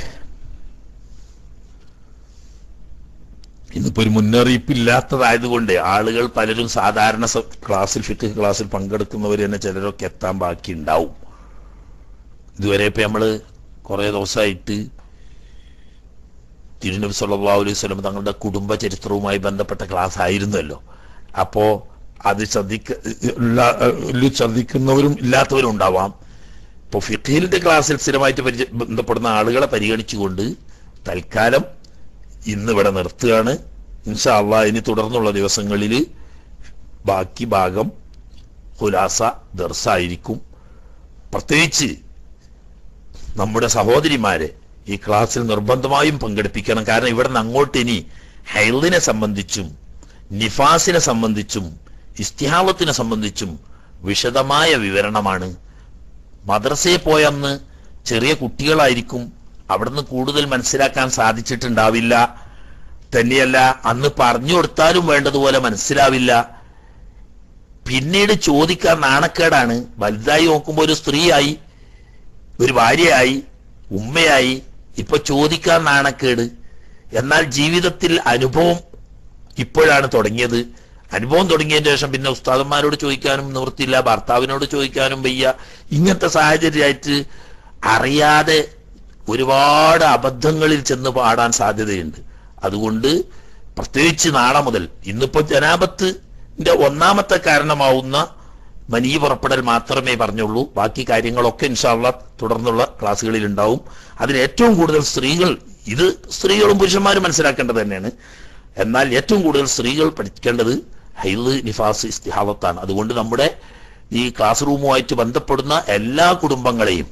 ഇന്നിപ്പോ ഒരു മുന്നറിയിപ്പ് ഇല്ലാത്തതായതുകൊണ്ട് ആളുകൾ പലരും സാധാരണ സ- ക്ലാസ്സിൽ ഫിറ്റ് ക്ലാസ്സിൽ പങ്കെടുക്കുന്നവർ തന്നെ ചിലരൊക്കെ എത്താൻ ബാക്കി ഉണ്ടാവും ഇതുവരെ ഇപ്പൊ നമ്മള് കുറെ ദിവസമായിട്ട് തിരുനബി സല്ലല്ലാഹു അലൈഹി വസല്ലം തങ്ങളുടെ കുടുംബ ചരിത്രവുമായി ബന്ധപ്പെട്ട ക്ലാസ് ആയിരുന്നല്ലോ അപ്പോ അത് ശ്രദ്ധിക്ക ഉള്ള- ഉള്ള ശ്രദ്ധിക്കുന്നവരും ഇല്ലാത്തവരും ഉണ്ടാവാം ഇപ്പൊ ഫിഖീലിന്റെ ക്ലാസ്സിൽ സ്ഥിരമായിട്ട് പരിചയ ബന്ധപ്പെടുന്ന ആളുകളെ പരിഗണിച്ചുകൊണ്ട് തൽക്കാലം ഇന്ന് ഇവിടെ നിർത്തുകയാണ് ഇൻഷാ അള്ളാ ഇനി തുടർന്നുള്ള ദിവസങ്ങളിൽ ബാക്കി ഭാഗം ഹുലാസ ദർസായിരിക്കും പ്രത്യേകിച്ച് നമ്മുടെ സഹോദരിമാരെ ഈ ക്ലാസ്സിൽ നിർബന്ധമായും പങ്കെടുപ്പിക്കണം കാരണം ഇവിടെ നിന്ന് അങ്ങോട്ട് ഇനി ഹൈലിനെ സംബന്ധിച്ചും നിഫാസിനെ സംബന്ധിച്ചും ഇസ്തിഹാവത്തിനെ സംബന്ധിച്ചും വിശദമായ വിവരണമാണ് മദ്രസയിൽ പോയന്ന് ചെറിയ കുട്ടികളായിരിക്കും അവിടുന്ന് കൂടുതൽ മനസ്സിലാക്കാൻ സാധിച്ചിട്ടുണ്ടാവില്ല തന്നെയല്ല അന്ന് പറഞ്ഞു കൊടുത്താലും വേണ്ടതുപോലെ മനസ്സിലാവില്ല പിന്നീട് ചോദിക്കാൻ നാണക്കേടാണ് വലുതായി നോക്കുമ്പോൾ ഒരു സ്ത്രീയായി ഒരു ഭാര്യയായി ഉമ്മയായി ഇപ്പൊ ചോദിക്കാൻ നാണക്കേട് എന്നാൽ ജീവിതത്തിൽ അനുഭവം ഇപ്പോഴാണ് തുടങ്ങിയത് അനുഭവം തുടങ്ങിയതിന് ശേഷം പിന്നെ ഉസ്താദന്മാരോട് ചോദിക്കാനും നിവൃത്തിയില്ല ഭർത്താവിനോട് ചോദിക്കാനും വയ്യ ഇങ്ങനത്തെ സാഹചര്യമായിട്ട് അറിയാതെ ഒരുപാട് അബദ്ധങ്ങളിൽ ചെന്ന് പാടാൻ സാധ്യതയുണ്ട് അതുകൊണ്ട് പ്രത്യേകിച്ച് നാളെ മുതൽ ഇന്നിപ്പോ ജനാപത്തിന്റെ ഒന്നാമത്തെ കാരണമാവുന്ന മനീ പുറപ്പെടൽ മാത്രമേ പറഞ്ഞുള്ളൂ ബാക്കി കാര്യങ്ങളൊക്കെ ഇൻഷാള്ള തുടർന്നുള്ള ക്ലാസ്സുകളിൽ ഉണ്ടാവും അതിൽ ഏറ്റവും കൂടുതൽ സ്ത്രീകൾ ഇത് സ്ത്രീകളും പുരുഷന്മാരും മനസ്സിലാക്കേണ്ടത് തന്നെയാണ് എന്നാൽ ഏറ്റവും കൂടുതൽ സ്ത്രീകൾ പഠിക്കേണ്ടത് ഹൈല് നിഫാസ് ഇസ്തിഹാവത്താണ് അതുകൊണ്ട് നമ്മുടെ ഈ ക്ലാസ് റൂമുമായിട്ട് ബന്ധപ്പെടുന്ന എല്ലാ കുടുംബങ്ങളെയും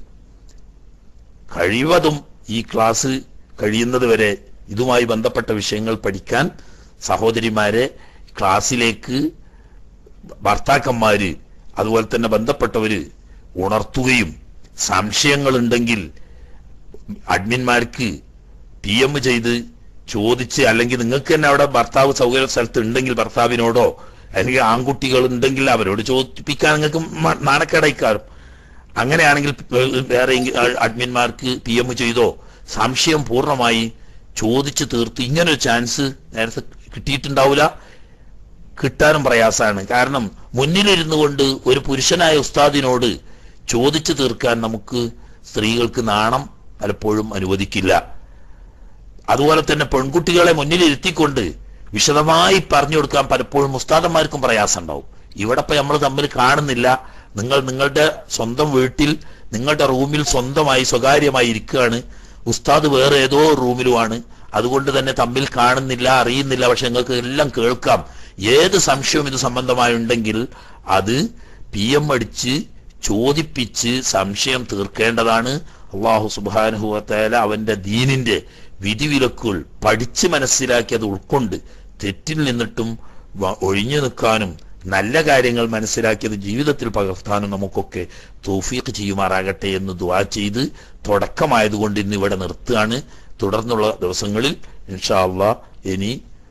കഴിവതും ഈ ക്ലാസ് കഴിയുന്നത് വരെ ഇതുമായി ബന്ധപ്പെട്ട വിഷയങ്ങൾ പഠിക്കാൻ സഹോദരിമാരെ ക്ലാസ്സിലേക്ക് ഭർത്താക്കന്മാര് അതുപോലെ തന്നെ ബന്ധപ്പെട്ടവര് ഉണർത്തുകയും സംശയങ്ങളുണ്ടെങ്കിൽ അഡ്മിന്മാർക്ക് പി എം ചെയ്ത് ചോദിച്ച് അല്ലെങ്കിൽ നിങ്ങൾക്ക് തന്നെ അവിടെ ഭർത്താവ് സൗകര്യ സ്ഥലത്ത് ഉണ്ടെങ്കിൽ ഭർത്താവിനോടോ അല്ലെങ്കിൽ ആൺകുട്ടികൾ ഉണ്ടെങ്കിൽ അവരോട് ചോദിപ്പിക്കാൻ നിങ്ങൾക്ക് മ- നാണക്കേടായിക്കാരും അങ്ങനെയാണെങ്കിൽ വേറെ അഡ്മിന്മാർക്ക് പി എം ചെയ്തോ സംശയം പൂർണ്ണമായി ചോദിച്ചു തീർത്ത് ഇങ്ങനൊരു ചാൻസ് നേരത്തെ കിട്ടിയിട്ടുണ്ടാവില്ല കിട്ടാനും പ്രയാസമാണ് കാരണം മുന്നിലിരുന്നു കൊണ്ട് ഒരു പുരുഷനായ ഉസ്താദിനോട് ചോദിച്ചു തീർക്കാൻ നമുക്ക് സ്ത്രീകൾക്ക് നാണം പലപ്പോഴും അനുവദിക്കില്ല അതുപോലെ തന്നെ പെൺകുട്ടികളെ മുന്നിലിരുത്തിക്കൊണ്ട് വിശദമായി പറഞ്ഞു കൊടുക്കാൻ പലപ്പോഴും ഉസ്താദന്മാർക്കും പ്രയാസം ഉണ്ടാവും ഇവിടെ ഇപ്പൊ നമ്മൾ തമ്മിൽ കാണുന്നില്ല നിങ്ങൾ നിങ്ങളുടെ സ്വന്തം വീട്ടിൽ നിങ്ങളുടെ റൂമിൽ സ്വന്തമായി സ്വകാര്യമായി ഇരിക്കുകയാണ് ഉസ്താദ് വേറെ ഏതോ റൂമിലുമാണ് അതുകൊണ്ട് തന്നെ തമ്മിൽ കാണുന്നില്ല അറിയുന്നില്ല പക്ഷെ നിങ്ങൾക്ക് എല്ലാം കേൾക്കാം ഏത് സംശയവും ഇത് സംബന്ധമായുണ്ടെങ്കിൽ അത് പി എം അടിച്ച് ചോദിപ്പിച്ച് സംശയം തീർക്കേണ്ടതാണ് അള്ളാഹു സുബാനുഹുവത്തേല അവന്റെ ദീനിന്റെ വിധിവിലക്കുകൾ പഠിച്ച് മനസ്സിലാക്കി അത് ഉൾക്കൊണ്ട് തെറ്റിൽ നിന്നിട്ടും വ- ഒഴിഞ്ഞു നിൽക്കാനും നല്ല കാര്യങ്ങൾ മനസ്സിലാക്കിയത് ജീവിതത്തിൽ പകർത്താനും നമുക്കൊക്കെ തൗഫീഖ് ചെയ്യുമാറാകട്ടെ എന്ന് ദുആ ചെയ്ത് തുടക്കമായതുകൊണ്ട് ഇന്ന് ഇവിടെ നിർത്തുകയാണ് തുടർന്നുള്ള ദിവസങ്ങളിൽ ഇൻഷാ അള്ളാ ഇനി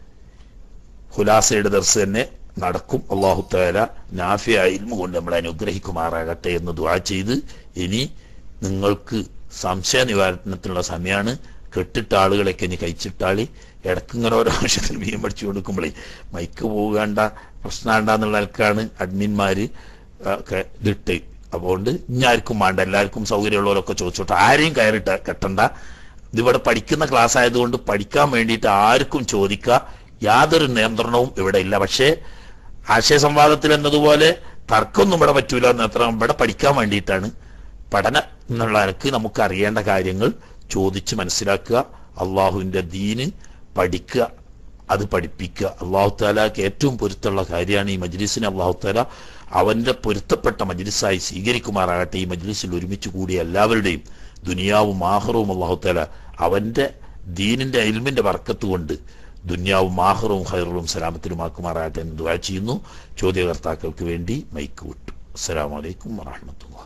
ഹുലാസയുടെ ദർസ് തന്നെ നടക്കും അള്ളാഹു താല നാഫിയ ഇൽമ കൊണ്ട് നമ്മളെ അനുഗ്രഹിക്കുമാറാകട്ടെ എന്ന് ദുആ ചെയ്ത് ഇനി നിങ്ങൾക്ക് സംശയ നിവാരണത്തിനുള്ള സമയമാണ് കെട്ടിട്ട ആളുകളൊക്കെ ഇനി കഴിച്ചിട്ടാളി ഇടയ്ക്ക് ഇങ്ങനെ ഓരോ ആവശ്യത്തിന് മീൻ പഠിച്ചു കൊടുക്കുമ്പോഴേ മൈക്ക് പോകേണ്ട പ്രശ്നമുണ്ടെന്നുള്ള ആൾക്കാണ് അഡ്മിന്മാര് ഒക്കെ ഇതിട്ട് അതുകൊണ്ട് ഇനി ആർക്കും വേണ്ട എല്ലാവർക്കും സൗകര്യമുള്ളവരൊക്കെ ചോദിച്ചോട്ടെ ആരെയും കയറിട്ട് കെട്ടണ്ട ഇതിവിടെ പഠിക്കുന്ന ക്ലാസ് ആയതുകൊണ്ട് പഠിക്കാൻ വേണ്ടിയിട്ട് ആർക്കും ചോദിക്കുക യാതൊരു നിയന്ത്രണവും ഇവിടെ ഇല്ല പക്ഷേ ആശയ സംവാദത്തിൽ എന്നതുപോലെ തർക്കമൊന്നും ഇവിടെ പറ്റൂല എന്ന് അത്ര ഇവിടെ പഠിക്കാൻ വേണ്ടിയിട്ടാണ് പഠന എന്നുള്ള നിലക്ക് നമുക്ക് അറിയേണ്ട കാര്യങ്ങൾ ചോദിച്ച് മനസ്സിലാക്കുക അള്ളാഹുവിന്റെ ദീന് പഠിക്കുക അത് പഠിപ്പിക്കുക അള്ളാഹു താലാക്ക് ഏറ്റവും പൊരുത്തമുള്ള കാര്യമാണ് ഈ മജ്ലിസിനെ അള്ളാഹു താല അവന്റെ പൊരുത്തപ്പെട്ട മജ്ലിസായി സ്വീകരിക്കുമാറാകട്ടെ ഈ മജ്ലിസിൽ ഒരുമിച്ച് കൂടിയ എല്ലാവരുടെയും ദുനിയാവും ആഹ്റവും അള്ളാഹു താല അവന്റെ ദീനിന്റെ അൽമിന്റെ വർക്കത്ത് കൊണ്ട് ദുന്യാവും ആഹ്റവും ഹൈറും സലാമത്തിലുമാക്കുമാറാകട്ടെ എന്ന് ദുആ ചെയ്യുന്നു ചോദ്യകർത്താക്കൾക്ക് വേണ്ടി മൈക്ക് വിട്ടു അസ്സലാമു അലൈക്കും വറഹ്മത്തുള്ളാഹി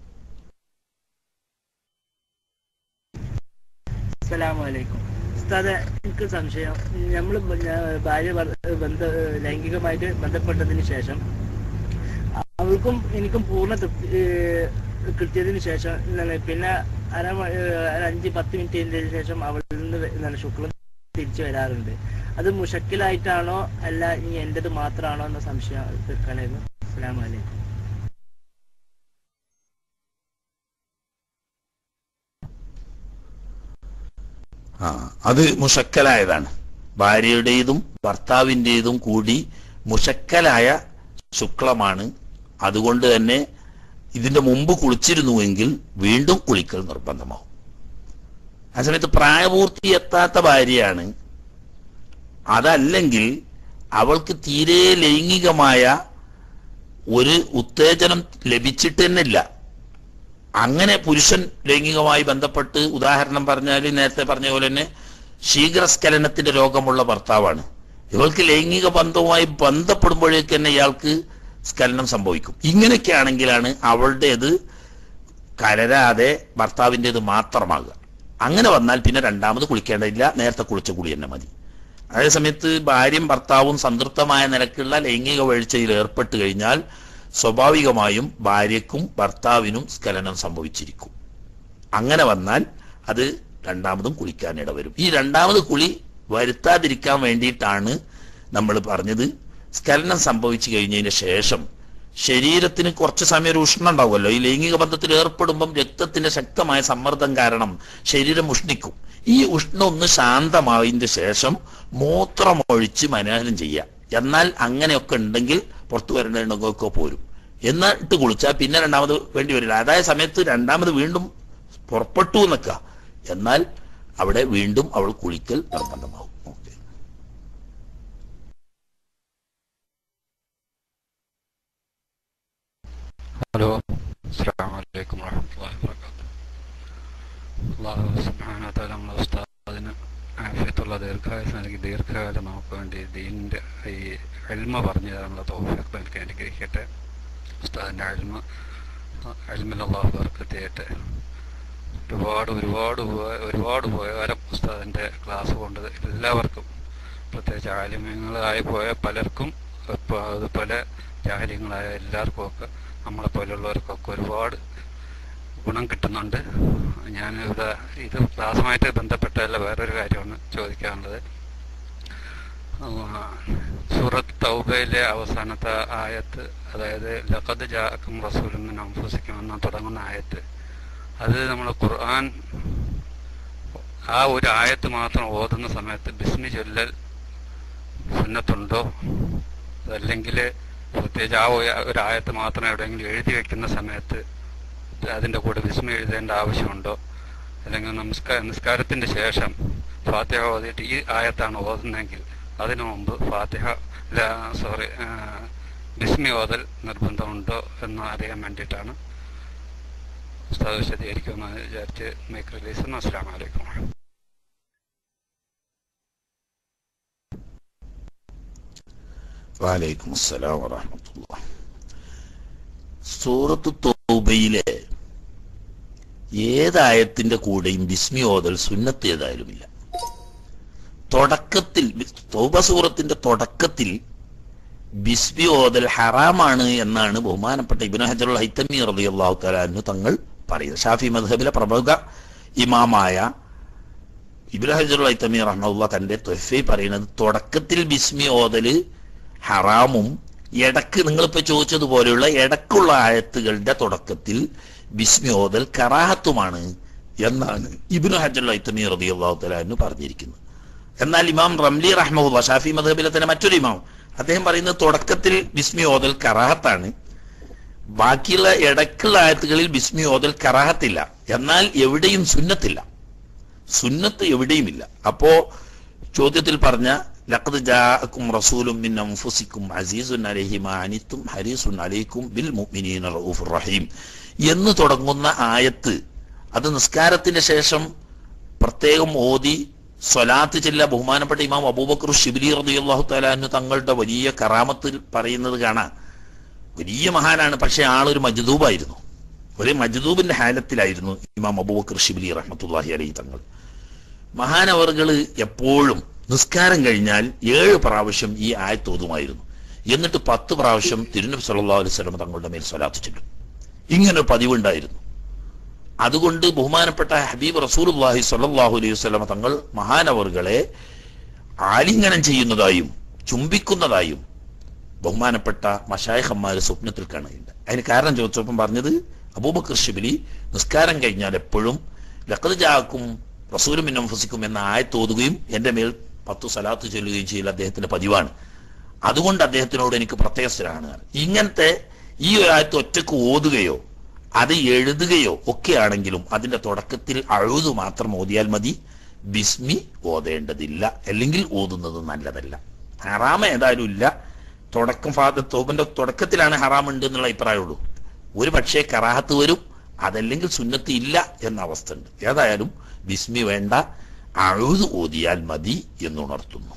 അസ്സലാമലൈക്കും ഉസ്താദെ എനിക്ക് സംശയം നമ്മൾ ഭാര്യ ഭർ- ബന്ധ ലൈംഗികമായിട്ട് ബന്ധപ്പെട്ടതിന് ശേഷം അവൾക്കും എനിക്കും പൂർണ്ണ തൃപ്തി ഏഹ്, കിട്ടിയതിന് ശേഷം എന്താണ് പിന്നെ അര മ- ഏഹ്, ഒരു അഞ്ച് പത്ത് മിനിറ്റിന് ശേഷം അവളിൽ നിന്ന് വ- എന്താണ് ശുക്ലം തിരിച്ചു വരാറുണ്ട് അത് മുഷക്കിലായിട്ടാണോ അല്ല ഇനി എന്റേത് മാത്രമാണോ എന്ന സംശയം തീർക്കാനായിരുന്നു അസ്സലാമലൈക്കും ആ അത് മുഷക്കലായതാണ് ഭാര്യയുടേതും ഭർത്താവിൻ്റെതും കൂടി മുഷക്കലായ ശുക്ലമാണ് അതുകൊണ്ട് തന്നെ ഇതിന്റെ മുമ്പ് കുളിച്ചിരുന്നുവെങ്കിൽ വീണ്ടും കുളിക്കൽ നിർബന്ധമാവും ആ സമയത്ത് പ്രായപൂർത്തി എത്താത്ത ഭാര്യയാണ് അതല്ലെങ്കിൽ അവൾക്ക് തീരെ ലൈംഗികമായ ഒരു ഉത്തേജനം ലഭിച്ചിട്ട് തന്നെ ഇല്ല അങ്ങനെ പുരുഷൻ ലൈംഗികമായി ബന്ധപ്പെട്ട് ഉദാഹരണം പറഞ്ഞാൽ നേരത്തെ പറഞ്ഞ പോലെ തന്നെ ശീഘ്രസ്ഖലനത്തിന്റെ രോഗമുള്ള ഭർത്താവാണ് ഇവൾക്ക് ലൈംഗിക ബന്ധവുമായി ബന്ധപ്പെടുമ്പോഴേക്ക് തന്നെ ഇയാൾക്ക് സ്ഖലനം സംഭവിക്കും ഇങ്ങനെയൊക്കെ ആണെങ്കിലാണ് അവളുടേത് കലരാതെ ഭർത്താവിൻ്റെത് മാത്രമാകുക അങ്ങനെ വന്നാൽ പിന്നെ രണ്ടാമത് കുളിക്കേണ്ടതില്ല നേരത്തെ കുളിച്ച കുളി തന്നെ മതി അതേസമയത്ത് ഭാര്യയും ഭർത്താവും സംതൃപ്തമായ നിലക്കുള്ള ലൈംഗിക വീഴ്ചയിൽ ഏർപ്പെട്ട് കഴിഞ്ഞാൽ സ്വാഭാവികമായും ഭാര്യയ്ക്കും ഭർത്താവിനും സ്ഖലനം സംഭവിച്ചിരിക്കും അങ്ങനെ വന്നാൽ അത് രണ്ടാമതും കുളിക്കാൻ ഇടവരും ഈ രണ്ടാമത് കുളി വരുത്താതിരിക്കാൻ വേണ്ടിയിട്ടാണ് നമ്മൾ പറഞ്ഞത് സ്ഖലനം സംഭവിച്ചു കഴിഞ്ഞതിന് ശേഷം ശരീരത്തിന് കുറച്ച് സമയം ഒരു ഉഷ്ണം ഉണ്ടാവുമല്ലോ ഈ ലൈംഗിക ബന്ധത്തിൽ ഏർപ്പെടുമ്പം രക്തത്തിന്റെ ശക്തമായ സമ്മർദ്ദം കാരണം ശരീരം ഉഷ്ണിക്കും ഈ ഉഷ്ണം ഒന്ന് ശാന്തമായതിന്റെ ശേഷം മൂത്രമൊഴിച്ച് മനോഹരം ചെയ്യുക എന്നാൽ അങ്ങനെയൊക്കെ ഉണ്ടെങ്കിൽ പുറത്തു വരേണ്ടതൊക്കെ പോരും എന്നിട്ട് കുളിച്ചാൽ പിന്നെ രണ്ടാമത് വേണ്ടി വരില്ല അതായത് സമയത്ത് രണ്ടാമത് വീണ്ടും പുറപ്പെട്ടു എന്നൊക്കെ എന്നാൽ അവിടെ വീണ്ടും അവൾ കുളിക്കൽ നിർബന്ധമാവും ഓക്കെ ഹലോ അസ്സാം വലൈക്കും വാഹമത്തല്ലാഹി വാബർക്കാത്തു അള്ളാഹു സുബ്ഹാനഹു വതആല നമ്മളെ ഉസ്താദിന് ആഫിയത്തുള്ള ദീർഘായുസ് നൽകി ദീർഘകാലം നമുക്ക് വേണ്ടി ദീനിൻ്റെ ഈ എൽമ പറഞ്ഞു തരാനുള്ള തോഫിയൊക്കെ നൽകി അനുഗ്രഹിക്കട്ടെ ഉസ്താദിൻ്റെ എൽമ എൽമിൽ അള്ളാഹു ബർക്കത്ത് ചെയ്യട്ടെ ഒരുപാട് ഒരുപാട് ഉപ- ഒരുപാട് ഉപകാരം ഉസ്താദിൻ്റെ ക്ലാസ് കൊണ്ട് എല്ലാവർക്കും പ്രത്യേകിച്ച് ആലിമ്യങ്ങളായി പോയ പലർക്കും ഇപ്പൊ അതുപോലെ ജാഹര്യങ്ങളായ എല്ലാവർക്കും ഒക്കെ നമ്മളെ പോലുള്ളവർക്കൊക്കെ ഒരുപാട് ഗുണം കിട്ടുന്നുണ്ട് ഞാൻ ഇവിടെ ഇത് ക്ലാസ്സുമായിട്ട് ബന്ധപ്പെട്ടല്ല വേറൊരു കാര്യമാണ് ചോദിക്കാനുള്ളത് ആ, സൂറത്ത് തൗബയിലെ അവസാനത്തെ ആയത്ത് അതായത് ലഖദ് ജാക്കും റസൂലിന് അംഫുസിക്കും എന്ന് തുടങ്ങുന്ന ആയത്ത് അത് നമ്മൾ ഖുർആൻ ആ ഒരു ആയത്ത് മാത്രം ഓതുന്ന സമയത്ത് ബിസ്മി ചൊല്ലൽ സുന്നത്തുണ്ടോ അതല്ലെങ്കിൽ പ്രത്യേകിച്ച് ആ ഒരു- ഒരു ആയത്ത് മാത്രം എവിടെയെങ്കിലും എഴുതി വെക്കുന്ന സമയത്ത് അതിൻ്റെ കൂടെ വിസ്മി എഴുതേണ്ട ആവശ്യമുണ്ടോ അല്ലെങ്കിൽ നമസ്കാര നിസ്കാരത്തിൻ്റെ ശേഷം ഫാത്തിഹ ഓതിയിട്ട് ഈ ആയത്താണ് ഓതുന്നതെങ്കിൽ അതിനു മുമ്പ് ഫാത്തിഹ സോറി ബിസ്മി ഓതൽ നിർബന്ധമുണ്ടോ എന്ന് അറിയാൻ വേണ്ടിയിട്ടാണ് ഉസ്താദ് വിശദീകരിക്കുമെന്ന് വിചാരിച്ച് മൈക്ക് റിലീസ് ചെയ്യുന്നു അസ്സാം വലൈക്കും വാലൈക്കും അസ്സലാം വറഹമത്തുള്ള സൂറത്ത് തൗബയിലെ ഏതായത്തിന്റെ കൂടെയും ബിസ്മി ഓതൽ സുന്നത്ത് ഏതായാലുമില്ല തുടക്കത്തിൽ തൗബ സൂറത്തിന്റെ തുടക്കത്തിൽ ബിസ്മി ഓതൽ ഹറാമാണ് എന്നാണ് ബഹുമാനപ്പെട്ട ഇബ്നു ഹജറുൽ ഹൈത്തമി റളിയല്ലാഹു തആല അൻഹു തങ്ങൾ പറയുന്നത് ഷാഫി മദ്ഹബിലെ പ്രമുഖ ഇമാമായ ഇബ്നു ഹജറുൽ ഹൈത്തമി റഹ്മത്തുള്ള തന്റെ തൊഫി പറയുന്നത് തുടക്കത്തിൽ ബിസ്മി ഓതല് ഹറാമും ഇടക്ക് നിങ്ങളിപ്പോ ചോദിച്ചതുപോലെയുള്ള ഇടക്കുള്ള ആയത്തുകളുടെ തുടക്കത്തിൽ ബിസ്മി ഓതൽ കറാഹത്തുമാണ് എന്നാണ് ഇബ്നു ഹജർ ഐത്തമി റബി അള്ളാഹു തലാന്ന് പറഞ്ഞിരിക്കുന്നത് എന്നാൽ ഇമാം റംലി റഹ്മുല്ല ഷാഫി മദബിലെ തന്നെ മറ്റൊരു ഇമാം അദ്ദേഹം പറയുന്നത് തുടക്കത്തിൽ ബിസ്മി ഓതൽ കറാഹത്താണ് ബാക്കിയുള്ള ഇടക്കുള്ള ആയത്തുകളിൽ ബിസ്മി ഓതൽ കറാഹത്തില്ല എന്നാൽ എവിടെയും സുന്നത്തില്ല സുന്നത്ത് എവിടെയുമില്ല അപ്പോ ചോദ്യത്തിൽ പറഞ്ഞ ലഖദ് ജാഅക്കും റസൂലും മിൻ അൻഫുസിക്കും അസീസുൻ അലൈഹി മാ അനിത്തും ഹരീസുൻ അലൈക്കും ബിൽ മുഅ്മിനീന റഊഫുർ റഹീം എന്ന് തുടങ്ങുന്ന ആയത്ത് അത് നിസ്കാരത്തിന് ശേഷം പ്രത്യേകം ഓതി സ്വലാത്ത് ചെല്ല ബഹുമാനപ്പെട്ട ഇമാം അബൂബക്കർ ഷിബിലി റളിയല്ലാഹു തആല തങ്ങളുടെ വലിയ കറാമത്തിൽ പറയുന്നത് കാണാം വലിയ മഹാനാണ് പക്ഷെ ആളൊരു മജ്ദൂബായിരുന്നു ഒരു മജ്ദൂബിന്റെ ഹാലത്തിലായിരുന്നു ഇമാം അബൂബക്കർ ഷിബിലി റഹ്മത്തുള്ളാഹി അലൈഹി തങ്ങൾ മഹാനവറുകള് എപ്പോഴും നിസ്കാരം കഴിഞ്ഞാൽ ഏഴ് പ്രാവശ്യം ഈ ആയത്ത് ഓതുമായിരുന്നു എന്നിട്ട് പത്ത് പ്രാവശ്യം തിരുനബി സല്ലല്ലാഹു അലൈഹി വസല്ലം തങ്ങളുടെ മേൽ സ്വലാത്ത് ചൊല്ലും ഇങ്ങനെ ഒരു പതിവുണ്ടായിരുന്നു അതുകൊണ്ട് ബഹുമാനപ്പെട്ട ഹബീബ് റസൂലുള്ളാഹി സ്വല്ലല്ലാഹു അലൈഹി വസല്ലം തങ്ങൾ മഹാനവറുകളെ ആലിംഗനം ചെയ്യുന്നതായും ചുംബിക്കുന്നതായും ബഹുമാനപ്പെട്ട മഷായഹന്മാര് സ്വപ്നത്തിൽ കാണുകയുണ്ട് അതിന് കാരണം ചോദിച്ചപ്പം പറഞ്ഞത് അബൂബക്കർ ഷിബിലി നിസ്കാരം കഴിഞ്ഞാൽ എപ്പോഴും ലക്കത് ജാക്കും റസൂലും മിന്നംഫസിക്കും എന്ന ആയത്തോതുകയും എന്റെ മേൽ പത്തു സലാത്ത് ചൊല്ലുകയും ചെയ്യൽ അദ്ദേഹത്തിന്റെ പതിവാണ് അതുകൊണ്ട് അദ്ദേഹത്തിനോട് എനിക്ക് പ്രത്യേകസ്ഥരാണ് ഇങ്ങനത്തെ ഈ ഒരു ആയത്ത് ഒറ്റക്ക് ഓതുകയോ അത് എഴുതുകയോ ഒക്കെ ആണെങ്കിലും അതിന്റെ തുടക്കത്തിൽ അഴുതു മാത്രം ഓതിയാൽ മതി ബിസ്മി ഓതേണ്ടതില്ല അല്ലെങ്കിൽ ഓതുന്നത് നല്ലതല്ല ഹറാമ ഏതായാലും ഇല്ല തുടക്കം ഫാദർ തോബിന്റെ തുടക്കത്തിലാണ് ഹറാം ഉണ്ട് എന്നുള്ള അഭിപ്രായമുള്ളൂ ഒരു പക്ഷേ കറാഹത്ത് വരും അതല്ലെങ്കിൽ സുന്നത്ത് ഇല്ല എന്ന അവസ്ഥ ഉണ്ട് ഏതായാലും ബിസ്മി വേണ്ട അഴുതു ഓതിയാൽ മതി എന്നുണർത്തുന്നു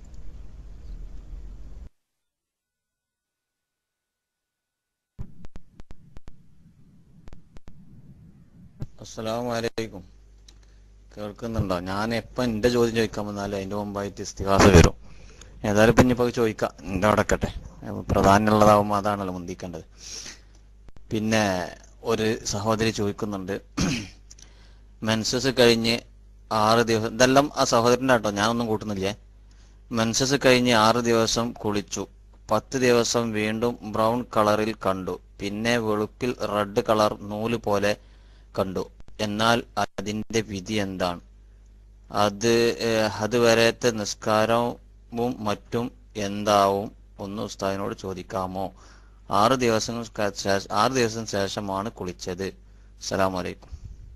അസ്സലാമു അലൈക്കും കേൾക്കുന്നുണ്ടോ ഞാൻ എപ്പം എൻ്റെ ചോദ്യം ചോദിക്കാൻ വന്നാലും അതിൻ്റെ മുമ്പായിട്ട് ഇസ്തിഹാസ വരും ഏതായാലും ഇപ്പം ഇനിയിപ്പോൾ ചോദിക്കാം എൻ്റെ അടക്കട്ടെ പ്രധാനമുള്ളതാവുമ്പോൾ അതാണല്ലോ മുന്തിക്കേണ്ടത് പിന്നെ ഒരു സഹോദരി ചോദിക്കുന്നുണ്ട് മെൻസസ് കഴിഞ്ഞ് ആറ് ദിവസം ഇതെല്ലാം ആ സഹോദരൻ്റെ കേട്ടോ ഞാനൊന്നും കൂട്ടുന്നില്ലേ മെൻസസ് കഴിഞ്ഞ് ആറ് ദിവസം കുളിച്ചു പത്ത് ദിവസം വീണ്ടും ബ്രൗൺ കളറിൽ കണ്ടു പിന്നെ വെളുപ്പിൽ റെഡ് കളർ നൂല് പോലെ കണ്ടു എന്നാൽ അതിന്റെ വിധി എന്താണ് അത് ഏഹ്, അതുവരത്തെ നിസ്കാരവും മറ്റും എന്താവും ഒന്ന് ഉസ്താദിനോട് ചോദിക്കാമോ ആറ് ദിവസങ്ങൾക്ക് ശേഷം ആറ് ദിവസം ശേഷമാണ് കുളിച്ചത് അസ്സലാമു അലൈക്കും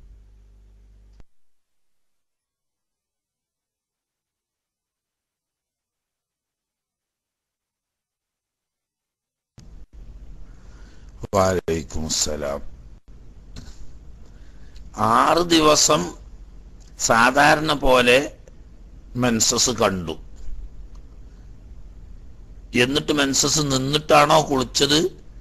വാലൈക്കും സലാം ആറ് ദിവസം സാധാരണ പോലെ മെൻസസ് കണ്ടു എന്നിട്ട് മെൻസസ് നിന്നിട്ടാണോ കുളിച്ചത്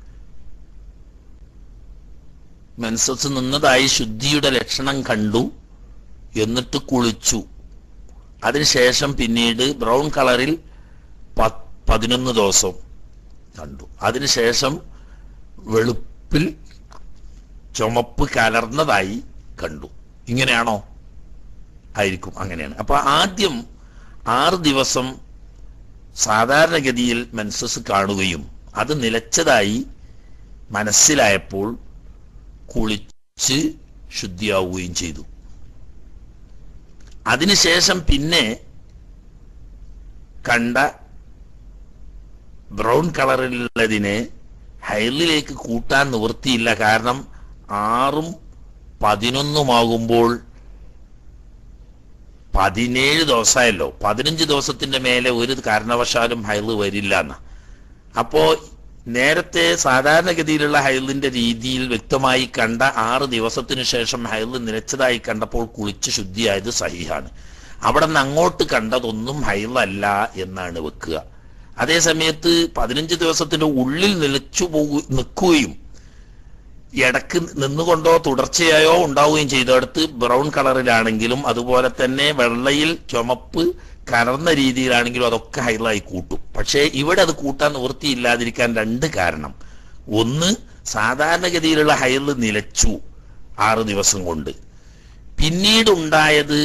മെൻസസ് നിന്നതായി ശുദ്ധിയുടെ ലക്ഷണം കണ്ടു എന്നിട്ട് കുളിച്ചു അതിനുശേഷം പിന്നീട് ബ്രൗൺ കളറിൽ പ- പതിനൊന്ന് ദിവസം കണ്ടു അതിനുശേഷം വെളുപ്പിൽ ചുമപ്പ് കലർന്നതായി കണ്ടു ഇങ്ങനെയാണോ ആയിരിക്കും അങ്ങനെയാണ് അപ്പൊ ആദ്യം ആറ് ദിവസം സാധാരണഗതിയിൽ മെൻസസ് കാണുകയും അത് നിലച്ചതായി മനസ്സിലായപ്പോൾ കുളിച്ച് ശുദ്ധിയാവുകയും ചെയ്തു അതിനുശേഷം പിന്നെ കണ്ട ബ്രൗൺ കളറിലുള്ളതിനെ ഹൈലിലേക്ക് കൂട്ടാൻ നിവൃത്തിയില്ല കാരണം ആറും പതിനൊന്നുമാകുമ്പോൾ പതിനേഴ് ദിവസമായല്ലോ പതിനഞ്ച് ദിവസത്തിന്റെ മേലെ ഒരു കാരണവശാലും ഹൈല് വരില്ല എന്ന് അപ്പോ നേരത്തെ സാധാരണഗതിയിലുള്ള ഹൈലിന്റെ രീതിയിൽ വ്യക്തമായി കണ്ട ആറ് ദിവസത്തിനു ശേഷം ഹൈല് നിലച്ചതായി കണ്ടപ്പോൾ കുളിച്ച് ശുദ്ധിയായത് സഹിഹാണ് അവിടെ നിന്ന് അങ്ങോട്ട് കണ്ടതൊന്നും ഹൈലല്ല എന്നാണ് വെക്കുക അതേ സമയത്ത് പതിനഞ്ച് ദിവസത്തിന്റെ ഉള്ളിൽ നിലച്ചു പോകു നിൽക്കുകയും ഇടക്ക് നിന്നുകൊണ്ടോ തുടർച്ചയായോ ഉണ്ടാവുകയും ചെയ്തെടുത്ത് ബ്രൗൺ കളറിലാണെങ്കിലും അതുപോലെ തന്നെ വെള്ളയിൽ ചുമപ്പ് കലർന്ന രീതിയിലാണെങ്കിലും അതൊക്കെ ഹൈലായി കൂട്ടും പക്ഷേ ഇവിടെ അത് കൂട്ടാൻ നിവൃത്തിയില്ലാതിരിക്കാൻ രണ്ട് കാരണം ഒന്ന് സാധാരണഗതിയിലുള്ള ഹൈല് നിലച്ചു ആറ് ദിവസം കൊണ്ട് പിന്നീട് ഉണ്ടായത്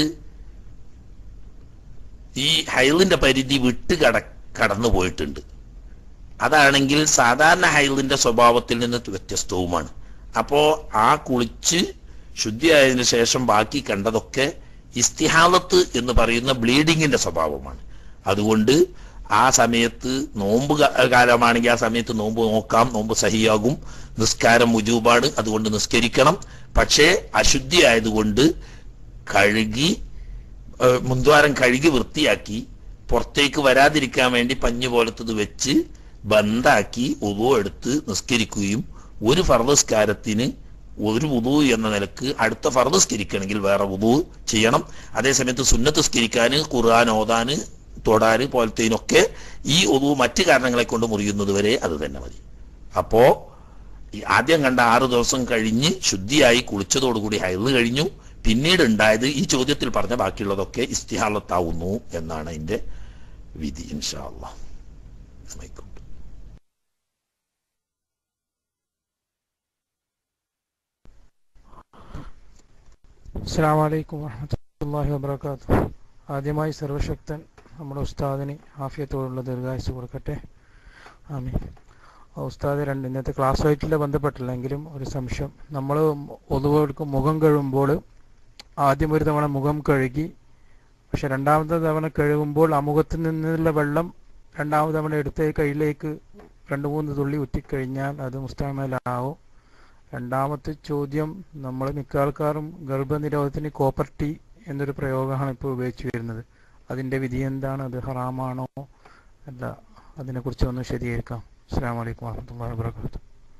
ഈ ഹൈലിന്റെ പരിധി വിട്ട് കട കടന്നു പോയിട്ടുണ്ട് അതാണെങ്കിൽ സാധാരണ ഹൈലിന്റെ സ്വഭാവത്തിൽ നിന്ന് വ്യത്യസ്തവുമാണ് അപ്പോ ആ കുളിച്ച് ശുദ്ധിയായതിനു ശേഷം ബാക്കി കണ്ടതൊക്കെ ഇസ്തിഹാലത്ത് എന്ന് പറയുന്ന ബ്ലീഡിങ്ങിന്റെ സ്വഭാവമാണ് അതുകൊണ്ട് ആ സമയത്ത് നോമ്പ് കാ- കാലമാണെങ്കിൽ ആ സമയത്ത് നോമ്പ് നോക്കാം നോമ്പ് സഹിയാകും നിസ്കാരം മുജൂബാണ് അതുകൊണ്ട് നിസ്കരിക്കണം പക്ഷേ അശുദ്ധി ആയതുകൊണ്ട് കഴുകി ഏഹ് മുൻദ്വാരം കഴുകി വൃത്തിയാക്കി പുറത്തേക്ക് വരാതിരിക്കാൻ വേണ്ടി പഞ്ഞു പോലത്തത് വെച്ച് ബന്ധാക്കി ഉതു എടുത്ത് നിസ്കരിക്കുകയും ഒരു ഫർദസ്കാരത്തിന് ഒരു വുതു എന്ന നിലക്ക് അടുത്ത ഫർദസ്കരിക്കണമെങ്കിൽ വേറെ വുതു ചെയ്യണം അതേസമയത്ത് സുന്നത്ത് സ്കരിക്കാന് ഖുർആൻ ഓതാന് തൊടാന് പോലത്തേനൊക്കെ ഈ ഉതു മറ്റു കാരണങ്ങളെ കൊണ്ട് മുറിയുന്നത് വരെ അത് തന്നെ മതി അപ്പോ ഈ ആദ്യം കണ്ട ആറു ദിവസം കഴിഞ്ഞ് ശുദ്ധിയായി കുളിച്ചതോടുകൂടി ഹൈറ് കഴിഞ്ഞു പിന്നീട് ഉണ്ടായത് ഈ ചോദ്യത്തിൽ പറഞ്ഞ ബാക്കിയുള്ളതൊക്കെ ഇസ്തിഹാലത്താവുന്നു എന്നാണ് അതിന്റെ വിധി ഇൻഷാ അള്ളാഹ് ആയിക്കോട്ടെ. അസ്സാം വലൈക്കും വാഹമത്തല്ലാഹി വാബർക്കാത്തു ആദ്യമായി സർവശക്തൻ നമ്മുടെ ഉസ്താദിന് ആഫിയത്തോടുള്ള ദീർഘായുസ് കൊടുക്കട്ടെ ആമീൻ ആ ഉസ്താദ് രണ്ട് ഇന്നത്തെ ക്ലാസ്സുമായിട്ടില്ല ബന്ധപ്പെട്ടില്ലെങ്കിലും ഒരു സംശയം നമ്മൾ ഒതുവെടുക്കും മുഖം കഴുകുമ്പോൾ ആദ്യം ഒരു തവണ മുഖം കഴുകി പക്ഷെ രണ്ടാമത്തെ തവണ കഴുകുമ്പോൾ ആ മുഖത്തിൽ നിന്നുള്ള വെള്ളം രണ്ടാമത് തവണ എടുത്ത കയ്യിലേക്ക് രണ്ട് മൂന്ന് തുള്ളി ഉറ്റിക്കഴിഞ്ഞാൽ അത് മുസ്താമലാവും രണ്ടാമത്തെ ചോദ്യം നമ്മൾ മിക്ക ആൾക്കാരും ഗർഭനിരോധത്തിന് കോപ്പർ ടീ എന്നൊരു പ്രയോഗമാണ് ഇപ്പോൾ ഉപയോഗിച്ചു വരുന്നത് അതിന്റെ വിധി എന്താണ് അത് ഹറാമാണോ അല്ല അതിനെക്കുറിച്ച് ഒന്ന് ശരിയായിരിക്കാം അസ്സാം വലൈക്കും വാഹമത്തല്ലാ വാബർക്കാത്തു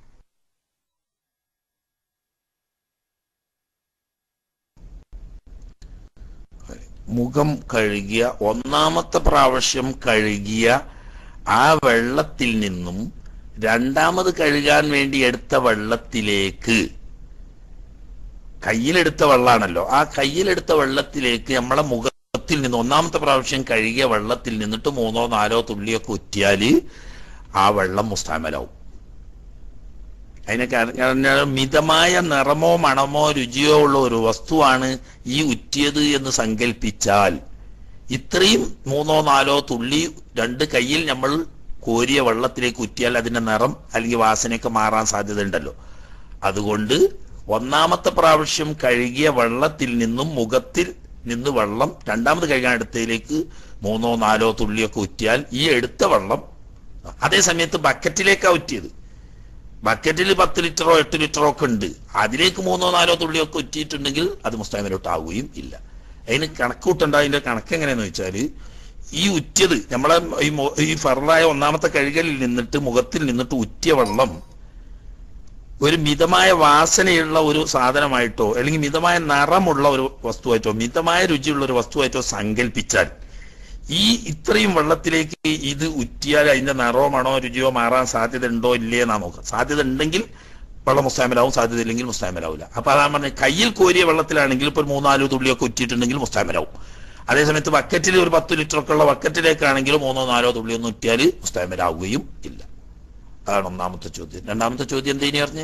മുഖം കഴുകിയ ഒന്നാമത്തെ പ്രാവശ്യം കഴുകിയ ആ വെള്ളത്തിൽ നിന്നും രണ്ടാമത് കഴുകാൻ വേണ്ടി എടുത്ത വെള്ളത്തിലേക്ക് കയ്യിലെടുത്ത വെള്ളാണല്ലോ ആ കയ്യിലെടുത്ത വെള്ളത്തിലേക്ക് നമ്മളെ മുഖത്തിൽ നിന്ന് ഒന്നാമത്തെ പ്രാവശ്യം കഴുകിയ വെള്ളത്തിൽ നിന്നിട്ട് മൂന്നോ നാലോ തുള്ളിയൊക്കെ ഉറ്റിയാല് ആ വെള്ളം മുസ്താമലാവും അതിനെ കാരണം മിതമായ നിറമോ മണമോ രുചിയോ ഉള്ള ഒരു വസ്തുവാണ് ഈ ഉറ്റിയത് എന്ന് സങ്കല്പിച്ചാൽ ഇത്രയും മൂന്നോ നാലോ തുള്ളി രണ്ട് കയ്യിൽ നമ്മൾ കോരിയ വെള്ളത്തിലേക്ക് ഉറ്റിയാൽ അതിന്റെ നിറം അല്ലെങ്കിൽ വാസനയൊക്കെ മാറാൻ സാധ്യതയുണ്ടല്ലോ അതുകൊണ്ട് ഒന്നാമത്തെ പ്രാവശ്യം കഴുകിയ വെള്ളത്തിൽ നിന്നും മുഖത്തിൽ നിന്ന് വെള്ളം രണ്ടാമത് കഴുകാൻ എടുത്തതിലേക്ക് മൂന്നോ നാലോ തുള്ളിയൊക്കെ ഉറ്റിയാൽ ഈ എടുത്ത വെള്ളം അതേ സമയത്ത് ബക്കറ്റിലേക്കാ ഉറ്റിയത് ബക്കറ്റിൽ പത്ത് ലിറ്ററോ എട്ട് ലിറ്ററോ ഒക്കെ ഉണ്ട് അതിലേക്ക് മൂന്നോ നാലോ തുള്ളിയൊക്കെ ഉറ്റിയിട്ടുണ്ടെങ്കിൽ അത് മുസ്താമിലോട്ടാവുകയും ഇല്ല അതിന് കണക്ക് കൂട്ടണ്ട അതിന്റെ കണക്ക് എങ്ങനെയാന്ന് വെച്ചാല് ഈ ഉറ്റിയത് നമ്മളെ ഈ മു- ഈ ഫറലായ ഒന്നാമത്തെ കഴുകലിൽ നിന്നിട്ട് മുഖത്തിൽ നിന്നിട്ട് ഉറ്റിയ വെള്ളം ഒരു മിതമായ വാസനയുള്ള ഒരു സാധനമായിട്ടോ അല്ലെങ്കിൽ മിതമായ നിറമുള്ള ഒരു വസ്തുവായിട്ടോ മിതമായ രുചിയുള്ള ഒരു വസ്തുവായിട്ടോ സങ്കല്പിച്ചാൽ ഈ ഇത്രയും വെള്ളത്തിലേക്ക് ഇത് ഉറ്റിയാൽ അതിന്റെ നിറമോ മണോ രുചിയോ മാറാൻ സാധ്യത ഉണ്ടോ ഇല്ലേ എന്നാ നോക്കുക സാധ്യത ഉണ്ടെങ്കിൽ വെള്ളം മുസ്താമലാവും സാധ്യത ഇല്ലെങ്കിൽ മുസ്താമലാവില്ല അപ്പൊ അതാ പറഞ്ഞ കയ്യിൽ കോരിയ വെള്ളത്തിലാണെങ്കിൽ ഇപ്പൊ ഒരു മൂന്നാലോ തുള്ളിയൊക്കെ ഉറ്റിയിട്ടുണ്ടെങ്കിൽ മുസ്താമലാവും അതേസമയത്ത് ബക്കറ്റിൽ ഒരു പത്ത് ലിറ്റർ ഒക്കെ ഉള്ള ബക്കറ്റിലേക്കാണെങ്കിൽ മൂന്നോ നാലോ തുള്ളിയൊന്നും ഉറ്റിയാൽ മുസ്താമലാവുകയും ഇല്ല അതാണ് ഒന്നാമത്തെ ചോദ്യം രണ്ടാമത്തെ ചോദ്യം എന്തേനി പറഞ്ഞ്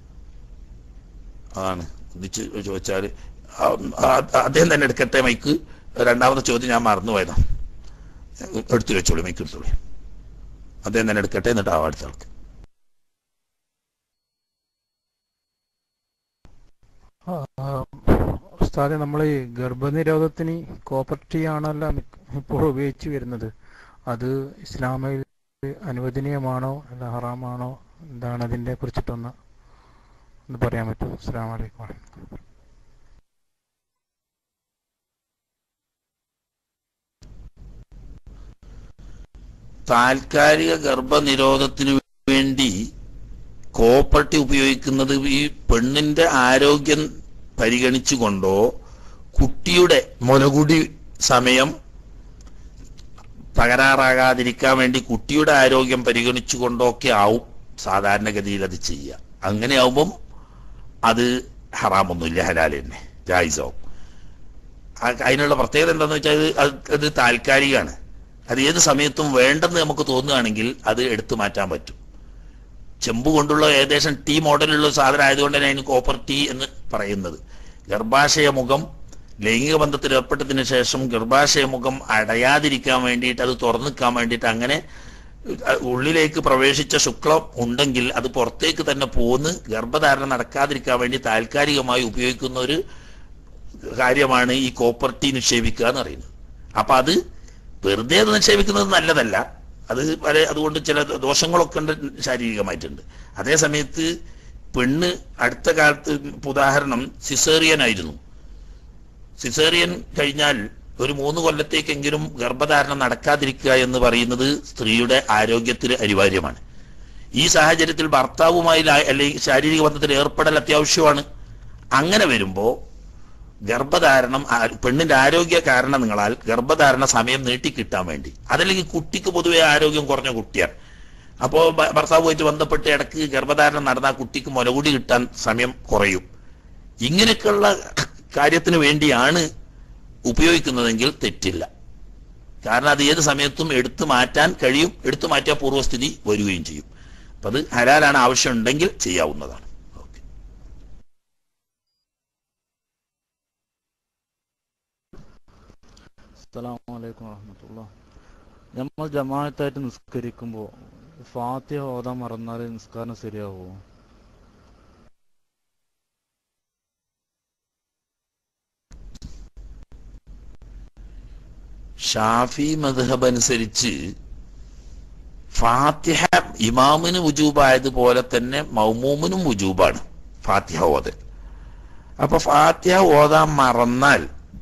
അതാണ് ഒന്നിച്ച് ചോദിച്ചാല് ആ, ആ, അദ്ദേഹം തന്നെ എടുക്കട്ടെ മൈക്ക് രണ്ടാമത്തെ ചോദ്യം ഞാൻ മറന്നുപോയതാ എടുത്തു വെച്ചോളൂ മൈക്ക് എടുത്തോളൂ അദ്ദേഹം തന്നെ എടുക്കട്ടെ എന്നിട്ട് ആ അടുത്ത ആൾക്ക് ഉസ്താദെ നമ്മൾ ഈ ഗർഭനിരോധത്തിന് കോപ്പർ ടീ ആണല്ലോ മിക്ക- ഇപ്പോൾ ഉപയോഗിച്ച് വരുന്നത് അത് ഇസ്ലാമിൽ അനുവദനീയമാണോ അല്ല ഹറാമാണോ എന്താണ് അതിനെ കുറിച്ചിട്ടൊന്ന് ഒന്ന് പറയാൻ പറ്റുമോ അസ്സാം വലൈക്കും വാഹമത്തുള്ളാഹി താൽക്കാലിക ഗർഭനിരോധത്തിന് വേണ്ടി കോപ്പർട്ടി ഉപയോഗിക്കുന്നത് ഈ പെണ്ണിന്റെ ആരോഗ്യം പരിഗണിച്ചുകൊണ്ടോ കുട്ടിയുടെ മുലകുടി സമയം തകരാറാകാതിരിക്കാൻ വേണ്ടി കുട്ടിയുടെ ആരോഗ്യം പരിഗണിച്ചുകൊണ്ടോ ഒക്കെ ആവും സാധാരണഗതിയിൽ അത് ചെയ്യുക അങ്ങനെ ആവുമ്പം അത് ഹറാമൊന്നുമില്ല ഹലാൽ തന്നെ ജായിസാവും ആ- അതിനുള്ള പ്രത്യേകത എന്താണെന്ന് വെച്ചാൽ ഇത് അത് അത് താൽക്കാലികമാണ് അത് ഏത് സമയത്തും വേണ്ടെന്ന് നമുക്ക് തോന്നുകയാണെങ്കിൽ അത് എടുത്തു മാറ്റാൻ പറ്റും ചെമ്പ് കൊണ്ടുള്ള ഏകദേശം ടീ മോഡലുള്ള ഒരു സാധനം ആയതുകൊണ്ട് തന്നെ അതിന് കോപ്പർ ടീ എന്ന് പറയുന്നത് ഗർഭാശയ മുഖം ലൈംഗിക ബന്ധത്തിൽ ഏർപ്പെട്ടതിന് ശേഷം ഗർഭാശയ മുഖം അടയാതിരിക്കാൻ വേണ്ടിയിട്ട് അത് തുറന്നിക്കാൻ വേണ്ടിയിട്ട് അങ്ങനെ അഹ് ഉള്ളിലേക്ക് പ്രവേശിച്ച ശുക്ലം ഉണ്ടെങ്കിൽ അത് പുറത്തേക്ക് തന്നെ പോന്ന് ഗർഭധാരണം നടക്കാതിരിക്കാൻ വേണ്ടി താൽക്കാലികമായി ഉപയോഗിക്കുന്ന ഒരു കാര്യമാണ് ഈ കോപ്പർ ടീ നിക്ഷേപിക്കുക എന്ന് പറയുന്നത് അപ്പൊ അത് വെറുതെ അത് നിക്ഷേപിക്കുന്നത് നല്ലതല്ല അത് പല അതുകൊണ്ട് ചില ദോഷങ്ങളൊക്കെ ഉണ്ട് ശാരീരികമായിട്ടുണ്ട് അതേ സമയത്ത് പെണ്ണ് അടുത്ത കാലത്ത് ഇപ്പൊ ഉദാഹരണം സിസേറിയൻ ആയിരുന്നു സിസേറിയൻ കഴിഞ്ഞാൽ ഒരു മൂന്ന് കൊല്ലത്തേക്കെങ്കിലും ഗർഭധാരണം നടക്കാതിരിക്കുക എന്ന് പറയുന്നത് സ്ത്രീയുടെ ആരോഗ്യത്തിന് അനിവാര്യമാണ് ഈ സാഹചര്യത്തിൽ ഭർത്താവുമായി ലാ- അല്ലെങ്കിൽ ശാരീരിക ബന്ധത്തിൽ ഏർപ്പെടൽ അത്യാവശ്യമാണ് അങ്ങനെ വരുമ്പോ ഗർഭധാരണം ആ- പെണ്ണിന്റെ ആരോഗ്യ കാരണങ്ങളാൽ ഗർഭധാരണ സമയം നീട്ടിക്കിട്ടാൻ വേണ്ടി അതല്ലെങ്കിൽ കുട്ടിക്ക് പൊതുവെ ആരോഗ്യം കുറഞ്ഞ കുട്ടിയാണ് അപ്പോ ഭ- ഭർത്താവുമായിട്ട് ബന്ധപ്പെട്ട് ഇടക്ക് ഗർഭധാരണം നടന്ന ആ കുട്ടിക്ക് മുലകുടി കിട്ടാൻ സമയം കുറയും ഇങ്ങനെയൊക്കെയുള്ള കാര്യത്തിന് വേണ്ടിയാണ് ഉപയോഗിക്കുന്നതെങ്കിൽ തെറ്റില്ല കാരണം അത് ഏത് സമയത്തും എടുത്തു മാറ്റാൻ കഴിയും എടുത്തു മാറ്റിയ പൂർവ്വസ്ഥിതി വരികയും ചെയ്യും അപ്പൊ അത് ഹലാലാണ് ആവശ്യമുണ്ടെങ്കിൽ ചെയ്യാവുന്നതാണ് ഓക്കെ അസ്സലാമലൈക്കും വറഹമത്തുള്ള നമ്മൾ ജമാഅത്തായിട്ട് നിസ്കരിക്കുമ്പോൾ ഫാത്തിഹ ഓതാൻ മറന്നാൽ നിസ്കാരം ശരിയാവുമോ ഷാഫി മദ്ഹബ് അനുസരിച്ച് ഫാത്തിഹ ഇമാമിന് വുജൂബായതുപോലെ തന്നെ മൗമൂമിനും വുജൂബാണ് ഫാത്തിഹ ഓതൽ അപ്പൊ ഫാത്തിഹ ഓതാൻ മറന്നാൽ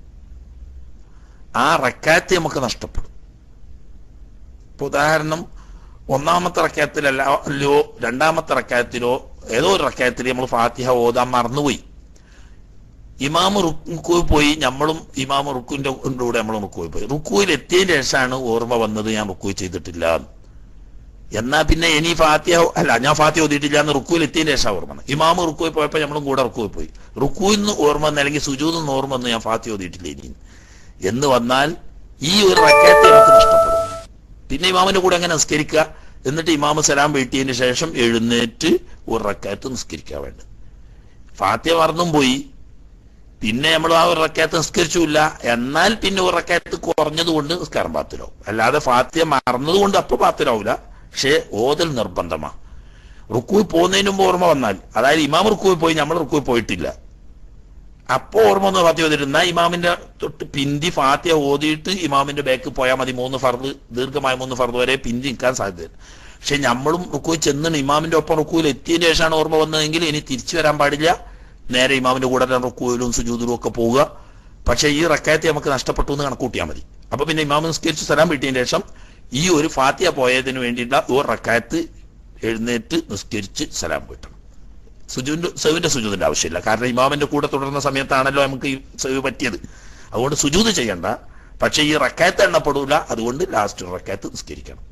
ആ റക്കാത്ത് നമുക്ക് നഷ്ടപ്പെടും ഇപ്പൊ ഉദാഹരണം ഒന്നാമത്തെ റക്കാത്തിലല്ലോ രണ്ടാമത്തെ റക്കാത്തിലോ ഏതോ ഒരു റക്കാത്തിൽ നമ്മൾ ഫാത്തിഹ ഓതാൻ മറന്നുപോയി ഇമാമ് റുക്കു പോയി നമ്മളും ഇമാമ് റുക്കുവിന്റെ കൂടെ നമ്മൾ റുക്കുവിൽ പോയി റുക്കുവിൽ എത്തിയതിന് ശേഷമാണ് ഓർമ്മ വന്നത് ഞാൻ റുക്കു ചെയ്തിട്ടില്ല എന്ന്. എന്നാ പിന്നെ ഇനി ഫാത്തിഹ അല്ല ഞാൻ ഫാത്തിഹ ഓതിയിട്ടില്ല എന്ന് റുക്കുവിൽ എത്തിയതിന് ശേഷം ഓർമ്മ വന്നത്. ഇമാമ് റുക്കുവിൽ പോയപ്പോൾ നമ്മളും കൂടെ റുക്കുവിൽ പോയി റുക്കുവിൽ നിന്ന് ഓർമ്മ വന്ന് അല്ലെങ്കിൽ സുജൂതിൽ നിന്ന് ഓർമ്മ വന്ന് ഞാൻ ഫാത്തിഹ ഓതിയിട്ടില്ല ഇനി എന്ന് വന്നാൽ ഈ ഒരു റക്കാത്ത് നമുക്ക് നഷ്ടപ്പെടും പിന്നെ ഇമാമിന്റെ കൂടെ അങ്ങനെ നിസ്കരിക്കുക എന്നിട്ട് ഇമാമ് സലാം വീട്ടിയതിന് ശേഷം എഴുന്നേറ്റ് ഒരു റക്കാത്ത് നിസ്കരിക്കാൻ വേണ്ടത് ഫാത്തിഹ മറന്നും പോയി പിന്നെ നമ്മൾ ആ ഒരു റക്കാത്ത് നിസ്കരിച്ചില്ല എന്നാൽ പിന്നെ ഒരു റക്കാത്ത് കുറഞ്ഞതുകൊണ്ട് നിസ്കാരം പാത്തിലാവും അല്ലാതെ ഫാത്തിയ മറന്നതുകൊണ്ട് അപ്പൊ പാത്തിലാവൂല പക്ഷേ ഓതൽ നിർബന്ധമാണ് റുക്കുവിൽ പോകുന്നതിന് മുമ്പ് ഓർമ്മ വന്നാൽ അതായത് ഇമാം റുക്കുവിൽ പോയി നമ്മൾ റുക്കുവിൽ പോയിട്ടില്ല അപ്പോ ഓർമ്മ ഒന്ന് ഫാത്തിയ ഓതിരുന്ന ഇമാമിന്റെ തൊട്ട് പിന്തി ഫാത്തിയ ഓതിയിട്ട് ഇമാമിന്റെ ബാക്ക് പോയാൽ മതി മൂന്ന് ഫർദ് ദീർഘമായ മൂന്ന് ഫർദ് വരെ പിന്തി നിൽക്കാൻ സാധ്യത പക്ഷെ നമ്മളും റുക്കുവിൽ ചെന്ന് ഇമാമിന്റെ ഒപ്പം റുക്കുവിൽ എത്തിയതിന് ശേഷമാണ് ഓർമ്മ വന്നതെങ്കിൽ ഇനി തിരിച്ചു വരാൻ പാടില്ല നേരെ ഇമാമിന്റെ കൂടെ തന്നെ റുക്കുവിലും സുജൂദിലും ഒക്കെ പോവുക പക്ഷെ ഈ റക്കായത്തെ നമുക്ക് നഷ്ടപ്പെട്ടു എന്ന് കണക്കൂട്ടിയാൽ മതി അപ്പൊ പിന്നെ ഇമാം നിസ്കരിച്ച് സലാം വീട്ടിയതിന് ശേഷം ഈ ഒരു ഫാത്തിയ പോയതിന് വേണ്ടിയിട്ടുള്ള ഒരു റക്കായത്ത് എഴുന്നേറ്റ് നിസ്കരിച്ച് സലാം വീട്ടണം സുജുവിന്റെ സെവിന്റെ സുജൂദിന്റെ ആവശ്യമില്ല കാരണം ഇമാമിന്റെ കൂടെ തുടർന്ന സമയത്താണല്ലോ നമുക്ക് ഈ സെവ് പറ്റിയത് അതുകൊണ്ട് സുജൂദ് ചെയ്യണ്ട പക്ഷെ ഈ റക്കായത്ത് എണ്ണപ്പെടൂല അതുകൊണ്ട് ലാസ്റ്റ് റക്കായത്ത് നിസ്കരിക്കണം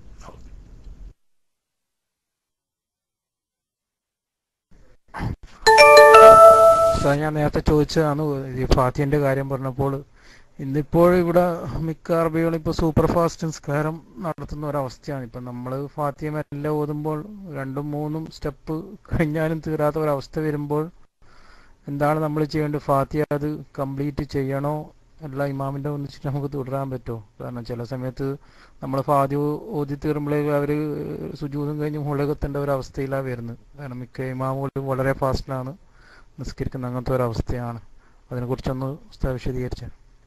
സാർ ഞാൻ നേരത്തെ ചോദിച്ചതാണ് ഈ ഫാത്തിയന്റെ കാര്യം പറഞ്ഞപ്പോൾ ഇന്നിപ്പോൾ ഇവിടെ മിക്ക അറബികളും ഇപ്പോൾ സൂപ്പർ ഫാസ്റ്റ് നിസ്കാരം നടത്തുന്ന ഒരവസ്ഥയാണ് ഇപ്പം നമ്മൾ ഫാത്തിയ മെല്ലെ ഓതുമ്പോൾ രണ്ടും മൂന്നും സ്റ്റെപ്പ് കഴിഞ്ഞാലും തീരാത്ത ഒരവസ്ഥ വരുമ്പോൾ എന്താണ് നമ്മൾ ചെയ്യേണ്ടത് ഫാത്തിയ അത് കംപ്ലീറ്റ് ചെയ്യണോ അല്ല ഇമാമിൻ്റെ ഒന്നിച്ചിട്ട് നമുക്ക് തുടരാൻ പറ്റുമോ കാരണം ചില സമയത്ത് നമ്മൾ ഫാദ്യ ഓതി തീർമ്പോഴേ അവർ സുജൂതും കഴിഞ്ഞ് മുളകത്തേണ്ട ഒരു അവസ്ഥയിലാണ് വരുന്നത് കാരണം മിക്ക ഇമാമുകളും വളരെ ഫാസ്റ്റിലാണ് നിസ്കരിക്കുന്ന അങ്ങനത്തെ ഒരു അവസ്ഥയാണ് അതിനെക്കുറിച്ചൊന്ന് ഉസ്താദ് വിശദീകരിച്ചു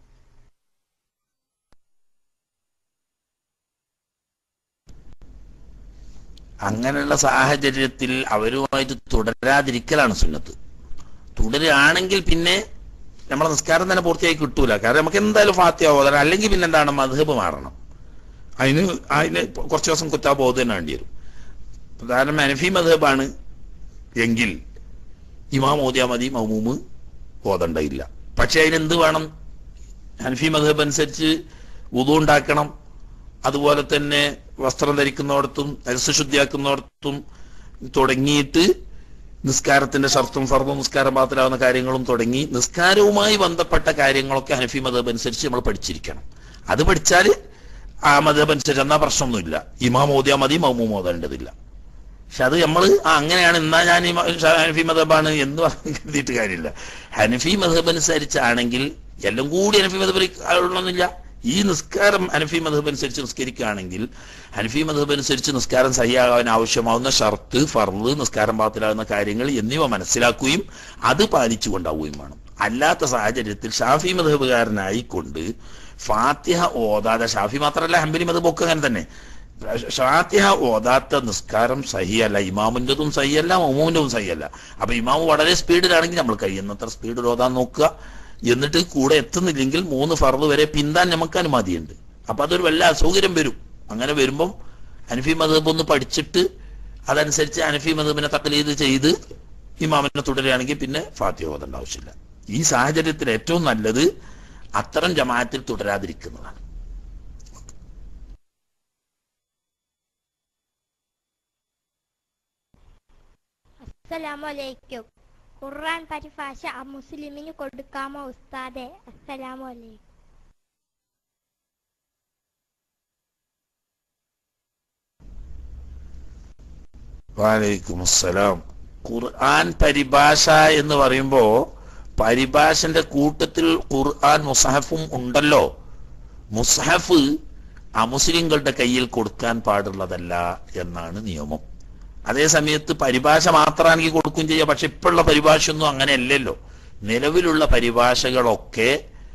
അങ്ങനെയുള്ള സാഹചര്യത്തിൽ അവരുമായിട്ട് തുടരാതിരിക്കലാണ് സുന്നത്ത് തുടരുകയാണെങ്കിൽ പിന്നെ നമ്മളെ നിസ്കാരം തന്നെ പൂർത്തിയായി കിട്ടൂല കാരണം നമുക്ക് എന്തായാലും ഫാത്തിയ ഓതണം അല്ലെങ്കിൽ പിന്നെ എന്താണ് മധുഹബ് മാറണം അതിന് അതിന് കുറച്ച് ദിവസം കുത്താ ബോധം തന്നെ വേണ്ടി വരും പ്രധാനം അനഫി മധുഹബാണ് എങ്കിൽ ഇമാം ഓതിയാ മതി മൗമൂമ് ഓതണ്ടയില്ല പക്ഷെ അതിനെന്ത് വേണം ഹനഫി മധുഹബ് അനുസരിച്ച് ഉതു ഉണ്ടാക്കണം അതുപോലെ തന്നെ വസ്ത്രം ധരിക്കുന്നിടത്തും അരസ് ശുദ്ധിയാക്കുന്നിടത്തും തുടങ്ങിയിട്ട് നിസ്കാരത്തിന്റെ ഷർത്തും ഫർദും നിസ്കാരം പാത്രമാവുന്ന കാര്യങ്ങളും തുടങ്ങി നിസ്കാരവുമായി ബന്ധപ്പെട്ട കാര്യങ്ങളൊക്കെ ഹനഫി മതബ് അനുസരിച്ച് നമ്മൾ പഠിച്ചിരിക്കണം അത് പഠിച്ചാൽ ആ മതബ് അനുസരിച്ച് എന്നാ പ്രശ്നമൊന്നുമില്ല ഇമാം ഓതിയാ മതി മൗമൂം ഓതേണ്ടതില്ല പക്ഷെ അത് നമ്മൾ അങ്ങനെയാണ് എന്നാ ഞാൻ ഈ മ- ഷ- ഹനഫി മതബാണ് എന്ന് പറഞ്ഞ് കരുതിയിട്ട് കാര്യമില്ല ഹനഫി മതബ് അനുസരിച്ചാണെങ്കിൽ എല്ലാം കൂടി ഹനഫി മതബ് ഉള്ളൊന്നുമില്ല ഈ നിസ്കാരം ഹനഫി മതബ് അനുസരിച്ച് നിസ്കരിക്കുകയാണെങ്കിൽ ഹനഫി മതബ് അനുസരിച്ച് നിസ്കാരം സഹിയാകാൻ ആവശ്യമാവുന്ന ഷർത്ത് ഫർള് നിസ്കാരം പാത്തിലാകുന്ന കാര്യങ്ങൾ എന്നിവ മനസ്സിലാക്കുകയും അത് പാലിച്ചു കൊണ്ടാവുകയും വേണം അല്ലാത്ത സാഹചര്യത്തിൽ ഷാഫി മതബുകാരനായിക്കൊണ്ട് ഫാത്തിഹ ഓതാതെ ഷാഫി മാത്രമല്ല ഹംബലി മതബ് ഒക്കെ അങ്ങനെ തന്നെ ഫാത്തിഹ ഓതാത്ത നിസ്കാരം സഹിയല്ല ഇമാമിൻ്റെതും സഹിയല്ല മൊമൂമിൻ്റെതും സഹിയല്ല അപ്പൊ ഇമാമ് വളരെ സ്പീഡിലാണെങ്കിൽ നമ്മൾ കഴിയുന്നത്ര സ്പീഡിൽ ഓതാൻ നോക്കുക എന്നിട്ട് കൂടെ എത്തുന്നില്ലെങ്കിൽ മൂന്ന് ഫർദ് വരെ പിന്താൻ നമുക്ക് അനുമതിയുണ്ട് അപ്പൊ അതൊരു വല്ല അസൗകര്യം വരും അങ്ങനെ വരുമ്പം അനഫി മതബ് ഒന്ന് പഠിച്ചിട്ട് അതനുസരിച്ച് അനഫി മതബിനെ തക്കലീത് ചെയ്ത് ഇമാമിനെ തുടരുകയാണെങ്കിൽ പിന്നെ ഫാത്തിഹ ഓതേണ്ട ആവശ്യമില്ല ഈ സാഹചര്യത്തിൽ ഏറ്റവും നല്ലത് അത്തരം ജമാഅത്തിൽ തുടരാതിരിക്കുന്നതാണ് അസ്സലാമലൈക്കും ഖുർആൻ പരിഭാഷ അമുസ്ലിമിന് കൊടുക്കാമോ ഉസ്താദെ അസ്സലാമലൈക്കും വാലൈക്കും അസ്സലാം ഖുർആൻ പരിഭാഷ എന്ന് പറയുമ്പോ പരിഭാഷന്റെ കൂട്ടത്തിൽ ഖുർആൻ മുസഹഫും ഉണ്ടല്ലോ മുസഹഫ് അമുസ്ലിങ്ങളുടെ കയ്യിൽ കൊടുക്കാൻ പാടുള്ളതല്ല എന്നാണ് നിയമം അതേ സമയത്ത് പരിഭാഷ മാത്രമാണെങ്കിൽ കൊടുക്കുകയും ചെയ്യാം പക്ഷെ ഇപ്പോഴുള്ള പരിഭാഷയൊന്നും അങ്ങനെയല്ലല്ലോ നിലവിലുള്ള പരിഭാഷകളൊക്കെ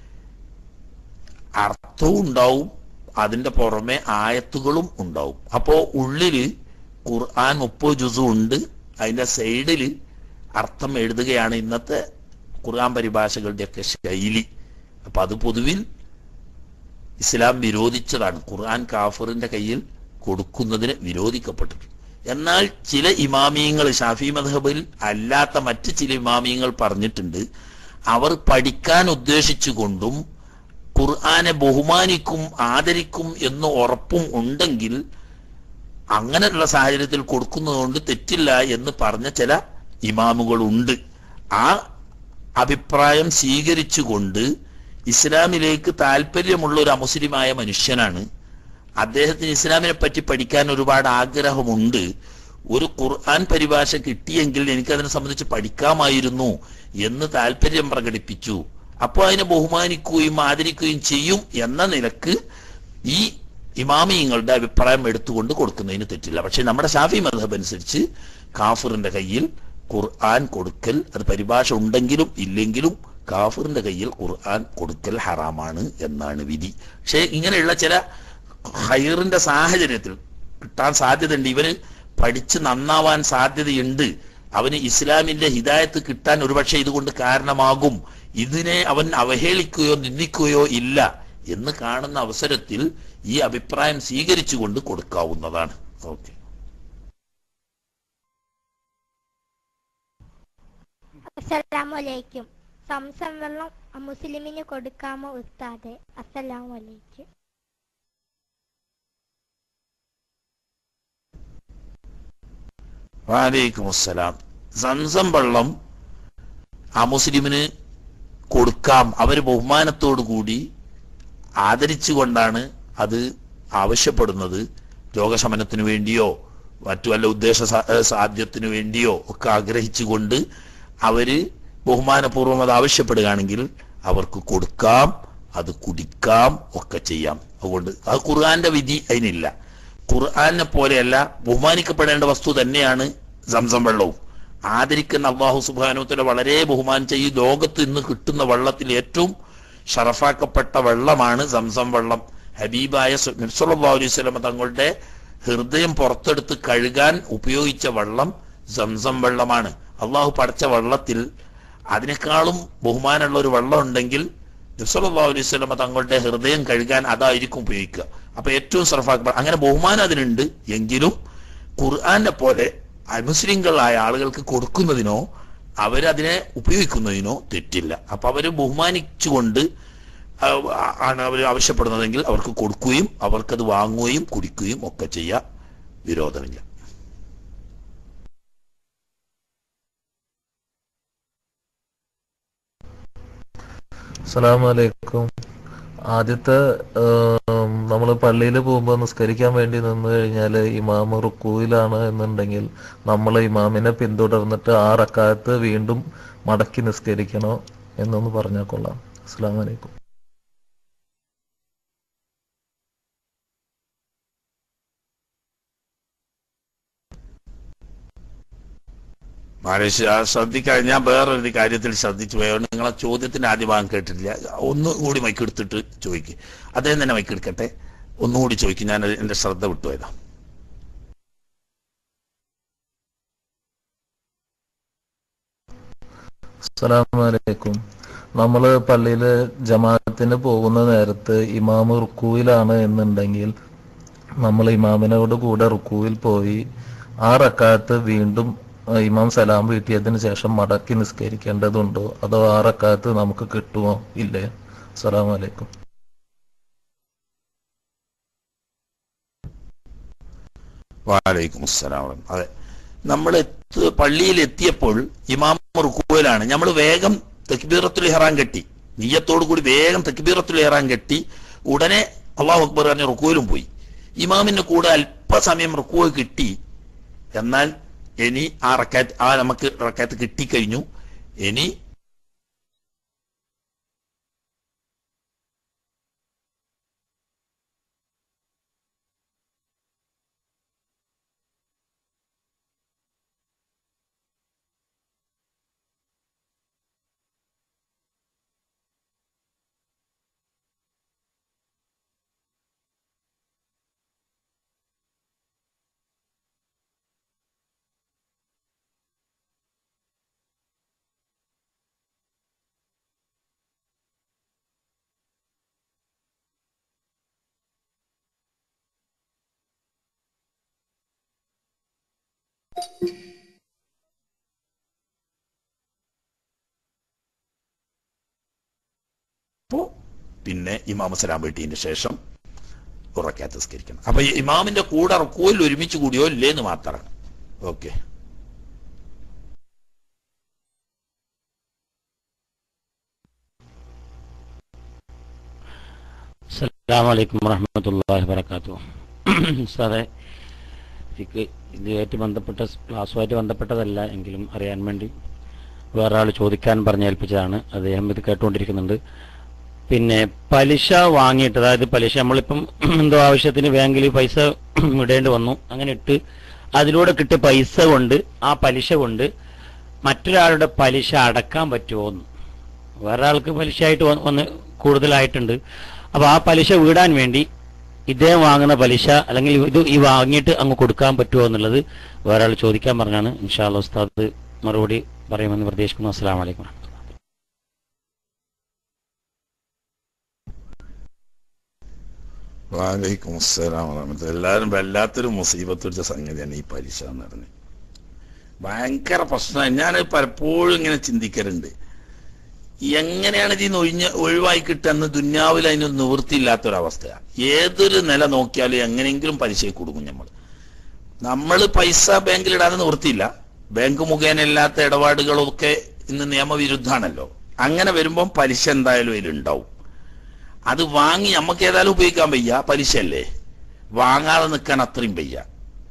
അർത്ഥവും ഉണ്ടാവും അതിന്റെ പുറമെ ആയത്തുകളും ഉണ്ടാവും അപ്പോ ഉള്ളില് ഖുർആൻ മുപ്പത് ജുസു ഉണ്ട് അതിന്റെ സൈഡിൽ അർത്ഥം എഴുതുകയാണ് ഇന്നത്തെ ഖുർആൻ പരിഭാഷകളുടെയൊക്കെ ശൈലി അപ്പൊ അത് പൊതുവിൽ ഇസ്ലാം വിരോധിച്ചതാണ് ഖുർആൻ കാഫറിന്റെ കയ്യിൽ കൊടുക്കുന്നതിന് വിരോധിക്കപ്പെട്ടിട്ടുണ്ട് എന്നാൽ ചില ഇമാമിയങ്ങൾ ഷാഫി മധബിൽ അല്ലാത്ത മറ്റ് ചില ഇമാമിയങ്ങൾ പറഞ്ഞിട്ടുണ്ട് അവർ പഠിക്കാൻ ഉദ്ദേശിച്ചുകൊണ്ടും ഖുർആനെ ബഹുമാനിക്കും ആദരിക്കും എന്ന് ഉറപ്പും ഉണ്ടെങ്കിൽ അങ്ങനെയുള്ള സാഹചര്യത്തിൽ കൊടുക്കുന്നതുകൊണ്ട് തെറ്റില്ല എന്ന് പറഞ്ഞ ചില ഇമാമുകളുണ്ട് ആ അഭിപ്രായം സ്വീകരിച്ചുകൊണ്ട് ഇസ്ലാമിലേക്ക് താല്പര്യമുള്ള ഒരു അമുസ്ലിമായ മനുഷ്യനാണ് അദ്ദേഹത്തിന് ഇസ്ലാമിനെ പറ്റി പഠിക്കാൻ ഒരുപാട് ആഗ്രഹമുണ്ട് ഒരു ഖുർആൻ പരിഭാഷ കിട്ടിയെങ്കിൽ എനിക്ക് അതിനെ സംബന്ധിച്ച് പഠിക്കാമായിരുന്നു എന്ന് താല്പര്യം പ്രകടിപ്പിച്ചു അപ്പോൾ അതിനെ ബഹുമാനിക്കുകയും ആദരിക്കുകയും ചെയ്യും എന്ന നിലക്ക് ഈ ഇമാമിയങ്ങളുടെ അഭിപ്രായം എടുത്തുകൊണ്ട് കൊടുക്കുന്നതിന് തെറ്റില്ല പക്ഷെ നമ്മുടെ ഷാഫി മധബ് അനുസരിച്ച് കാഫിറിന്റെ കയ്യിൽ ഖുർആൻ കൊടുക്കൽ അത് പരിഭാഷ ഉണ്ടെങ്കിലും ഇല്ലെങ്കിലും കാഫിറിന്റെ കയ്യിൽ ഖുർആൻ കൊടുക്കൽ ഹറാമാണ് എന്നാണ് വിധി പക്ഷേ ഇങ്ങനെയുള്ള ചില ഹൈറിന്റെ സാഹചര്യത്തിൽ കിട്ടാൻ സാധ്യതയുണ്ട് ഇവന് പഠിച്ച് നന്നാവാൻ സാധ്യതയുണ്ട് അവന് ഇസ്ലാമിന്റെ ഹിദായത്ത് കിട്ടാൻ ഒരുപക്ഷെ ഇതുകൊണ്ട് കാരണമാകും ഇതിനെ അവൻ അവഹേളിക്കുകയോ നിന്ദിക്കുകയോ ഇല്ല എന്ന് കാണുന്ന അവസരത്തിൽ ഈ അഭിപ്രായം സ്വീകരിച്ചുകൊണ്ട് കൊടുക്കാവുന്നതാണ് ഓക്കെ അസ്സലാമലൈക്കും സംസം വെള്ളം മുസ്ലിമിന് കൊടുക്കാമോ ഉസ്താദെ അസ്സലാമലൈക്കും വാലൈക്കും അസ്സലാം സംസം വെള്ളം ആ മുസ്ലിമിന് കൊടുക്കാം അവര് ബഹുമാനത്തോടു കൂടി ആദരിച്ചുകൊണ്ടാണ് അത് ആവശ്യപ്പെടുന്നത് രോഗശമനത്തിനു വേണ്ടിയോ മറ്റു വല്ല ഉദ്ദേശ സാ- ഏഹ് സാധ്യത്തിനു വേണ്ടിയോ ഒക്കെ ആഗ്രഹിച്ചുകൊണ്ട് അവര് ബഹുമാനപൂർവ്വം അത് ആവശ്യപ്പെടുകയാണെങ്കിൽ അവർക്ക് കൊടുക്കാം അത് കുടിക്കാം ഒക്കെ ചെയ്യാം അതുകൊണ്ട് അത് ഖുർആന്റെ വിധി അതിനില്ല ഖുർആനെ പോലെയല്ല ബഹുമാനിക്കപ്പെടേണ്ട വസ്തു തന്നെയാണ് സംസം വെള്ളവും ആദരിക്കുന്ന അള്ളാഹു സുബാനുത്തല വളരെ ബഹുമാനിച്ച ഈ ലോകത്ത് ഇന്ന് കിട്ടുന്ന വെള്ളത്തിൽ ഏറ്റവും ഷറഫാക്കപ്പെട്ട വെള്ളമാണ് സംസം വെള്ളം ഹബീബായ സു- നബി സല്ലല്ലാഹു അലൈഹി വസല്ലമ തങ്ങളുടെ ഹൃദയം പുറത്തെടുത്ത് കഴുകാൻ ഉപയോഗിച്ച വെള്ളം സംസം വെള്ളമാണ് അള്ളാഹു പടച്ച വെള്ളത്തിൽ അതിനേക്കാളും ബഹുമാനമുള്ള ഒരു വെള്ളം ഉണ്ടെങ്കിൽ നബി സല്ലല്ലാഹു അലൈഹി വസല്ലമ തങ്ങളുടെ ഹൃദയം കഴുകാൻ അതായിരിക്കും ഉപയോഗിക്കുക അപ്പൊ ഏറ്റവും സർഫാക്കപ്പെട്ട അങ്ങനെ ബഹുമാനം അതിനുണ്ട് എങ്കിലും ഖുർആനെ പോലെ അമുസ്ലിങ്ങളായ ആളുകൾക്ക് കൊടുക്കുന്നതിനോ അവരതിനെ ഉപയോഗിക്കുന്നതിനോ തെറ്റില്ല അപ്പൊ അവര് ബഹുമാനിച്ചുകൊണ്ട് ആ, ആണ് അവർ ആവശ്യപ്പെടുന്നതെങ്കിൽ അവർക്ക് കൊടുക്കുകയും അവർക്കത് വാങ്ങുകയും കുടിക്കുകയും ഒക്കെ ചെയ്യാം വിരോധമില്ല അസ്സലാമലൈക്കും ആദ്യത്തെ നമ്മൾ പള്ളിയിൽ പോകുമ്പോൾ നിസ്കരിക്കാൻ വേണ്ടി നിന്ന് കഴിഞ്ഞാൽ ഇമാമ് റുക്കൂയിലാണ് എന്നുണ്ടെങ്കിൽ നമ്മൾ ഇമാമിനെ പിന്തുടർന്നിട്ട് ആ റക്കാലത്ത് വീണ്ടും മടക്കി നിസ്കരിക്കണോ എന്നൊന്ന് പറഞ്ഞാൽ കൊള്ളാം അസ്സാം വലൈക്കും മാലേഷ്യ ശ്രദ്ധിക്കാൻ ഞാൻ വേറൊരു കാര്യത്തിൽ ശ്രദ്ധിച്ചു പോയോ നിങ്ങളെ ചോദ്യത്തിന്റെ ആദ്യ ഭാഗം കേട്ടിട്ടില്ല ഒന്നും കൂടി മൈക്കെടുത്തിട്ട് ചോദിക്കും അദ്ദേഹം തന്നെ മൈക്കെടുക്കട്ടെ ഒന്നുകൂടി ചോദിക്കും ഞാൻ എന്റെ ശ്രദ്ധ വിട്ടുപോയതാ അസ്സലാമു അലൈക്കും നമ്മൾ പള്ളിയിൽ ജമാഅത്തിന് പോകുന്ന നേരത്ത് ഇമാമ് റുക്കൂയിലാണ് എന്നുണ്ടെങ്കിൽ നമ്മൾ ഇമാമിനോട് കൂടെ റുക്കൂയിൽ പോയി ആ റക്കാത്ത് വീണ്ടും ആ, ഇമാം സലാം വീട്ടിയതിന് ശേഷം മടക്കി നിസ്കരിക്കേണ്ടതുണ്ടോ അതോ ആ റക്കാത്ത് നമുക്ക് കിട്ടുമോ ഇല്ലേ അസ്സലാമു അലൈക്കും വാലൈക്കും അസ്സലാം അതെ നമ്മൾ എത്ത് പള്ളിയിൽ എത്തിയപ്പോൾ ഇമാം റുക്കുവലാണ് നമ്മൾ വേഗം തക്ബീറത്തുൽ ഇഹ്റാൻ കെട്ടി നീയത്തോടു കൂടി വേഗം തക്ബീറത്തുൽ ഇഹ്റാൻ കെട്ടി ഉടനെ അള്ളാഹു അക്ബർ പറഞ്ഞ റുക്കുവിലും പോയി ഇമാമിന്റെ കൂടെ അല്പസമയം റുക്കുവ് കിട്ടി എന്നാൽ ഇനി ആ റക്കാത്ത് ആ നമുക്ക് റക്കാത്ത് കിട്ടിക്കഴിഞ്ഞു ഇനി അപ്പോ പിന്നെ ഇമാം സലാം വീട്ടിയതിന് ശേഷം ഉറക്കാത്ത നിസ്കരിക്കണം അപ്പൊ ഈ ഇമാമിന്റെ കൂടെ റുക്കുവിൽ ഒരുമിച്ച് കൂടിയോ ഇല്ലേന്ന് മാത്രമാണ് ഓക്കെ അസ്സലാമലൈക്കും വറഹമത്തല്ലാഹി വബർക്കാത്തു സാറേ എനിക്ക് ഇതുമായിട്ട് ബന്ധപ്പെട്ട ക്ലാസ്സുമായിട്ട് ബന്ധപ്പെട്ടതല്ല എങ്കിലും അറിയാൻ വേണ്ടി വേറെ ആൾ ചോദിക്കാൻ പറഞ്ഞേൽപ്പിച്ചതാണ് അദ്ദേഹം ഇത് കേട്ടുകൊണ്ടിരിക്കുന്നുണ്ട് പിന്നെ പലിശ വാങ്ങിയിട്ട് അതായത് പലിശ നമ്മളിപ്പം എന്തോ ആവശ്യത്തിന് ബാങ്കിൽ പൈസ ഇടേണ്ടി വന്നു അങ്ങനെ ഇട്ട് അതിലൂടെ കിട്ടിയ പൈസ കൊണ്ട് ആ പലിശ കൊണ്ട് മറ്റൊരാളുടെ പലിശ അടക്കാൻ പറ്റുമോ എന്ന് വേറെ ആൾക്ക് പലിശയായിട്ട് വന്ന് വന്ന് കൂടുതലായിട്ടുണ്ട് അപ്പൊ ആ പലിശ വീടാൻ വേണ്ടി ഇദ്ദേഹം വാങ്ങുന്ന പലിശ അല്ലെങ്കിൽ ഇത് ഈ വാങ്ങിയിട്ട് അങ്ങ് കൊടുക്കാൻ പറ്റുമോ എന്നുള്ളത് വേറെ ആൾ ചോദിക്കാൻ പറഞ്ഞാണ് ഇൻഷാല്ല ഉസ്താദ് മറുപടി പറയുമെന്ന് പ്രതീക്ഷിക്കുന്നു അസ്സാം വലൈക്കും വാലൈക്കും അസ്സലാം വറഹ്മത്തുള്ളാഹി. എല്ലാവരും വല്ലാത്തൊരു മുസീബത്ത് പിടിച്ച സംഗതിയാണ് ഈ പലിശ എന്ന് പറഞ്ഞത് ഭയങ്കര പ്രശ്നമാണ് ഞാൻ പലപ്പോഴും ഇങ്ങനെ ചിന്തിക്കലുണ്ട് എങ്ങനെയാണ് ഇതിന് ഒഴിഞ്ഞ് ഒഴിവായി കിട്ടുന്ന ദുന്യാവിൽ അതിന് നിവൃത്തിയില്ലാത്തൊരവസ്ഥയാണ് ഏതൊരു നില നോക്കിയാലും എങ്ങനെയെങ്കിലും പലിശയിൽ കൊടുക്കും നമ്മൾ നമ്മൾ പൈസ ബാങ്കിൽ ഇടാതെ നിവൃത്തിയില്ല ബാങ്ക് മുഖേന ഇല്ലാത്ത ഇടപാടുകളൊക്കെ ഇന്ന് നിയമവിരുദ്ധാണല്ലോ അങ്ങനെ വരുമ്പം പലിശ എന്തായാലും അതിലുണ്ടാവും അത് വാങ്ങി നമുക്ക് ഏതായാലും ഉപയോഗിക്കാൻ വയ്യ പലിശയല്ലേ വാങ്ങാതെ നിൽക്കാൻ അത്രയും വയ്യ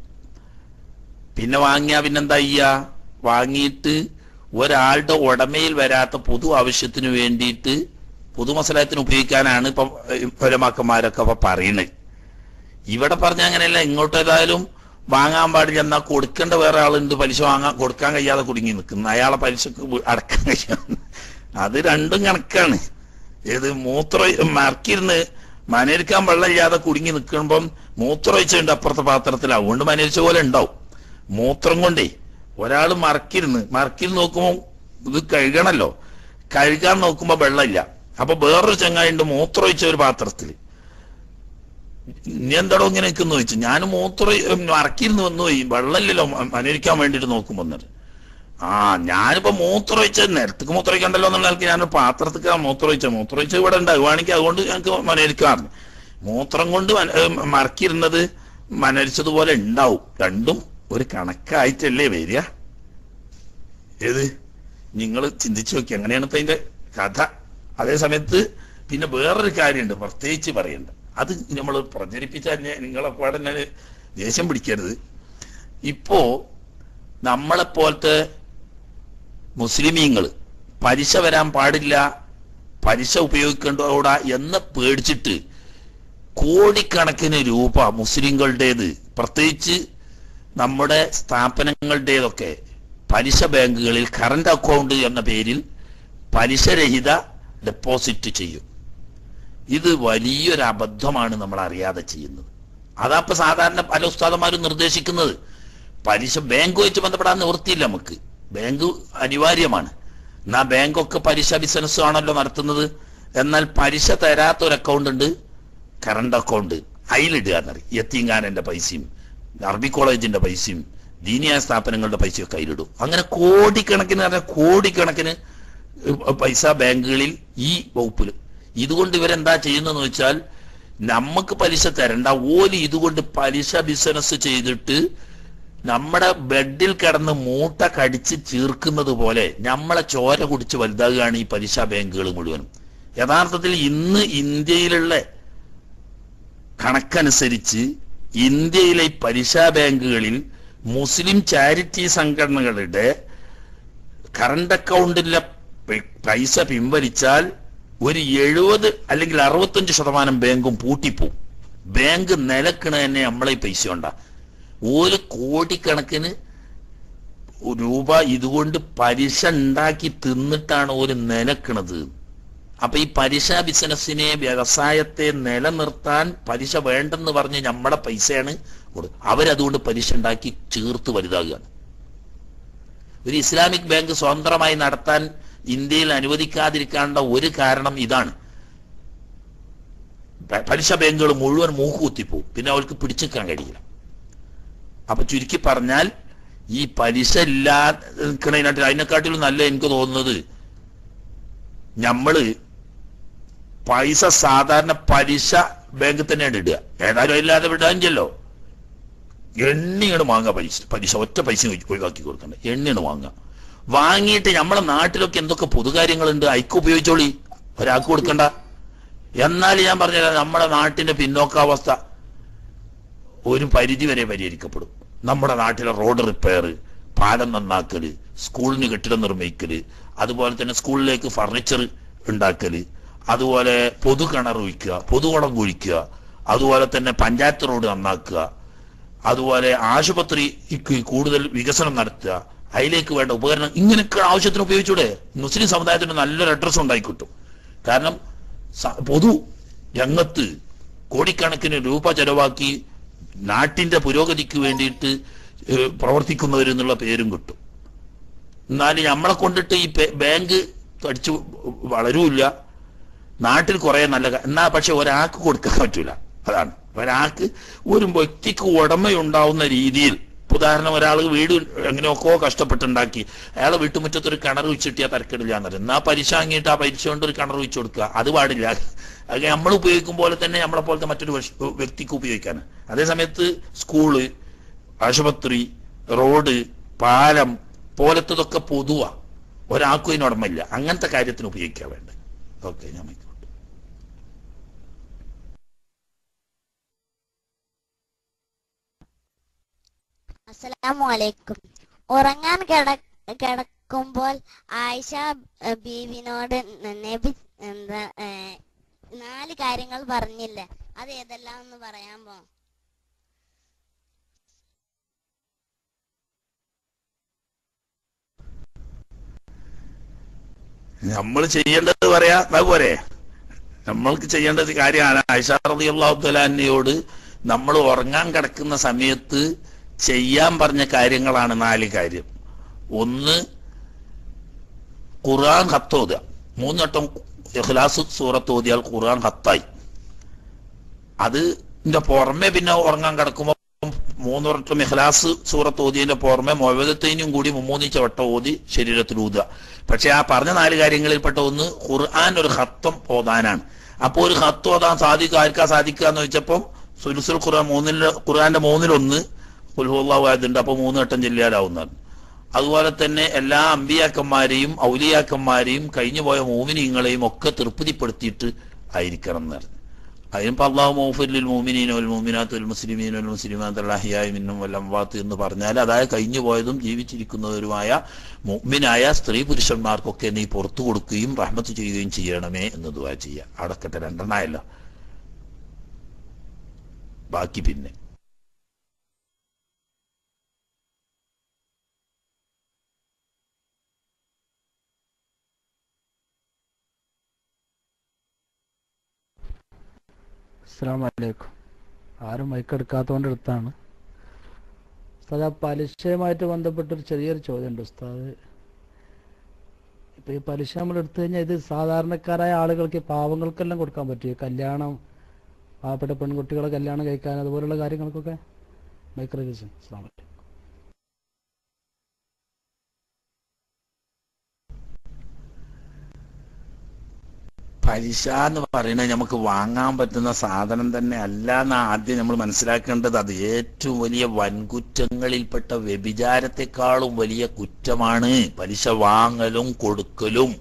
പിന്നെ വാങ്ങിയാ പിന്നെന്താ ചെയ്യ വാങ്ങിയിട്ട് ഒരാളുടെ ഉടമയിൽ വരാത്ത പൊതു ആവശ്യത്തിന് വേണ്ടിയിട്ട് പൊതുമസലത്തിന് ഉപയോഗിക്കാനാണ് ഇപ്പൊ പരമാക്കന്മാരൊക്കെ ഇപ്പൊ പറയുന്നത് ഇവിടെ പറഞ്ഞ അങ്ങനെയല്ല ഇങ്ങോട്ട് ഏതായാലും വാങ്ങാൻ പാടില്ല എന്നാ കൊടുക്കേണ്ട വേറെ ആളുണ്ട് പലിശ വാങ്ങാൻ കൊടുക്കാൻ കഴിയാതെ കുടുങ്ങി നിൽക്കുന്നു അയാളെ പലിശക്ക് വി- അടക്കാൻ കഴിയാതെ അത് രണ്ടും കണക്കാണ് ഏത് മൂത്രം മറക്കിരുന്ന് മനരിക്കാൻ വെള്ളമില്ലാതെ കുടുങ്ങി നിൽക്കുമ്പം മൂത്രമൊഴിച്ചുണ്ട് അപ്പുറത്തെ പാത്രത്തിൽ അതുകൊണ്ട് മനരിച്ച പോലെ ഉണ്ടാവും മൂത്രം കൊണ്ടേ ഒരാൾ മറക്കിരുന്ന് മറക്കിരുന്ന് നോക്കുമ്പോൾ ഇത് കഴുകണല്ലോ കഴുകാൻ നോക്കുമ്പോ വെള്ളമില്ല അപ്പൊ വേറൊരു ചങ്ങായിണ്ട് മൂത്രമൊഴിച്ച ഒരു പാത്രത്തിൽ ഇനി എന്താടോ ഇങ്ങനെ നിൽക്കുന്നു ചോദിച്ചു ഞാൻ മൂത്ര മറക്കിരുന്ന് വന്നു പോയി വെള്ളമില്ലല്ലോ മനരിക്കാൻ വേണ്ടിയിട്ട് നോക്കുമ്പോ എന്നിട്ട് ആ ഞാനിപ്പോ മൂത്രമൊഴിച്ച നിരത്തേക്ക് മൂത്രമൊഴിക്കണ്ടല്ലോ എന്നുള്ള നിലയ്ക്ക് ഞാൻ പാത്രത്തേക്ക് മൂത്രമൊഴിച്ച മൂത്രമൊഴിച്ച ഇവിടെ ഉണ്ടാകുവാണെങ്കിൽ അതുകൊണ്ട് ഞങ്ങൾക്ക് മനരിക്കാറുണ്ട് മൂത്രം കൊണ്ട് മന- ഏ, മറക്കിരുന്നത് മനരിച്ചതുപോലെ ഉണ്ടാവും രണ്ടും ഒരു കണക്കായിട്ടല്ലേ വരിക ഏത് നിങ്ങൾ ചിന്തിച്ചു നോക്കി അങ്ങനെയാണ് ഇപ്പൊ അതിന്റെ കഥ അതേ സമയത്ത് പിന്നെ വേറൊരു കാര്യമുണ്ട് പ്രത്യേകിച്ച് പറയണ്ട അത് നമ്മൾ പ്രചരിപ്പിച്ചാൽ ഞാൻ നിങ്ങളെ പാടന്നെ ദേഷ്യം പിടിക്കരുത് ഇപ്പോ നമ്മളെപ്പോലത്തെ മുസ്ലിമീങ്ങൾ പലിശ വരാൻ പാടില്ല പലിശ ഉപയോഗിക്കേണ്ടോടാ എന്ന് പേടിച്ചിട്ട് കോടിക്കണക്കിന് രൂപ മുസ്ലിങ്ങളുടേത് പ്രത്യേകിച്ച് നമ്മുടെ സ്ഥാപനങ്ങളുടേതൊക്കെ പലിശ ബാങ്കുകളിൽ കറണ്ട് അക്കൗണ്ട് എന്ന പേരിൽ പലിശരഹിത ഡെപ്പോസിറ്റ് ചെയ്യും ഇത് വലിയൊരു അബദ്ധമാണ് നമ്മൾ അറിയാതെ ചെയ്യുന്നത് അതാ സാധാരണ പല ഉസ്താദന്മാരും നിർദ്ദേശിക്കുന്നത് പലിശ ബാങ്ക് വെച്ച് ബന്ധപ്പെടാൻ നിവൃത്തിയില്ല നമുക്ക് ബാങ്ക് അനിവാര്യമാണ് എന്നാ ബാങ്കൊക്കെ പലിശ ബിസിനസ് ആണല്ലോ നടത്തുന്നത് എന്നാൽ പലിശ തരാത്ത ഒരു അക്കൗണ്ട് ഉണ്ട് കറണ്ട് അക്കൗണ്ട് അതിലിടുക എന്നറിയും യത്തീങ്കാനന്റെ പൈസയും അറബി കോളേജിന്റെ പൈസയും ദീനിയായ സ്ഥാപനങ്ങളുടെ പൈസയൊക്കെ അതിലിടും അങ്ങനെ കോടിക്കണക്കിന് പറഞ്ഞാൽ കോടിക്കണക്കിന് പൈസ ബാങ്കുകളിൽ ഈ വകുപ്പിൽ ഇതുകൊണ്ട് ഇവരെന്താ ചെയ്യുന്നതെന്ന് വെച്ചാൽ നമുക്ക് പലിശ തരണ്ട ഓല് ഇതുകൊണ്ട് പലിശ ബിസിനസ് ചെയ്തിട്ട് നമ്മുടെ ബെഡിൽ കിടന്ന് മൂട്ട കടിച്ച് ചീർക്കുന്നത് പോലെ നമ്മളെ ചോര കുടിച്ച് വലുതാകുകയാണ് ഈ പലിശ ബാങ്കുകൾ മുഴുവനും യഥാർത്ഥത്തിൽ ഇന്ന് ഇന്ത്യയിലുള്ള കണക്കനുസരിച്ച് ഇന്ത്യയിലെ ഈ പലിശ ബാങ്കുകളിൽ മുസ്ലിം ചാരിറ്റി സംഘടനകളുടെ കറണ്ട് അക്കൗണ്ടിലെ പൈ- പൈസ പിൻവലിച്ചാൽ ഒരു എഴുപത് അല്ലെങ്കിൽ അറുപത്തഞ്ച് ശതമാനം ബാങ്കും പൂട്ടിപ്പോവും ബാങ്ക് നിലക്കണ തന്നെ നമ്മളെ ഈ പൈസ ഉണ്ടാ ഒരു കോടിക്കണക്കിന് രൂപ ഇതുകൊണ്ട് പലിശ ഉണ്ടാക്കി തിന്നിട്ടാണ് ഒരു നിലക്കണത് അപ്പൊ ഈ പലിശ ബിസിനസ്സിനെ വ്യവസായത്തെ നിലനിർത്താൻ പലിശ വേണ്ടെന്ന് പറഞ്ഞ് നമ്മളെ പൈസയാണ് കൊടു- അവരതുകൊണ്ട് പലിശ ഉണ്ടാക്കി ചേർത്ത് വലുതാകുകയാണ് ഒരു ഇസ്ലാമിക് ബാങ്ക് സ്വതന്ത്രമായി നടത്താൻ ഇന്ത്യയിൽ അനുവദിക്കാതിരിക്കാനുള്ള ഒരു കാരണം ഇതാണ് പ- പലിശ ബാങ്കുകൾ മുഴുവൻ മൂക്കുകുത്തിപ്പോവും പിന്നെ അവർക്ക് പിടിച്ചെക്കാൻ കഴിയില്ല അപ്പൊ ചുരുക്കി പറഞ്ഞാൽ ഈ പലിശ ഇല്ലാതിരിക്കണതിനായിട്ട് അതിനെക്കാട്ടിലും നല്ല എനിക്ക് തോന്നുന്നത് നമ്മള് പൈസ സാധാരണ പലിശ ബാങ്കിൽ തന്നെയാണ് ഇടുക ഏതായാലും ഇല്ലാതെ വിടാഞ്ചല്ലോ എണ്ണിയാണ് വാങ്ങുക പലിശ പലിശ ഒറ്റ പൈസ ഒഴിവാക്കി കൊടുക്കണ്ട എണ്ണിയാണ് വാങ്ങുക വാങ്ങിയിട്ട് നമ്മളെ നാട്ടിലൊക്കെ എന്തൊക്കെ പൊതുകാര്യങ്ങളുണ്ട് അയക്ക് ഉപയോഗിച്ചോളി ഒരാൾക്ക് കൊടുക്കണ്ട എന്നാൽ ഞാൻ പറഞ്ഞുതരാം നമ്മുടെ നാട്ടിന്റെ പിന്നോക്കാവസ്ഥ ഒരു പരിധി വരെ പരിഹരിക്കപ്പെടും നമ്മുടെ നാട്ടിലെ റോഡ് റിപ്പയർ പാലം നന്നാക്കല് സ്കൂളിന് കെട്ടിടം നിർമ്മിക്കല് അതുപോലെ തന്നെ സ്കൂളിലേക്ക് ഫർണിച്ചർ ഉണ്ടാക്കല് അതുപോലെ പൊതു കിണർ ഒഴിക്കുക പൊതുകുളം കുഴിക്കുക അതുപോലെ തന്നെ പഞ്ചായത്ത് റോഡ് നന്നാക്കുക അതുപോലെ ആശുപത്രിക്ക് കൂടുതൽ വികസനം നടത്തുക അതിലേക്ക് വേണ്ട ഉപകരണം ഇങ്ങനെയൊക്കെ ആവശ്യത്തിന് ഉപയോഗിച്ചൂടെ മുസ്ലിം സമുദായത്തിന് നല്ലൊരു അഡ്രസ് ഉണ്ടായി കിട്ടും കാരണം സ- പൊതു രംഗത്ത് കോടിക്കണക്കിന് രൂപ ചെലവാക്കി നാട്ടിന്റെ പുരോഗതിക്ക് വേണ്ടിയിട്ട് ഏഹ്, പ്രവർത്തിക്കുന്നവരെന്നുള്ള പേരും കിട്ടും എന്നാലും നമ്മളെ കൊണ്ടിട്ട് ഈ പേ- ബാങ്ക് അടിച്ചു വളരൂല്ല നാട്ടിൽ കുറെ നല്ല ക- എന്നാ പക്ഷെ ഒരാൾക്ക് കൊടുക്കാൻ പറ്റൂല അതാണ് ഒരാൾക്ക് ഒരു വ്യക്തിക്ക് ഉടമയുണ്ടാവുന്ന രീതിയിൽ ഇപ്പൊ ഉദാഹരണം ഒരാൾ വീട് എങ്ങനെയൊക്കെയോ കഷ്ടപ്പെട്ടുണ്ടാക്കി അയാളെ വീട്ടുമുറ്റത്ത് ഒരു കിണർ വെച്ചിട്ടിയാൽ തരക്കേടില്ല എന്നറിയാം എന്നാ പലിശ വാങ്ങിയിട്ട് ആ പലിശ കൊണ്ട് ഒരു കിണർ വെച്ച് കൊടുക്കുക അത് പാടില്ല അത് നമ്മൾ ഉപയോഗിക്കും പോലെ തന്നെ നമ്മളെ പോലത്തെ മറ്റൊരു വശ- വ്യക്തിക്ക് ഉപയോഗിക്കാൻ അതേ സമയത്ത് സ്കൂള് ആശുപത്രി റോഡ് പാലം പോലത്തതൊക്കെ പൊതുവാ ഒരാൾക്കും ഇതിന് ഉടമയില്ല അങ്ങനത്തെ കാര്യത്തിന് ഉപയോഗിക്കാൻ വേണ്ട ഓക്കെ ഞാൻ മൈക്ക് വിട്ടു. അസ്സലാമു അലൈക്കും ഉറങ്ങാൻ കിട കിടക്കുമ്പോൾ ആയിഷ ഏ, ബീവിനോട് നബി എന്താ ഏ, നാല് കാര്യങ്ങൾ പറഞ്ഞില്ലേ അത് ഏതെല്ലാം എന്ന് പറയാൻ പോ നമ്മൾ ചെയ്യേണ്ടത് പറയാ അത് പോരെ നമ്മൾക്ക് ചെയ്യേണ്ടത് കാര്യമാണ് ഐഷാറതി അള്ളാഹുത്തലാനയോട് നമ്മൾ ഉറങ്ങാൻ കിടക്കുന്ന സമയത്ത് ചെയ്യാൻ പറഞ്ഞ കാര്യങ്ങളാണ് നാല് കാര്യം ഒന്ന് ഖുർആൻ ഹത്തോതുക മൂന്ന് വട്ടം ഇഖ്ലാസ് സൂറത്ത് ഓതിയാൽ ഖുർആൻ ഹത്തായി അത് ഇതിന്റെ പുറമെ പിന്നെ ഉറങ്ങാൻ കിടക്കുമ്പോൾ മൂന്ന് വട്ടം ഇഖ്ലാസ് സൂറത്ത് ഓതിയതിന്റെ പുറമെ മൊഴതത്തേനും കൂടി മുമ്മൂന്നിച്ച വട്ടം ഓതി ശരീരത്തിൽ ഊതുക പക്ഷെ ആ പറഞ്ഞ നാല് കാര്യങ്ങളിൽപ്പെട്ട ഒന്ന് ഖുർആൻ ഒരു ഹത്തം ഓതാനാണ് അപ്പോൾ ഒരു ഹത്ത് ഓതാൻ സാധിക്കുക ആർക്കാ സാധിക്കുക എന്ന് വെച്ചപ്പം സുലുസുൽ ഖുർആൻ മൂന്നില് ഖുർആന്റെ മൂന്നിലൊന്ന് ഉൽഹുല്ലാഹുണ്ട് അപ്പൊ മൂന്ന് വട്ടം ചെല്ലിയാലാവുന്നതാണ് അതുപോലെ തന്നെ എല്ലാ അമ്പിയാക്കന്മാരെയും ഔലിയാക്കന്മാരെയും കഴിഞ്ഞുപോയ മോമിനിങ്ങളെയും ഒക്കെ തൃപ്തിപ്പെടുത്തിയിട്ട് ആയിരിക്കണം എന്ന് പറഞ്ഞു അതിനിപ്പോ അള്ളാഹു മൗഫലിൽ മോമിനീൻ വൽ മോമിനാത്ത് വൽ മുസ്ലിമീൻ വൽ മുസ്ലിമാത്ത് അല്ലാഹിയായി മിന്നും വൽ അംവാത്ത് എന്ന് പറഞ്ഞാൽ അതായത് കഴിഞ്ഞു പോയതും ജീവിച്ചിരിക്കുന്നവരുമായ മുഅ്മിനായ സ്ത്രീ പുരുഷന്മാർക്കൊക്കെ നീ പുറത്തു കൊടുക്കുകയും റഹ്മത്ത് ചെയ്യുകയും ചെയ്യണമേ എന്ന് ദുആ ചെയ്യുക അടക്കട്ടെ രണ്ടെണ്ണായല്ലോ ബാക്കി പിന്നെ അസ്സാം വലൈക്കും ആരും മൈക്കെടുക്കാത്തതുകൊണ്ട് എടുത്താണ് ഉസ്താദ് ആ പലിശയുമായിട്ട് ബന്ധപ്പെട്ടൊരു ചെറിയൊരു ചോദ്യമുണ്ട് ഉസ്താദ് ഇപ്പൊ ഈ പലിശ നമ്മൾ എടുത്തു കഴിഞ്ഞാൽ ഇത് സാധാരണക്കാരായ ആളുകൾക്ക് പാവങ്ങൾക്കെല്ലാം കൊടുക്കാൻ പറ്റും ഈ കല്യാണം പാവപ്പെട്ട പെൺകുട്ടികളെ കല്യാണം കഴിക്കാൻ അതുപോലുള്ള കാര്യങ്ങൾക്കൊക്കെ മൈക്രോജൻ അസ്സാം വലൈക്കും പലിശ എന്ന് പറയുന്നത് നമുക്ക് വാങ്ങാൻ പറ്റുന്ന സാധനം തന്നെ അല്ല എന്ന് ആദ്യം നമ്മൾ മനസ്സിലാക്കേണ്ടത് അത് ഏറ്റവും വലിയ വൻകുറ്റങ്ങളിൽപ്പെട്ട വ്യഭിചാരത്തെക്കാളും വലിയ കുറ്റമാണ് പലിശ വാങ്ങലും കൊടുക്കലും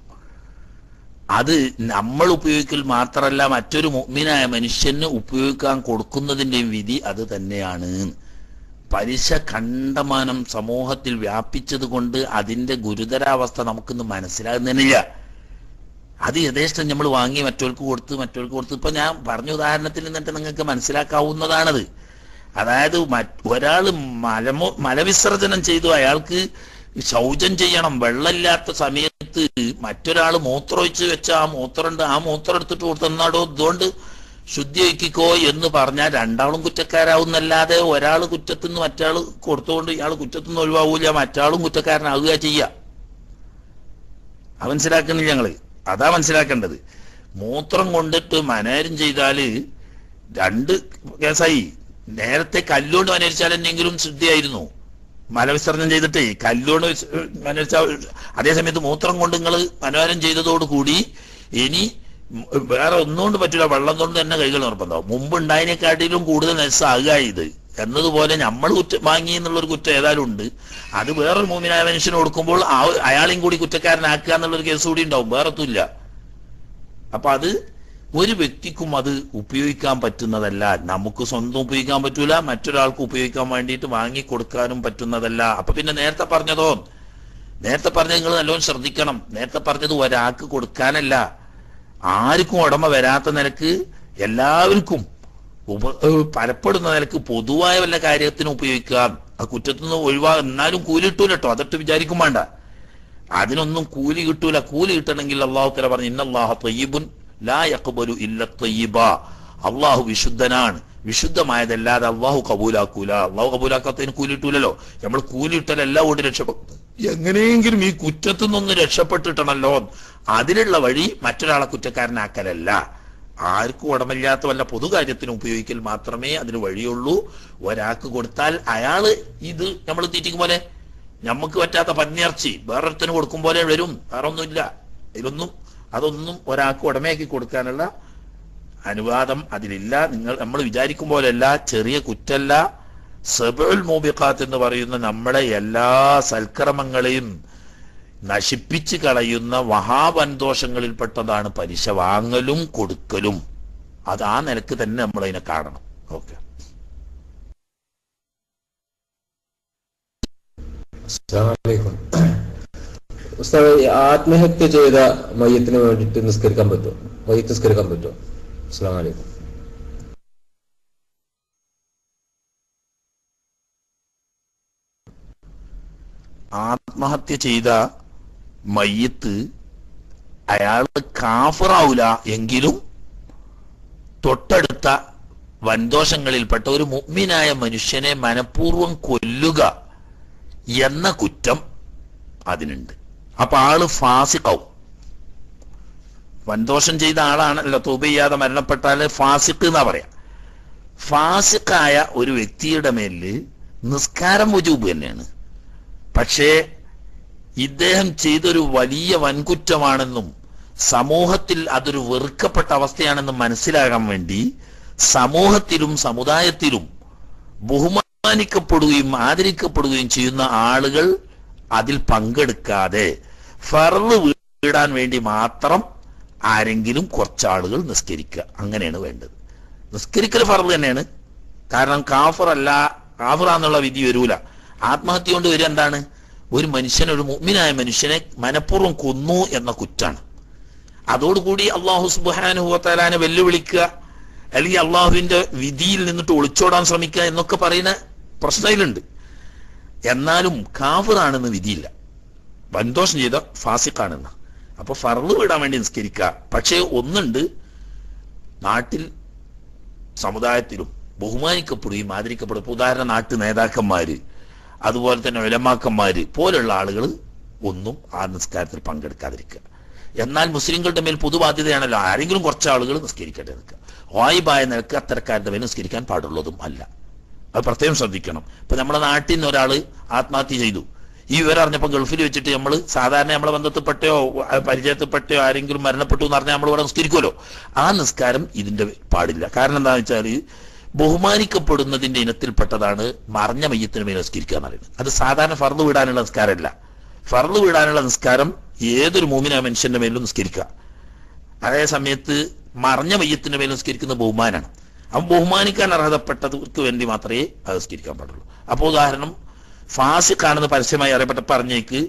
അത് നമ്മൾ ഉപയോഗിക്കൽ മാത്രമല്ല മറ്റൊരു മുഗ്മിനായ മനുഷ്യന് ഉപയോഗിക്കാൻ കൊടുക്കുന്നതിന്റെയും വിധി അത് തന്നെയാണ് പലിശ കണ്ടമാനം സമൂഹത്തിൽ വ്യാപിച്ചത് കൊണ്ട് അതിന്റെ ഗുരുതരാവസ്ഥ നമുക്കിന്ന് മനസ്സിലാകുന്നില്ല അത് യഥേഷ്ടം നമ്മൾ വാങ്ങി മറ്റവർക്ക് കൊടുത്ത് മറ്റവർക്ക് കൊടുത്ത് ഇപ്പൊ ഞാൻ പറഞ്ഞ ഉദാഹരണത്തിൽ നിന്നിട്ട് നിങ്ങൾക്ക് മനസ്സിലാക്കാവുന്നതാണത് അതായത് മറ്റ് ഒരാള് മലമോ മലവിസർജനം ചെയ്തു അയാൾക്ക് ശൗചം ചെയ്യണം വെള്ളമില്ലാത്ത സമയത്ത് മറ്റൊരാൾ മൂത്രമൊഴിച്ച് വെച്ച ആ മൂത്രമുണ്ട് ആ മൂത്രം എടുത്തിട്ട് കൊടുത്തെന്നാടോ ഇതുകൊണ്ട് ശുദ്ധിയൊക്കിക്കോ എന്ന് പറഞ്ഞാൽ രണ്ടാളും കുറ്റക്കാരാവുന്നല്ലാതെ ഒരാൾ കുറ്റത്തുനിന്ന് മറ്റാൾ കൊടുത്തുകൊണ്ട് ഇയാൾ കുറ്റത്തുനിന്ന് ഒഴിവാകൂല മറ്റാളും കുറ്റക്കാരനാവുക ചെയ്യുക അത് മനസ്സിലാക്കുന്നില്ല ഞങ്ങള് അതാ മനസ്സിലാക്കേണ്ടത് മൂത്രം കൊണ്ടിട്ട് മനേരം ചെയ്താല് രണ്ട് കേസായി നേരത്തെ കല്ലുകൊണ്ട് മനരിച്ചാൽ എന്നെങ്കിലും ശുദ്ധിയായിരുന്നു മലവിസർജനം ചെയ്തിട്ടേ കല്ലുകൊണ്ട് വിസ്- മനരിച്ച അതേസമയത്ത് മൂത്രം കൊണ്ട് നിങ്ങൾ മനോരം ചെയ്തതോടുകൂടി ഇനി ഉം വേറെ ഒന്നുകൊണ്ട് പറ്റില്ല വെള്ളം കൊണ്ട് തന്നെ കൈകൾ നിർബന്ധം മുമ്പ് ഉണ്ടായതിനെക്കാട്ടിലും കൂടുതൽ നെസ്സാകുക ഇത് എന്നതുപോലെ നമ്മൾ കുറ്റം വാങ്ങി എന്നുള്ളൊരു കുറ്റം ഏതായാലും ഉണ്ട് അത് വേറൊരു മൂമിനായ മനുഷ്യന് കൊടുക്കുമ്പോൾ ആ അയാളെയും കൂടി കുറ്റക്കാരനാക്കുക എന്നുള്ളൊരു കേസ് കൂടി ഉണ്ടാവും വേറെ ഒന്നുമില്ല അപ്പൊ അത് ഒരു വ്യക്തിക്കും അത് ഉപയോഗിക്കാൻ പറ്റുന്നതല്ല നമുക്ക് സ്വന്തം ഉപയോഗിക്കാൻ പറ്റൂല മറ്റൊരാൾക്ക് ഉപയോഗിക്കാൻ വേണ്ടിയിട്ട് വാങ്ങി കൊടുക്കാനും പറ്റുന്നതല്ല അപ്പൊ പിന്നെ നേരത്തെ പറഞ്ഞതോ നേരത്തെ പറഞ്ഞത് നിങ്ങൾ നല്ലോണം ശ്രദ്ധിക്കണം നേരത്തെ പറഞ്ഞത് ഒരാൾക്ക് കൊടുക്കാനല്ല ആർക്കും ഉടമ വരാത്ത നിലക്ക് എല്ലാവർക്കും ഉപ ഏഹ് പലപ്പെടുന്ന നിലക്ക് പൊതുവായ വല്ല കാര്യത്തിനും ഉപയോഗിക്കാം ആ കുറ്റത്തു നിന്ന് ഒഴിവാ എന്നാലും കൂലി കിട്ടൂല കേട്ടോ അതൊട്ട് വിചാരിക്കും വേണ്ട അതിനൊന്നും കൂലി കിട്ടൂല കൂലി കിട്ടണമെങ്കിൽ അള്ളാഹു തല പറഞ്ഞു ഇന്നല്ലാഹ തയ്യിബുൻ ലാ യഖ്ബലു ഇല്ല തയ്യിബ അള്ളാഹു വിശുദ്ധനാണ് വിശുദ്ധമായതല്ലാതെ അള്ളാഹു കബൂലാക്കൂല അള്ളാഹു കബൂലാക്കാത്തതിന് കൂലി കിട്ടൂലല്ലോ നമ്മൾ കൂലി ഇട്ടാലെല്ലാം കൊണ്ട് രക്ഷപ്പെടും എങ്ങനെയെങ്കിലും ഈ കുറ്റത്തു നിന്നൊന്ന് രക്ഷപ്പെട്ടിട്ടണല്ലോ അതിനുള്ള വഴി മറ്റൊരാളെ കുറ്റക്കാരനാക്കലല്ല ആർക്കും ഉടമില്ലാത്ത വല്ല പൊതുകാര്യത്തിനും ഉപയോഗിക്കൽ മാത്രമേ അതിന് വഴിയുള്ളൂ ഒരാൾക്ക് കൊടുത്താൽ അയാള് ഇത് നമ്മൾ തീറ്റിക്കും പോലെ നമുക്ക് പറ്റാത്ത പന്നിയിറച്ചി വേറൊരുത്തന് കൊടുക്കും പോലെ വരും വേറെ ഒന്നുമില്ല ഇതിലൊന്നും അതൊന്നും ഒരാൾക്ക് ഉടമയാക്കി കൊടുക്കാനുള്ള അനുവാദം അതിലില്ല നിങ്ങൾ നമ്മൾ വിചാരിക്കും പോലെയല്ല ചെറിയ കുറ്റല്ല സബുൽ മൂബിഖാത്ത് എന്ന് പറയുന്ന നമ്മുടെ എല്ലാ സൽക്കർമ്മങ്ങളെയും നശിപ്പിച്ച് കളയുന്ന മഹാവൻദോഷങ്ങളിൽപ്പെട്ടതാണ് പലിശ വാങ്ങലും കൊടുക്കലും അത് ആ നിലക്ക് തന്നെ നമ്മൾ അതിനെ കാണണം ഓക്കെ അസ്സലാമലൈക്കും ഉസ്താദ് ഈ ആത്മഹത്യ ചെയ്ത മയ്യത്തിന് വേണ്ടിയിട്ട് നിസ്കരിക്കാൻ പറ്റുമോ മയ്യത്ത് നിസ്കരിക്കാൻ പറ്റുമോ അസ്സാം വലൈക്കും ആത്മഹത്യ ചെയ്ത മയ്യത്ത് അയാൾ കാഫറാവൂല എങ്കിലും തൊട്ടടുത്ത വൻദോഷങ്ങളിൽപ്പെട്ട ഒരു മുഗ്മിനായ മനുഷ്യനെ മനഃപൂർവ്വം കൊല്ലുക എന്ന കുറ്റം അതിനുണ്ട് അപ്പൊ ആള് ഫാസിക്കാവും വൻദോഷം ചെയ്ത ആളാണല്ലോ തൂബ ചെയ്യാതെ മരണപ്പെട്ടാല് ഫാസിക്ക് എന്നാ പറയാ ഫാസിക്കായ ഒരു വ്യക്തിയുടെ മേലില് നിസ്കാരം വുജൂബ് തന്നെയാണ് പക്ഷേ ഇദ്ദേഹം ചെയ്തൊരു വലിയ വൻകുറ്റമാണെന്നും സമൂഹത്തിൽ അതൊരു വെറുക്കപ്പെട്ട അവസ്ഥയാണെന്നും മനസ്സിലാകാൻ വേണ്ടി സമൂഹത്തിലും സമുദായത്തിലും ബഹുമാനിക്കപ്പെടുകയും ആദരിക്കപ്പെടുകയും ചെയ്യുന്ന ആളുകൾ അതിൽ പങ്കെടുക്കാതെ ഫർള് വീടാൻ വേണ്ടി മാത്രം ആരെങ്കിലും കുറച്ചാളുകൾ നിസ്കരിക്കുക അങ്ങനെയാണ് വേണ്ടത് നിസ്കരിക്കൽ ഫർള് തന്നെയാണ് കാരണം കാഫർ അല്ല കാഫറാന്നുള്ള വിധി വരൂല ആത്മഹത്യ കൊണ്ട് വരിക എന്താണ് ഒരു മനുഷ്യൻ ഒരു മുഗ്മിനായ മനുഷ്യനെ മനഃപൂർവ്വം കൊന്നു എന്ന കുറ്റാണ് അതോടുകൂടി അള്ളാഹു സുബാനുഹുവത്താലാനെ വെല്ലുവിളിക്കുക അല്ലെങ്കിൽ അള്ളാഹുവിന്റെ വിധിയിൽ നിന്നിട്ട് ഒളിച്ചോടാൻ ശ്രമിക്കുക എന്നൊക്കെ പറയുന്ന പ്രശ്നയിലുണ്ട് എന്നാലും കാഫിറാണെന്ന് വിധിയില്ല വൻദോഷം ചെയ്ത ഫാസിഖാണെന്ന് അപ്പൊ ഫർള് വിടാൻ വേണ്ടി നിസ്കരിക്കുക പക്ഷേ ഒന്നുണ്ട് നാട്ടിൽ സമുദായത്തിലും ബഹുമാനിക്കപ്പെടുകയും ആദരിക്കപ്പെടും ഇപ്പൊ ഉദാഹരണം നാട്ടു നേതാക്കന്മാര് അതുപോലെ തന്നെ വിലമാക്കന്മാര് പോലുള്ള ആളുകൾ ഒന്നും ആ നിസ്കാരത്തിൽ പങ്കെടുക്കാതിരിക്കുക എന്നാൽ മുസ്ലിങ്ങളുടെ മേൽ പൊതുബാധ്യതയാണല്ലോ ആരെങ്കിലും കുറച്ച് ആളുകൾ നിസ്കരിക്കട്ടെ നിൽക്കുക വായിബായ നിലക്ക് അത്തരക്കാരുടെ മേൽ നിസ്കരിക്കാൻ പാടുള്ളതും അല്ല അത് പ്രത്യേകം ശ്രദ്ധിക്കണം ഇപ്പൊ നമ്മുടെ നാട്ടിൽ നിന്ന് ഒരാൾ ആത്മഹത്യ ചെയ്തു ഈ വിവരം അറിഞ്ഞപ്പോൾ ഗൾഫിൽ വെച്ചിട്ട് നമ്മൾ സാധാരണ നമ്മളെ ബന്ധത്തിൽപ്പെട്ടയോ അഹ് പരിചയത്തിൽപ്പെട്ടയോ ആരെങ്കിലും മരണപ്പെട്ടു എന്ന് പറഞ്ഞാൽ നമ്മൾ ഇവിടെ നിസ്കരിക്കുമല്ലോ ആ നിസ്കാരം ഇതിന്റെ പാടില്ല കാരണം എന്താണെന്ന് വെച്ചാൽ ബഹുമാനിക്കപ്പെടുന്നതിന്റെ ഇനത്തിൽപ്പെട്ടതാണ് മറഞ്ഞ മയ്യത്തിന് മേൽ നിസ്കരിക്കുക എന്ന് പറയുന്നത് അത് സാധാരണ ഫർദ് വിടാനുള്ള നിസ്കാരമല്ല ഫർദ് വിടാനുള്ള നിസ്കാരം ഏതൊരു മൂമിന മനുഷ്യന്റെ മേലും നിസ്കരിക്കുക അതേ സമയത്ത് മറഞ്ഞ മയ്യത്തിന്റെ മേൽ നിസ്കരിക്കുന്ന ബഹുമാനാണ് അവൻ ബഹുമാനിക്കാൻ അർഹതപ്പെട്ടവർക്ക് വേണ്ടി മാത്രമേ അത് നിസ്കരിക്കാൻ പാടുള്ളൂ അപ്പോൾ ഉദാഹരണം ഫാസിഖാണെന്ന് പരസ്യമായി അറിയപ്പെട്ട പറഞ്ഞേക്ക്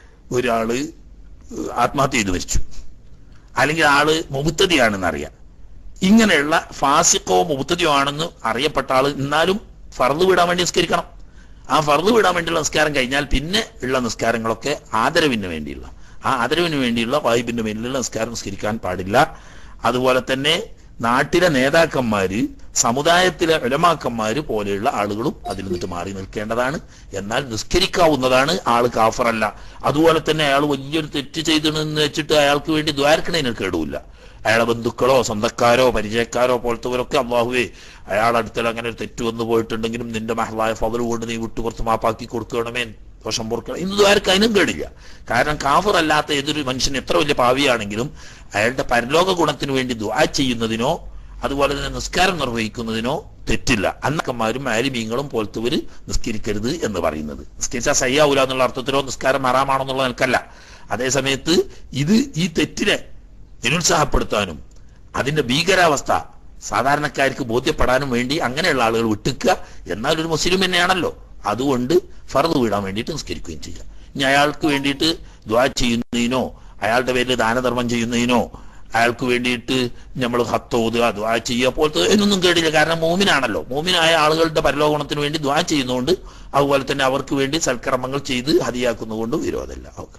ഒരാള് ആത്മഹത്യ ചെയ്തു മരിച്ചു അല്ലെങ്കിൽ ആള് മുബുത്തതിയാണെന്ന് അറിയാം ഇങ്ങനെയുള്ള ഫാസിക്കോ മുബുത്തതിയോ ആണെന്ന് അറിയപ്പെട്ട ആള് എന്നാലും ഫർദ് വിടാൻ വേണ്ടി നിസ്കരിക്കണം ആ ഫർദ് വിടാൻ വേണ്ടിയുള്ള നിസ്കാരം കഴിഞ്ഞാൽ പിന്നെ ഉള്ള നിസ്കാരങ്ങളൊക്കെ ആദരവിന് വേണ്ടിയുള്ള ആ ആദരവിന് വേണ്ടിയുള്ള വായിബിന്റെ മേലിലുള്ള നിസ്കാരം നിസ്കരിക്കാൻ പാടില്ല അതുപോലെ തന്നെ നാട്ടിലെ നേതാക്കന്മാര് സമുദായത്തിലെ ഉലമാക്കന്മാര് പോലെയുള്ള ആളുകളും അതിൽ നിന്നിട്ട് മാറി നിൽക്കേണ്ടതാണ് എന്നാൽ നിസ്കരിക്കാവുന്നതാണ് ആള് കാഫറല്ല അതുപോലെ തന്നെ അയാൾ വലിയൊരു തെറ്റ് ചെയ്തെന്ന് വെച്ചിട്ട് അയാൾക്ക് വേണ്ടി ദ്വാരക്കണേന് കേടുമില്ല അയാളെ ബന്ധുക്കളോ സ്വന്തക്കാരോ പരിചയക്കാരോ പോലത്തവരൊക്കെ അള്ളാഹുവേ അയാൾ അടുത്തൽ അങ്ങനെ ഒരു തെറ്റ് വന്നു പോയിട്ടുണ്ടെങ്കിലും നിന്റെ മഹളായ ഫവർ കൊണ്ട് നീ വിട്ടു പുറത്ത് മാപ്പാക്കി കൊടുക്കണമേ ദോഷം പൊറുക്കണം ഇന്ന് ദ്വാരക്ക് അതിനും കേടില്ല കാരണം കാഫർ അല്ലാത്ത ഏതൊരു മനുഷ്യൻ എത്ര വലിയ പാവിയാണെങ്കിലും അയാളുടെ പരലോക ഗുണത്തിന് വേണ്ടി ദുആ ചെയ്യുന്നതിനോ അതുപോലെ തന്നെ നിസ്കാരം നിർവഹിക്കുന്നതിനോ തെറ്റില്ല അന്നക്കന്മാരും ആലിമീങ്ങളും പോലത്തവര് നിസ്കരിക്കരുത് എന്ന് പറയുന്നത് നിസ്കരിച്ചാൽ സയ്യാവൂല എന്നുള്ള അർത്ഥത്തിലോ നിസ്കാരം ഹറാമാണെന്നുള്ള നിൽക്കല്ല അതേ സമയത്ത് ഇത് ഈ തെറ്റിനെ നിരുത്സാഹപ്പെടുത്താനും അതിന്റെ ഭീകരാവസ്ഥ സാധാരണക്കാർക്ക് ബോധ്യപ്പെടാനും വേണ്ടി അങ്ങനെയുള്ള ആളുകൾ വിട്ടുക്കുക എന്നാൽ ഒരു മുസ്ലിം തന്നെയാണല്ലോ അതുകൊണ്ട് ഫർദ് വിടാൻ വേണ്ടിയിട്ട് നിസ്കരിക്കുകയും ചെയ്യുക ഇനി അയാൾക്ക് വേണ്ടിയിട്ട് ദ്വാ ചെയ്യുന്നതിനോ അയാളുടെ പേരിൽ ദാനധർമ്മം ചെയ്യുന്നതിനോ അയാൾക്ക് വേണ്ടിയിട്ട് നമ്മൾ ഹത്ത് ഓതുക ദ്വാ ചെയ്യുക പോലത്തെ എന്നൊന്നും കേട്ടില്ല കാരണം മോമിനാണല്ലോ മോമിനായ ആളുകളുടെ പരലോകണത്തിന് വേണ്ടി ദ്വാ ചെയ്യുന്നതുകൊണ്ട് അതുപോലെ തന്നെ അവർക്ക് വേണ്ടി സൽക്കർമ്മങ്ങൾ ചെയ്ത് ഹതിയാക്കുന്നതുകൊണ്ട് വിരോധമില്ല ഓക്കെ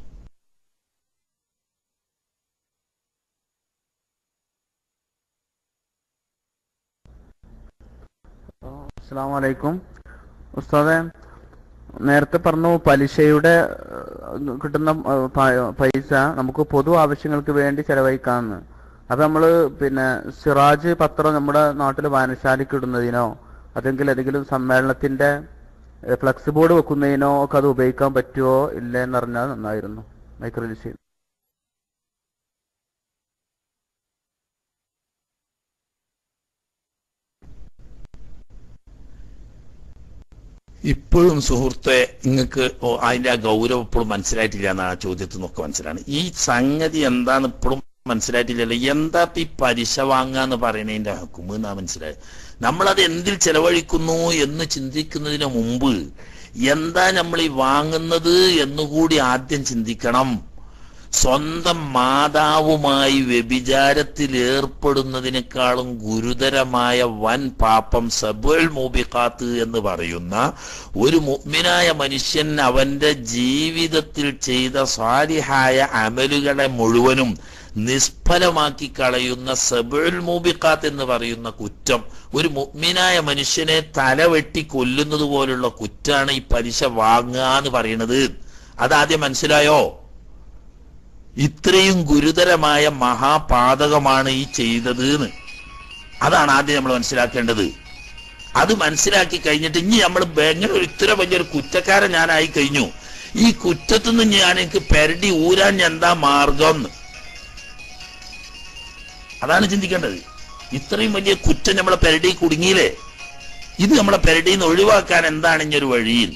അസ്സാം വലൈക്കും ഉസ്താദെ നേരത്തെ പറഞ്ഞു പലിശയുടെ ഏഹ്, കിട്ടുന്ന ഏഹ്, പ- പൈസ നമുക്ക് പൊതു ആവശ്യങ്ങൾക്ക് വേണ്ടി ചെലവഴിക്കാമെന്ന് അത് നമ്മൾ പിന്നെ സിറാജ് പത്രം നമ്മുടെ നാട്ടിൽ വായനശാലയ്ക്ക് ഇടുന്നതിനോ അതെങ്കിൽ ഏതെങ്കിലും സമ്മേളനത്തിന്റെ ഏഹ്, ഫ്ലക്സ് ബോർഡ് വെക്കുന്നതിനോ ഒക്കെ അത് ഉപയോഗിക്കാൻ പറ്റുമോ ഇല്ലേ എന്നറിഞ്ഞാൽ നന്നായിരുന്നു മൈക്രോ റിലീസ് ഇപ്പോഴും സുഹൃത്തെ നിങ്ങൾക്ക് ഓ, അതിന്റെ ആ ഗൗരവം ഇപ്പോഴും മനസ്സിലായിട്ടില്ല എന്നാണ് ആ ചോദ്യത്തിൽ നിന്നൊക്കെ മനസ്സിലാണ് ഈ സംഗതി എന്താന്ന് ഇപ്പോഴും മനസ്സിലായിട്ടില്ലല്ലോ എന്താ ഇപ്പൊ ഈ പലിശ വാങ്ങാന്ന് പറയണതിന്റെ ഹക്കുമ് എന്നാ മനസ്സിലായത് നമ്മളത് എന്തിൽ ചെലവഴിക്കുന്നു എന്ന് ചിന്തിക്കുന്നതിന് മുമ്പ് എന്താ നമ്മൾ ഈ വാങ്ങുന്നത് എന്നുകൂടി ആദ്യം ചിന്തിക്കണം സ്വന്തം മാതാവുമായി വ്യഭിചാരത്തിൽ ഏർപ്പെടുന്നതിനേക്കാളും ഗുരുതരമായ വൻ പാപം സബുൽ മൂബിഖാത്ത് എന്ന് പറയുന്ന ഒരു മുഗ്മിനായ മനുഷ്യൻ അവന്റെ ജീവിതത്തിൽ ചെയ്ത സ്വാലിഹായ അമലുകളെ മുഴുവനും നിഷ്ഫലമാക്കി കളയുന്ന സബുൽ മൂബിഖാത്ത് എന്ന് പറയുന്ന കുറ്റം ഒരു മുഗ്മിനായ മനുഷ്യനെ തലവെട്ടി കൊല്ലുന്നത് പോലുള്ള കുറ്റാണ് ഈ പലിശ വാങ്ങുക എന്ന് പറയുന്നത് അതാദ്യം മനസ്സിലായോ ഇത്രയും ഗുരുതരമായ മഹാപാതകമാണ് ഈ ചെയ്തത് എന്ന് അതാണ് ആദ്യം നമ്മൾ മനസ്സിലാക്കേണ്ടത് അത് മനസ്സിലാക്കി കഴിഞ്ഞിട്ട് ഇനി നമ്മൾ എങ്ങനെ ഒരു ഇത്ര വലിയൊരു കുറ്റക്കാരൻ ഞാനായി കഴിഞ്ഞു ഈ കുറ്റത്തിൽ നിന്ന് ഞാൻ എനിക്ക് പെരടി ഊരാൻ ഞാൻ എന്താ മാർഗം എന്ന് അതാണ് ചിന്തിക്കേണ്ടത് ഇത്രയും വലിയ കുറ്റം നമ്മളെ പെരടി കുടുങ്ങിയില്ലേ ഇത് നമ്മളെ പെരടിയിൽ നിന്ന് ഒഴിവാക്കാൻ എന്താണ് ഇനി ഒരു വഴിയിൽ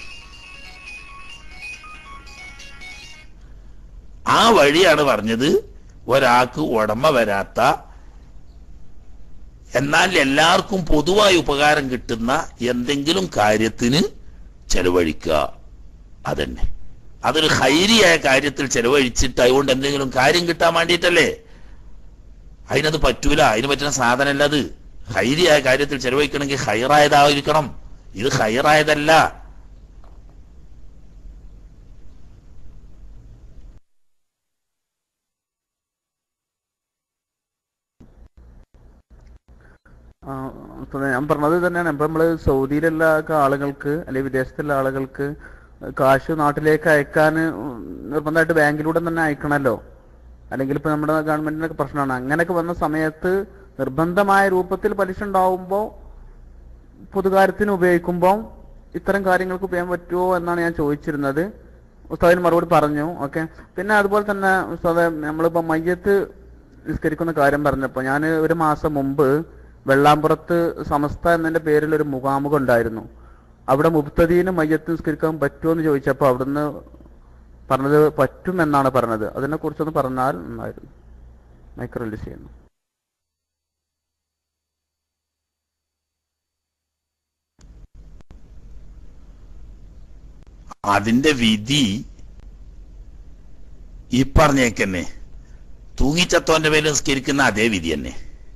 ആ വഴിയാണ് പറഞ്ഞത് ഒരാൾക്ക് ഉടമ വരാത്ത എന്നാൽ എല്ലാവർക്കും പൊതുവായി ഉപകാരം കിട്ടുന്ന എന്തെങ്കിലും കാര്യത്തിന് ചെലവഴിക്കുക അതന്നെ അതൊരു ഹൈരിയായ കാര്യത്തിൽ ചെലവഴിച്ചിട്ട് അതുകൊണ്ട് എന്തെങ്കിലും കാര്യം കിട്ടാൻ വേണ്ടിയിട്ടല്ലേ അതിനത് പറ്റൂല അതിന് പറ്റുന്ന സാധനമല്ല അത് ഹൈരിയായ കാര്യത്തിൽ ചെലവഴിക്കണമെങ്കിൽ ഹൈറായതായിരിക്കണം ഇത് ഹൈറായതല്ല ആ, അപ്പൊ ഞാൻ പറഞ്ഞത് തന്നെയാണ് ഇപ്പൊ നമ്മള് സൗദിയിലുള്ള ഒക്കെ ആളുകൾക്ക് അല്ലെങ്കിൽ വിദേശത്തുള്ള ആളുകൾക്ക് കാശ് നാട്ടിലേക്ക് അയക്കാൻ നിർബന്ധമായിട്ട് ബാങ്കിലൂടെ തന്നെ അയക്കണമല്ലോ അല്ലെങ്കിൽ ഇപ്പൊ നമ്മുടെ ഗവൺമെന്റിനൊക്കെ പ്രശ്നമാണ് അങ്ങനെയൊക്കെ വന്ന സമയത്ത് നിർബന്ധമായ രൂപത്തിൽ പലിശ ഉണ്ടാവുമ്പോൾ പൊതുകാര്യത്തിന് ഉപയോഗിക്കുമ്പോൾ ഇത്തരം കാര്യങ്ങൾക്ക് ഉപയോഗിക്കാൻ പറ്റുമോ എന്നാണ് ഞാൻ ചോദിച്ചിരുന്നത് ഉസ്താദിന് മറുപടി പറഞ്ഞു ഓക്കെ പിന്നെ അതുപോലെ തന്നെ ഉസ്താദ് നമ്മളിപ്പോ മയ്യത്ത് നിസ്കരിക്കുന്ന കാര്യം പറഞ്ഞപ്പോൾ ഞാൻ ഒരു മാസം മുമ്പ് വെള്ളാമ്പുറത്ത് സമസ്ത എന്നതിന്റെ പേരിൽ ഒരു മുഖാമുഖം ഉണ്ടായിരുന്നു അവിടെ മുബ്തദീന് മയ്യത്ത് നിസ്കരിക്കാൻ പറ്റുമോ എന്ന് ചോദിച്ചപ്പോൾ അവിടുന്ന് പറഞ്ഞത് പറ്റും എന്നാണ് പറഞ്ഞത് അതിനെ കുറിച്ചൊന്ന് പറഞ്ഞാൽ നന്നായിരുന്നു മൈക്രോ റിലീസ് ചെയ്യുന്നു അതിന്റെ വിധി ഈ പറഞ്ഞേക്കന്നെ തൂങ്ങിച്ചത്തോന്റെ പേരിൽ നിസ്കരിക്കുന്ന അതേ വിധി തന്നെ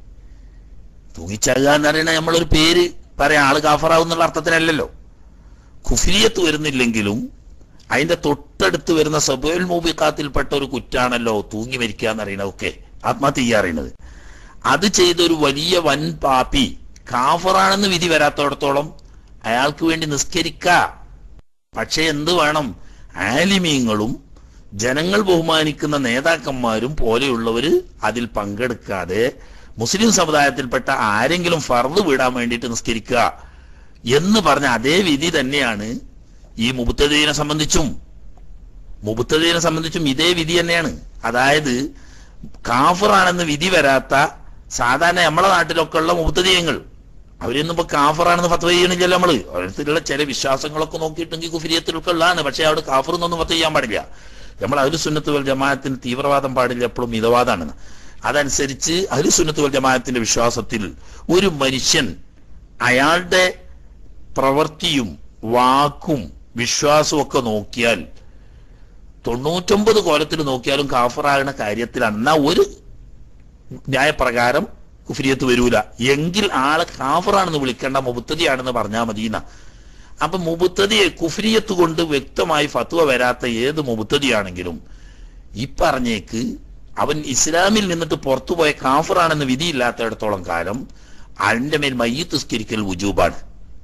തൂങ്ങിച്ചക എന്ന് പറയുന്നത് നമ്മളൊരു പേര് പറയാം ആള് കാഫറാവും എന്നുള്ള അർത്ഥത്തിനല്ലല്ലോ കുഫിലിയത്ത് വരുന്നില്ലെങ്കിലും അതിന്റെ തൊട്ടടുത്ത് വരുന്ന സബുൽ മൂബിക്കാത്തിൽപ്പെട്ട ഒരു കുറ്റാണല്ലോ തൂങ്ങി മരിക്കുക എന്ന് പറയുന്നത് ഒക്കെ ആത്മഹത്യ ചെയ്യുക അറിയണത് അത് ചെയ്ത ഒരു വലിയ വൻ പാപ്പി കാഫറാണെന്ന് വിധി വരാത്തോടത്തോളം അയാൾക്ക് വേണ്ടി നിസ്കരിക്ക പക്ഷെ എന്ത് വേണം ആലിമീങ്ങളും ജനങ്ങൾ ബഹുമാനിക്കുന്ന നേതാക്കന്മാരും പോലെയുള്ളവര് അതിൽ പങ്കെടുക്കാതെ മുസ്ലിം സമുദായത്തിൽപ്പെട്ട ആരെങ്കിലും ഫർദ് വിടാൻ വേണ്ടിയിട്ട് നിസ്കരിക്കുക എന്ന് പറഞ്ഞ അതേ വിധി തന്നെയാണ് ഈ മുബത്തദീനെ സംബന്ധിച്ചും മുബത്തദീനെ സംബന്ധിച്ചും ഇതേ വിധി തന്നെയാണ് അതായത് കാഫറാണെന്ന് വിധി വരാത്ത സാധാരണ നമ്മളെ നാട്ടിലൊക്കെ ഉള്ള മുബത്തദീയങ്ങൾ അവരൊന്നും ഇപ്പൊ കാഫറാണെന്ന് ഫത്വ ചെയ്യണില്ലല്ലോ നമ്മള് ഓരോരുത്തരുള്ള ചില വിശ്വാസങ്ങളൊക്കെ നോക്കിയിട്ടെങ്കിൽ കുഫിരിയത്തിലൊക്കെ ഉള്ളതാണ് പക്ഷെ അവിടെ കാഫർ എന്നൊന്നും ഫത്വ ചെയ്യാൻ പാടില്ല നമ്മൾ അഹ്ലു സുന്നത്ത് വൽ ജമാഅത്തിന് തീവ്രവാദം പാടില്ല എപ്പോഴും മിതവാദമാണ് അതനുസരിച്ച് അഹ്ലു സുന്നത്ത് വൽ ജമാഅത്തിന്റെ വിശ്വാസത്തിൽ ഒരു മനുഷ്യൻ അയാളുടെ പ്രവൃത്തിയും വാക്കും വിശ്വാസവും ഒക്കെ നോക്കിയാൽ തൊണ്ണൂറ്റൊമ്പത് കോലത്തിൽ നോക്കിയാലും കാഫറാകുന്ന കാര്യത്തിൽ എന്നാ ഒരു ന്യായപ്രകാരം കുഫിരിയത്ത് വരൂല എങ്കിൽ ആളെ കാഫറാണെന്ന് വിളിക്കേണ്ട മുബത്തതിയാണെന്ന് പറഞ്ഞാൽ മതിയെന്ന അപ്പൊ മുബത്തതിയെ കുഫിരിയത്ത് കൊണ്ട് വ്യക്തമായി ഫത്വ വരാത്ത ഏത് മുബത്തതിയാണെങ്കിലും ഈ പറഞ്ഞേക്ക് അവൻ ഇസ്ലാമിൽ നിന്നിട്ട് പുറത്തുപോയ കാഫറാണെന്ന് വിധിയില്ലാത്തിടത്തോളം കാലം അതിന്റെ മേൽ മയ്യത്ത് നിസ്കരിക്കൽ വുജൂബാണ്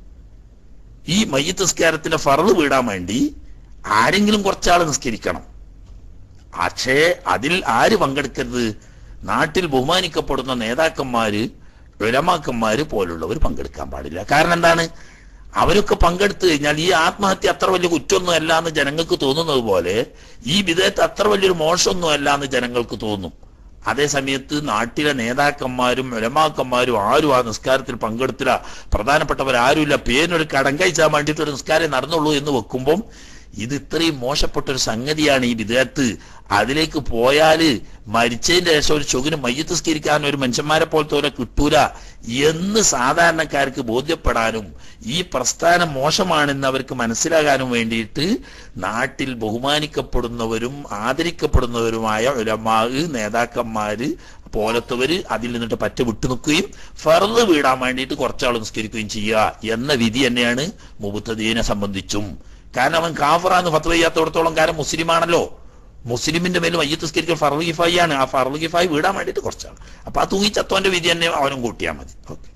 ഈ മയ്യത്ത് നിസ്കാരത്തിന്റെ ഫറവ് വീടാൻ വേണ്ടി ആരെങ്കിലും കുറച്ചാൾ നിസ്കരിക്കണം പക്ഷേ അതിൽ ആര് പങ്കെടുക്കരുത് നാട്ടിൽ ബഹുമാനിക്കപ്പെടുന്ന നേതാക്കന്മാര് വിലമാക്കന്മാര് പോലുള്ളവർ പങ്കെടുക്കാൻ പാടില്ല കാരണം എന്താണ് അവരൊക്കെ പങ്കെടുത്തു കഴിഞ്ഞാൽ ഈ ആത്മഹത്യ അത്ര വലിയ കുറ്റമൊന്നും അല്ല എന്ന് ജനങ്ങൾക്ക് തോന്നുന്നത് പോലെ ഈ വിധേയത്ത് അത്ര വലിയൊരു മോശമൊന്നും അല്ല എന്ന് ജനങ്ങൾക്ക് തോന്നും അതേ സമയത്ത് നാട്ടിലെ നേതാക്കന്മാരും വിലമാക്കന്മാരും ആരും ആ നിസ്കാരത്തിൽ പങ്കെടുത്തില്ല പ്രധാനപ്പെട്ടവരാരുമില്ല പേരിനൊരു കടം കഴിച്ചാൻ വേണ്ടിയിട്ട് ഒരു നിസ്കാരം നടന്നുള്ളൂ എന്ന് വെക്കുമ്പം ഇത് ഇത്രയും മോശപ്പെട്ട ഒരു സംഗതിയാണ് ഈ വിദേഹത്ത് അതിലേക്ക് പോയാല് മരിച്ചതിന്റെ ശേഷം ഒരു ചൊകിന് മയ്യത്ത് സ്കരിക്കാൻ ഒരു മനുഷ്യന്മാരെ പോലത്തെ പോലെ കിട്ടൂല എന്ന് സാധാരണക്കാർക്ക് ബോധ്യപ്പെടാനും ഈ പ്രസ്ഥാനം മോശമാണെന്ന് അവർക്ക് മനസ്സിലാകാനും വേണ്ടിയിട്ട് നാട്ടിൽ ബഹുമാനിക്കപ്പെടുന്നവരും ആദരിക്കപ്പെടുന്നവരുമായ ഉലമാവ് നേതാക്കന്മാര് പോലത്തവര് അതിൽ നിന്നിട്ട് പറ്റ വിട്ടു നിൽക്കുകയും ഫർദ് വീടാൻ വേണ്ടിയിട്ട് കുറച്ചാൾ നിസ്കരിക്കുകയും ചെയ്യുക എന്ന വിധി തന്നെയാണ് മുബത്തദീനെ സംബന്ധിച്ചും കാരണം അവൻ കാഫറാന്ന് ഫത്വ ചെയ്യാത്തോടത്തോളം കാലം മുസ്ലിമാണല്ലോ മുസ്ലിമിന്റെ മേൽ മയ്യത്ത് സ്കരിക്കൽ ഫർദ് ഗിഫായി ആണ് ആ ഫർദ് ഗിഫായി വീടാൻ വേണ്ടിയിട്ട് കുറച്ചാണ് അപ്പൊ ആ തൂങ്ങി ചത്തോന്റെ വിധി തന്നെ അവനും കൂട്ടിയാൽ മതി ഓക്കെ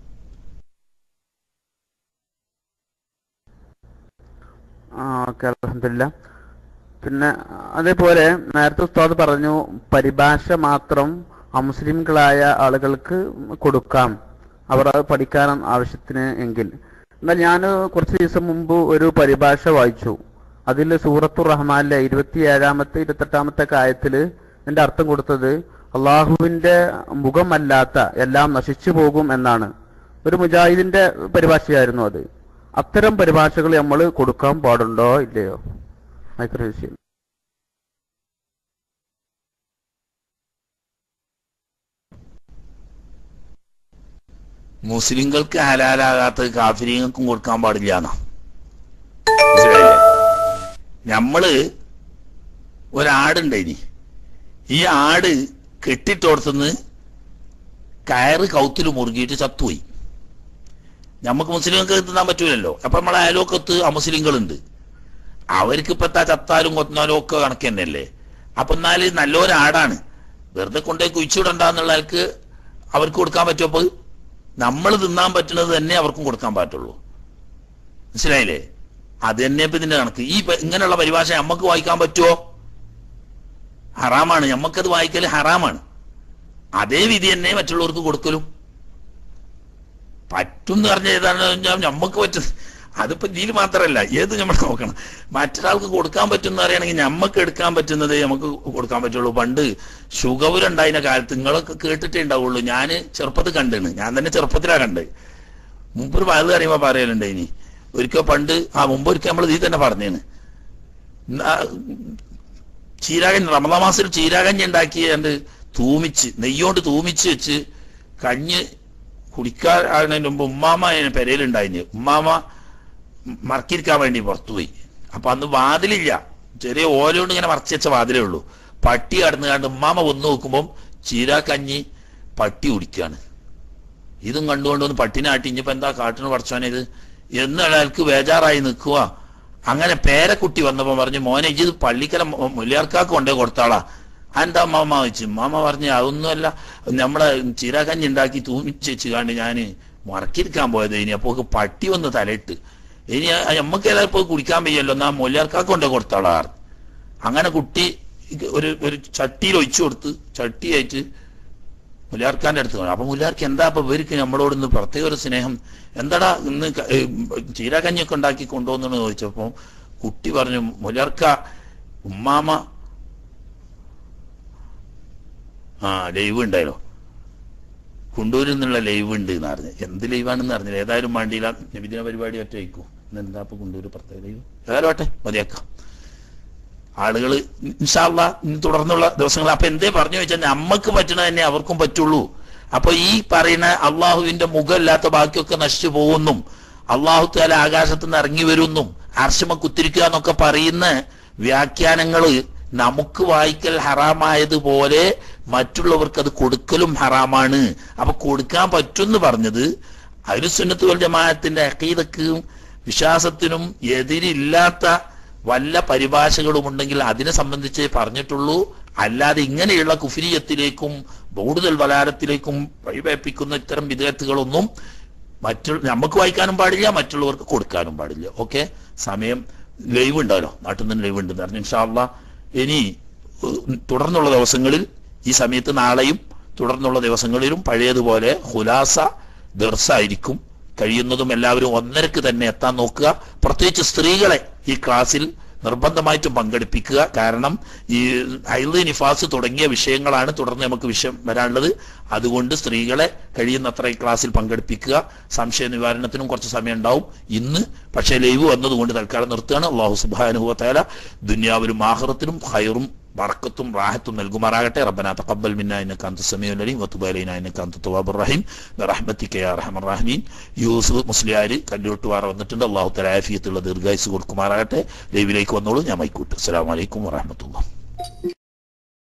ആ ഓക്കെ അലഹമില്ല പിന്നെ അതേപോലെ നേരത്തെ ഉസ്താദ് പറഞ്ഞു പരിഭാഷ മാത്രം അമുസ്ലിംകളായ ആളുകൾക്ക് കൊടുക്കാം അവർ അത് പഠിക്കാൻ ആവശ്യത്തിന് എങ്കിൽ എന്നാൽ ഞാൻ കുറച്ച് ദിവസം മുമ്പ് ഒരു പരിഭാഷ വായിച്ചു അതിൽ സൂറത്തു റഹ്മാനിലെ ഇരുപത്തിയേഴാമത്തെ ഇരുപത്തെട്ടാമത്തെ കാര്യത്തില് എന്റെ അർത്ഥം കൊടുത്തത് അള്ളാഹുവിന്റെ മുഖമല്ലാത്ത എല്ലാം നശിച്ചു പോകും എന്നാണ് ഒരു മുജാഹിദിന്റെ പരിഭാഷയായിരുന്നു അത് അത്തരം പരിഭാഷകൾ നമ്മൾ കൊടുക്കാൻ പാടുണ്ടോ ഇല്ലയോ മൈക്രോ വിഷയം മുസ്ലിങ്ങൾക്ക് ഹലാലാകാത്തത് കാഫിരിങ്ങൾക്കും കൊടുക്കാൻ പാടില്ല എന്നാ മനസ്സിലായില്ലേ നമ്മള് ഒരാടുണ്ടായിനി ഈ ആട് കെട്ടിട്ടോടത്തുനിന്ന് കയറ് കൗത്തിൽ മുറുകിയിട്ട് ചത്തുപോയി നമുക്ക് മുസ്ലിങ്ങൾക്ക് തിന്നാൻ പറ്റൂലല്ലോ അപ്പൊ നമ്മളെ അയലോക്കത്ത് അമുസ്ലിങ്ങളുണ്ട് അവർക്ക് ഇപ്പത്താ ചത്താലും കൊത്താലും ഒക്കെ കണക്ക് തന്നെയല്ലേ അപ്പൊ എന്നാല് നല്ലൊരാടാണ് വെറുതെ കൊണ്ടുപോയി കുഴിച്ചുവിടണ്ടെന്നുള്ള ആൾക്ക് അവർക്ക് കൊടുക്കാൻ പറ്റുമോ അപ്പൊ നമ്മൾ തിന്നാൻ പറ്റുന്നത് തന്നെ അവർക്കും കൊടുക്കാൻ പറ്റുള്ളൂ മനസ്സിലായില്ലേ അത് തന്നെ ഇപ്പൊ ഇതിന്റെ കണക്ക് ഈ പ- ഇങ്ങനെയുള്ള പരിഭാഷ നമുക്ക് വായിക്കാൻ പറ്റുമോ ഹറാമാണ് നമുക്കത് വായിക്കൽ ഹറാമാണ് അതേ വിധി തന്നെ മറ്റുള്ളവർക്ക് കൊടുക്കലും പറ്റും എന്ന് പറഞ്ഞ ഏതാണ് നമുക്ക് പറ്റും അതിപ്പോ ഇതിൽ മാത്രമല്ല ഏത് നമ്മൾ നോക്കണം മറ്റൊരാൾക്ക് കൊടുക്കാൻ പറ്റും എന്ന് പറയുകയാണെങ്കിൽ നമുക്ക് എടുക്കാൻ പറ്റുന്നത് നമുക്ക് കൊടുക്കാൻ പറ്റുള്ളൂ പണ്ട് ഷുഗർ ഉണ്ടായിരുന്ന കാലത്ത് നിങ്ങളൊക്കെ കേട്ടിട്ടേ ഉണ്ടാവുള്ളൂ ഞാൻ ചെറുപ്പത്തിൽ കണ്ടാണ് ഞാൻ തന്നെ ചെറുപ്പത്തിലാ കണ്ട് മുമ്പ് വയത് അറിയുമ്പോ പറയലുണ്ട് ഇനി ഒരിക്കൽ പണ്ട് ആ മുമ്പ് ഒരിക്കൽ നമ്മൾ ഇതിൽ തന്നെ പറഞ്ഞേന് ചീരാകഞ്ഞി റമദാ മാസത്തിൽ ചീരാകഞ്ഞി ഉണ്ടാക്കിയാണ്ട് തൂമിച്ച് നെയ്യോണ്ട് തൂമിച്ച് വെച്ച് കഞ്ഞ് കുടിക്കാനതിന് മുമ്പ് ഉമ്മാമ അതിന് പെരയിലുണ്ടായിന് ഉമ്മാമ മറക്കിരിക്കാൻ വേണ്ടി പുറത്തുപോയി അപ്പൊ അന്ന് വാതിലില്ല ചെറിയ ഓല കൊണ്ട് ഇങ്ങനെ മറച്ചു വെച്ച വാതിലേ ഉള്ളൂ പട്ടി കടന്നു കണ്ട് ഉമ്മാമ വന്നു നോക്കുമ്പം ചീരാക്കഞ്ഞി പട്ടി കുടിക്കാണ് ഇതും കണ്ടുകൊണ്ട് വന്ന് പട്ടിനാട്ടി ഇനിയിപ്പോ എന്താ കാട്ടിന് പറിച്ചോനെ ഇത് എന്ന് അയാൾക്ക് ബേജാറായി നിൽക്കുക അങ്ങനെ പേരക്കുട്ടി വന്നപ്പോ പറഞ്ഞു മോനെ ഇത് പള്ളിക്കല മുല്ലിയാർക്കാക്ക് കൊണ്ടേ കൊടുത്താളാ എന്താ മാമ വെച്ചു മാമ പറഞ്ഞു അതൊന്നുമല്ല നമ്മളെ ചീരാക്കഞ്ഞി ഉണ്ടാക്കി തൂമിച്ച് വെച്ച് കണ്ട് ഞാന് മറക്കിരിക്കാൻ പോയത് ഇനി അപ്പോ പട്ടി വന്ന് തലയിട്ട് ഇനി നമ്മക്ക് ഏതായാലും ഇപ്പൊ കുടിക്കാൻ വയ്യല്ലോ എന്നാ മുല്ലിയാർക്കാക്ക് കൊണ്ടേ കൊടുത്താളാ അങ്ങനെ കുട്ടി ഒരു ഒരു ചട്ടിയിൽ ഒഴിച്ചു കൊടുത്ത് ചട്ടിയായിട്ട് മുല്ലാർക്കാന്റെ അടുത്ത് പോയി. അപ്പൊ മുല്ലാർക്ക് എന്താ അപ്പൊ ഇവർക്ക് നമ്മളോട് ഇന്ന് പ്രത്യേക ഒരു സ്നേഹം എന്താടാ ഇന്ന് ക- ഏ, ചീരാകഞ്ഞിയൊക്കെ ഉണ്ടാക്കി കൊണ്ടുവന്നു ചോദിച്ചപ്പോ കുട്ടി പറഞ്ഞു മുല്ലാർക്ക ഉമ്മാമ ആ ലൈവ് ഉണ്ടായല്ലോ കുണ്ടൂരിൽ നിന്നുള്ള ലൈവ് ഉണ്ട് എന്ന് പറഞ്ഞു എന്ത് ലൈവാണെന്ന് അറിഞ്ഞില്ല ഏതായാലും വേണ്ടിയില്ല നബിദിന പരിപാടി ഒറ്റ വയ്ക്കൂ ഇന്ന് എന്താ ഇപ്പൊ കുണ്ടൂര് പ്രത്യേക ലൈവ് ഏതായാലും ആട്ടെ മതിയാക്കാം ആളുകൾ ഇൻഷാല്ല തുടർന്നുള്ള ദിവസങ്ങൾ അപ്പൊ എന്തേ പറഞ്ഞു വെച്ചാൽ നമ്മക്ക് പറ്റണ തന്നെ അവർക്കും പറ്റുള്ളൂ അപ്പൊ ഈ പറയുന്ന അള്ളാഹുവിന്റെ മുഖമില്ലാത്ത ബാക്കിയൊക്കെ നശിച്ചു പോകുന്നും അള്ളാഹു താല ആകാശത്ത് നിന്ന് ഇറങ്ങി വരുന്നും അർശമ കുത്തിരിക്കുക എന്നൊക്കെ പറയുന്ന വ്യാഖ്യാനങ്ങള് നമുക്ക് വായിക്കൽ ഹറാമായതുപോലെ മറ്റുള്ളവർക്ക് അത് കൊടുക്കലും ഹറാമാണ് അപ്പൊ കൊടുക്കാൻ പറ്റുമെന്ന് പറഞ്ഞത് അരുസുന്നത്ത് വൽ ജമാഅത്തിന്റെ അക്കീതക്കും വിശ്വാസത്തിനും എതിരില്ലാത്ത വല്ല പരിഭാഷകളും ഉണ്ടെങ്കിൽ അതിനെ സംബന്ധിച്ചേ പറഞ്ഞിട്ടുള്ളൂ അല്ലാതെ ഇങ്ങനെയുള്ള കുഫിരിയത്തിലേക്കും കൂടുതൽ വലാരത്തിലേക്കും വഴിവേപ്പിക്കുന്ന ഇത്തരം വിധേയത്തുകളൊന്നും മറ്റു നമുക്ക് വായിക്കാനും പാടില്ല മറ്റുള്ളവർക്ക് കൊടുക്കാനും പാടില്ല ഓക്കെ സമയം ലൈവ് ഉണ്ടല്ലോ നാട്ടിൽ നിന്ന് ലൈവ് ഉണ്ട് പറഞ്ഞു ഇൻഷാല്ല ഇനി ഉം, തുടർന്നുള്ള ദിവസങ്ങളിൽ ഈ സമയത്ത് നാളെയും തുടർന്നുള്ള ദിവസങ്ങളിലും പഴയതുപോലെ ഹുലാസ ദർസായിരിക്കും കഴിയുന്നതും എല്ലാവരും ഒന്നരക്ക് തന്നെ എത്താൻ നോക്കുക പ്രത്യേകിച്ച് സ്ത്രീകളെ ഈ ക്ലാസ്സിൽ നിർബന്ധമായിട്ടും പങ്കെടുപ്പിക്കുക കാരണം ഈ ഹൈദ് നിഫാസ് തുടങ്ങിയ വിഷയങ്ങളാണ് തുടർന്ന് നമുക്ക് വിഷയം വരാനുള്ളത് അതുകൊണ്ട് സ്ത്രീകളെ കഴിയുന്നത്ര ഈ ക്ലാസ്സിൽ പങ്കെടുപ്പിക്കുക സംശയ നിവാരണത്തിനും കുറച്ച് സമയം ഉണ്ടാവും ഇന്ന് പക്ഷേ ലൈവ് വന്നതുകൊണ്ട് തൽക്കാലം നിർത്തുകയാണ് അള്ളാഹു സുബാനുഭവത്തായ ദുന്യാവിലും ആഹ്റത്തിലും ഹൈറും ബറക്കത്തും റാഹത്തും നൽകുമാറാകട്ടെ റബ്ബന തഖബ്ബൽ മിന്ന ഇന്നക അൻത സമീഉൽ അലീം വതുബ് അലൈനാ ഇന്നക അൻത തവ്വാബുർ റഹീം ബിറഹ്മതിക യാ അർഹമർ റഹീമീൻ യൂസുഫ് മുസ്ലിയാർ കല്ലൂട്ടുവാറ വന്നിട്ടുണ്ട് അള്ളാഹു തആല ആഫിയത്തുള്ള ദീർഘായുസ് കൊടുക്കുമാറാകട്ടെ ലൈവിലേക്ക് വന്നോളൂ ഞാൻ മൈക്കൂട്ട് അസ്സലാമു അലൈക്കും വറഹ്മത്തുള്ളാഹി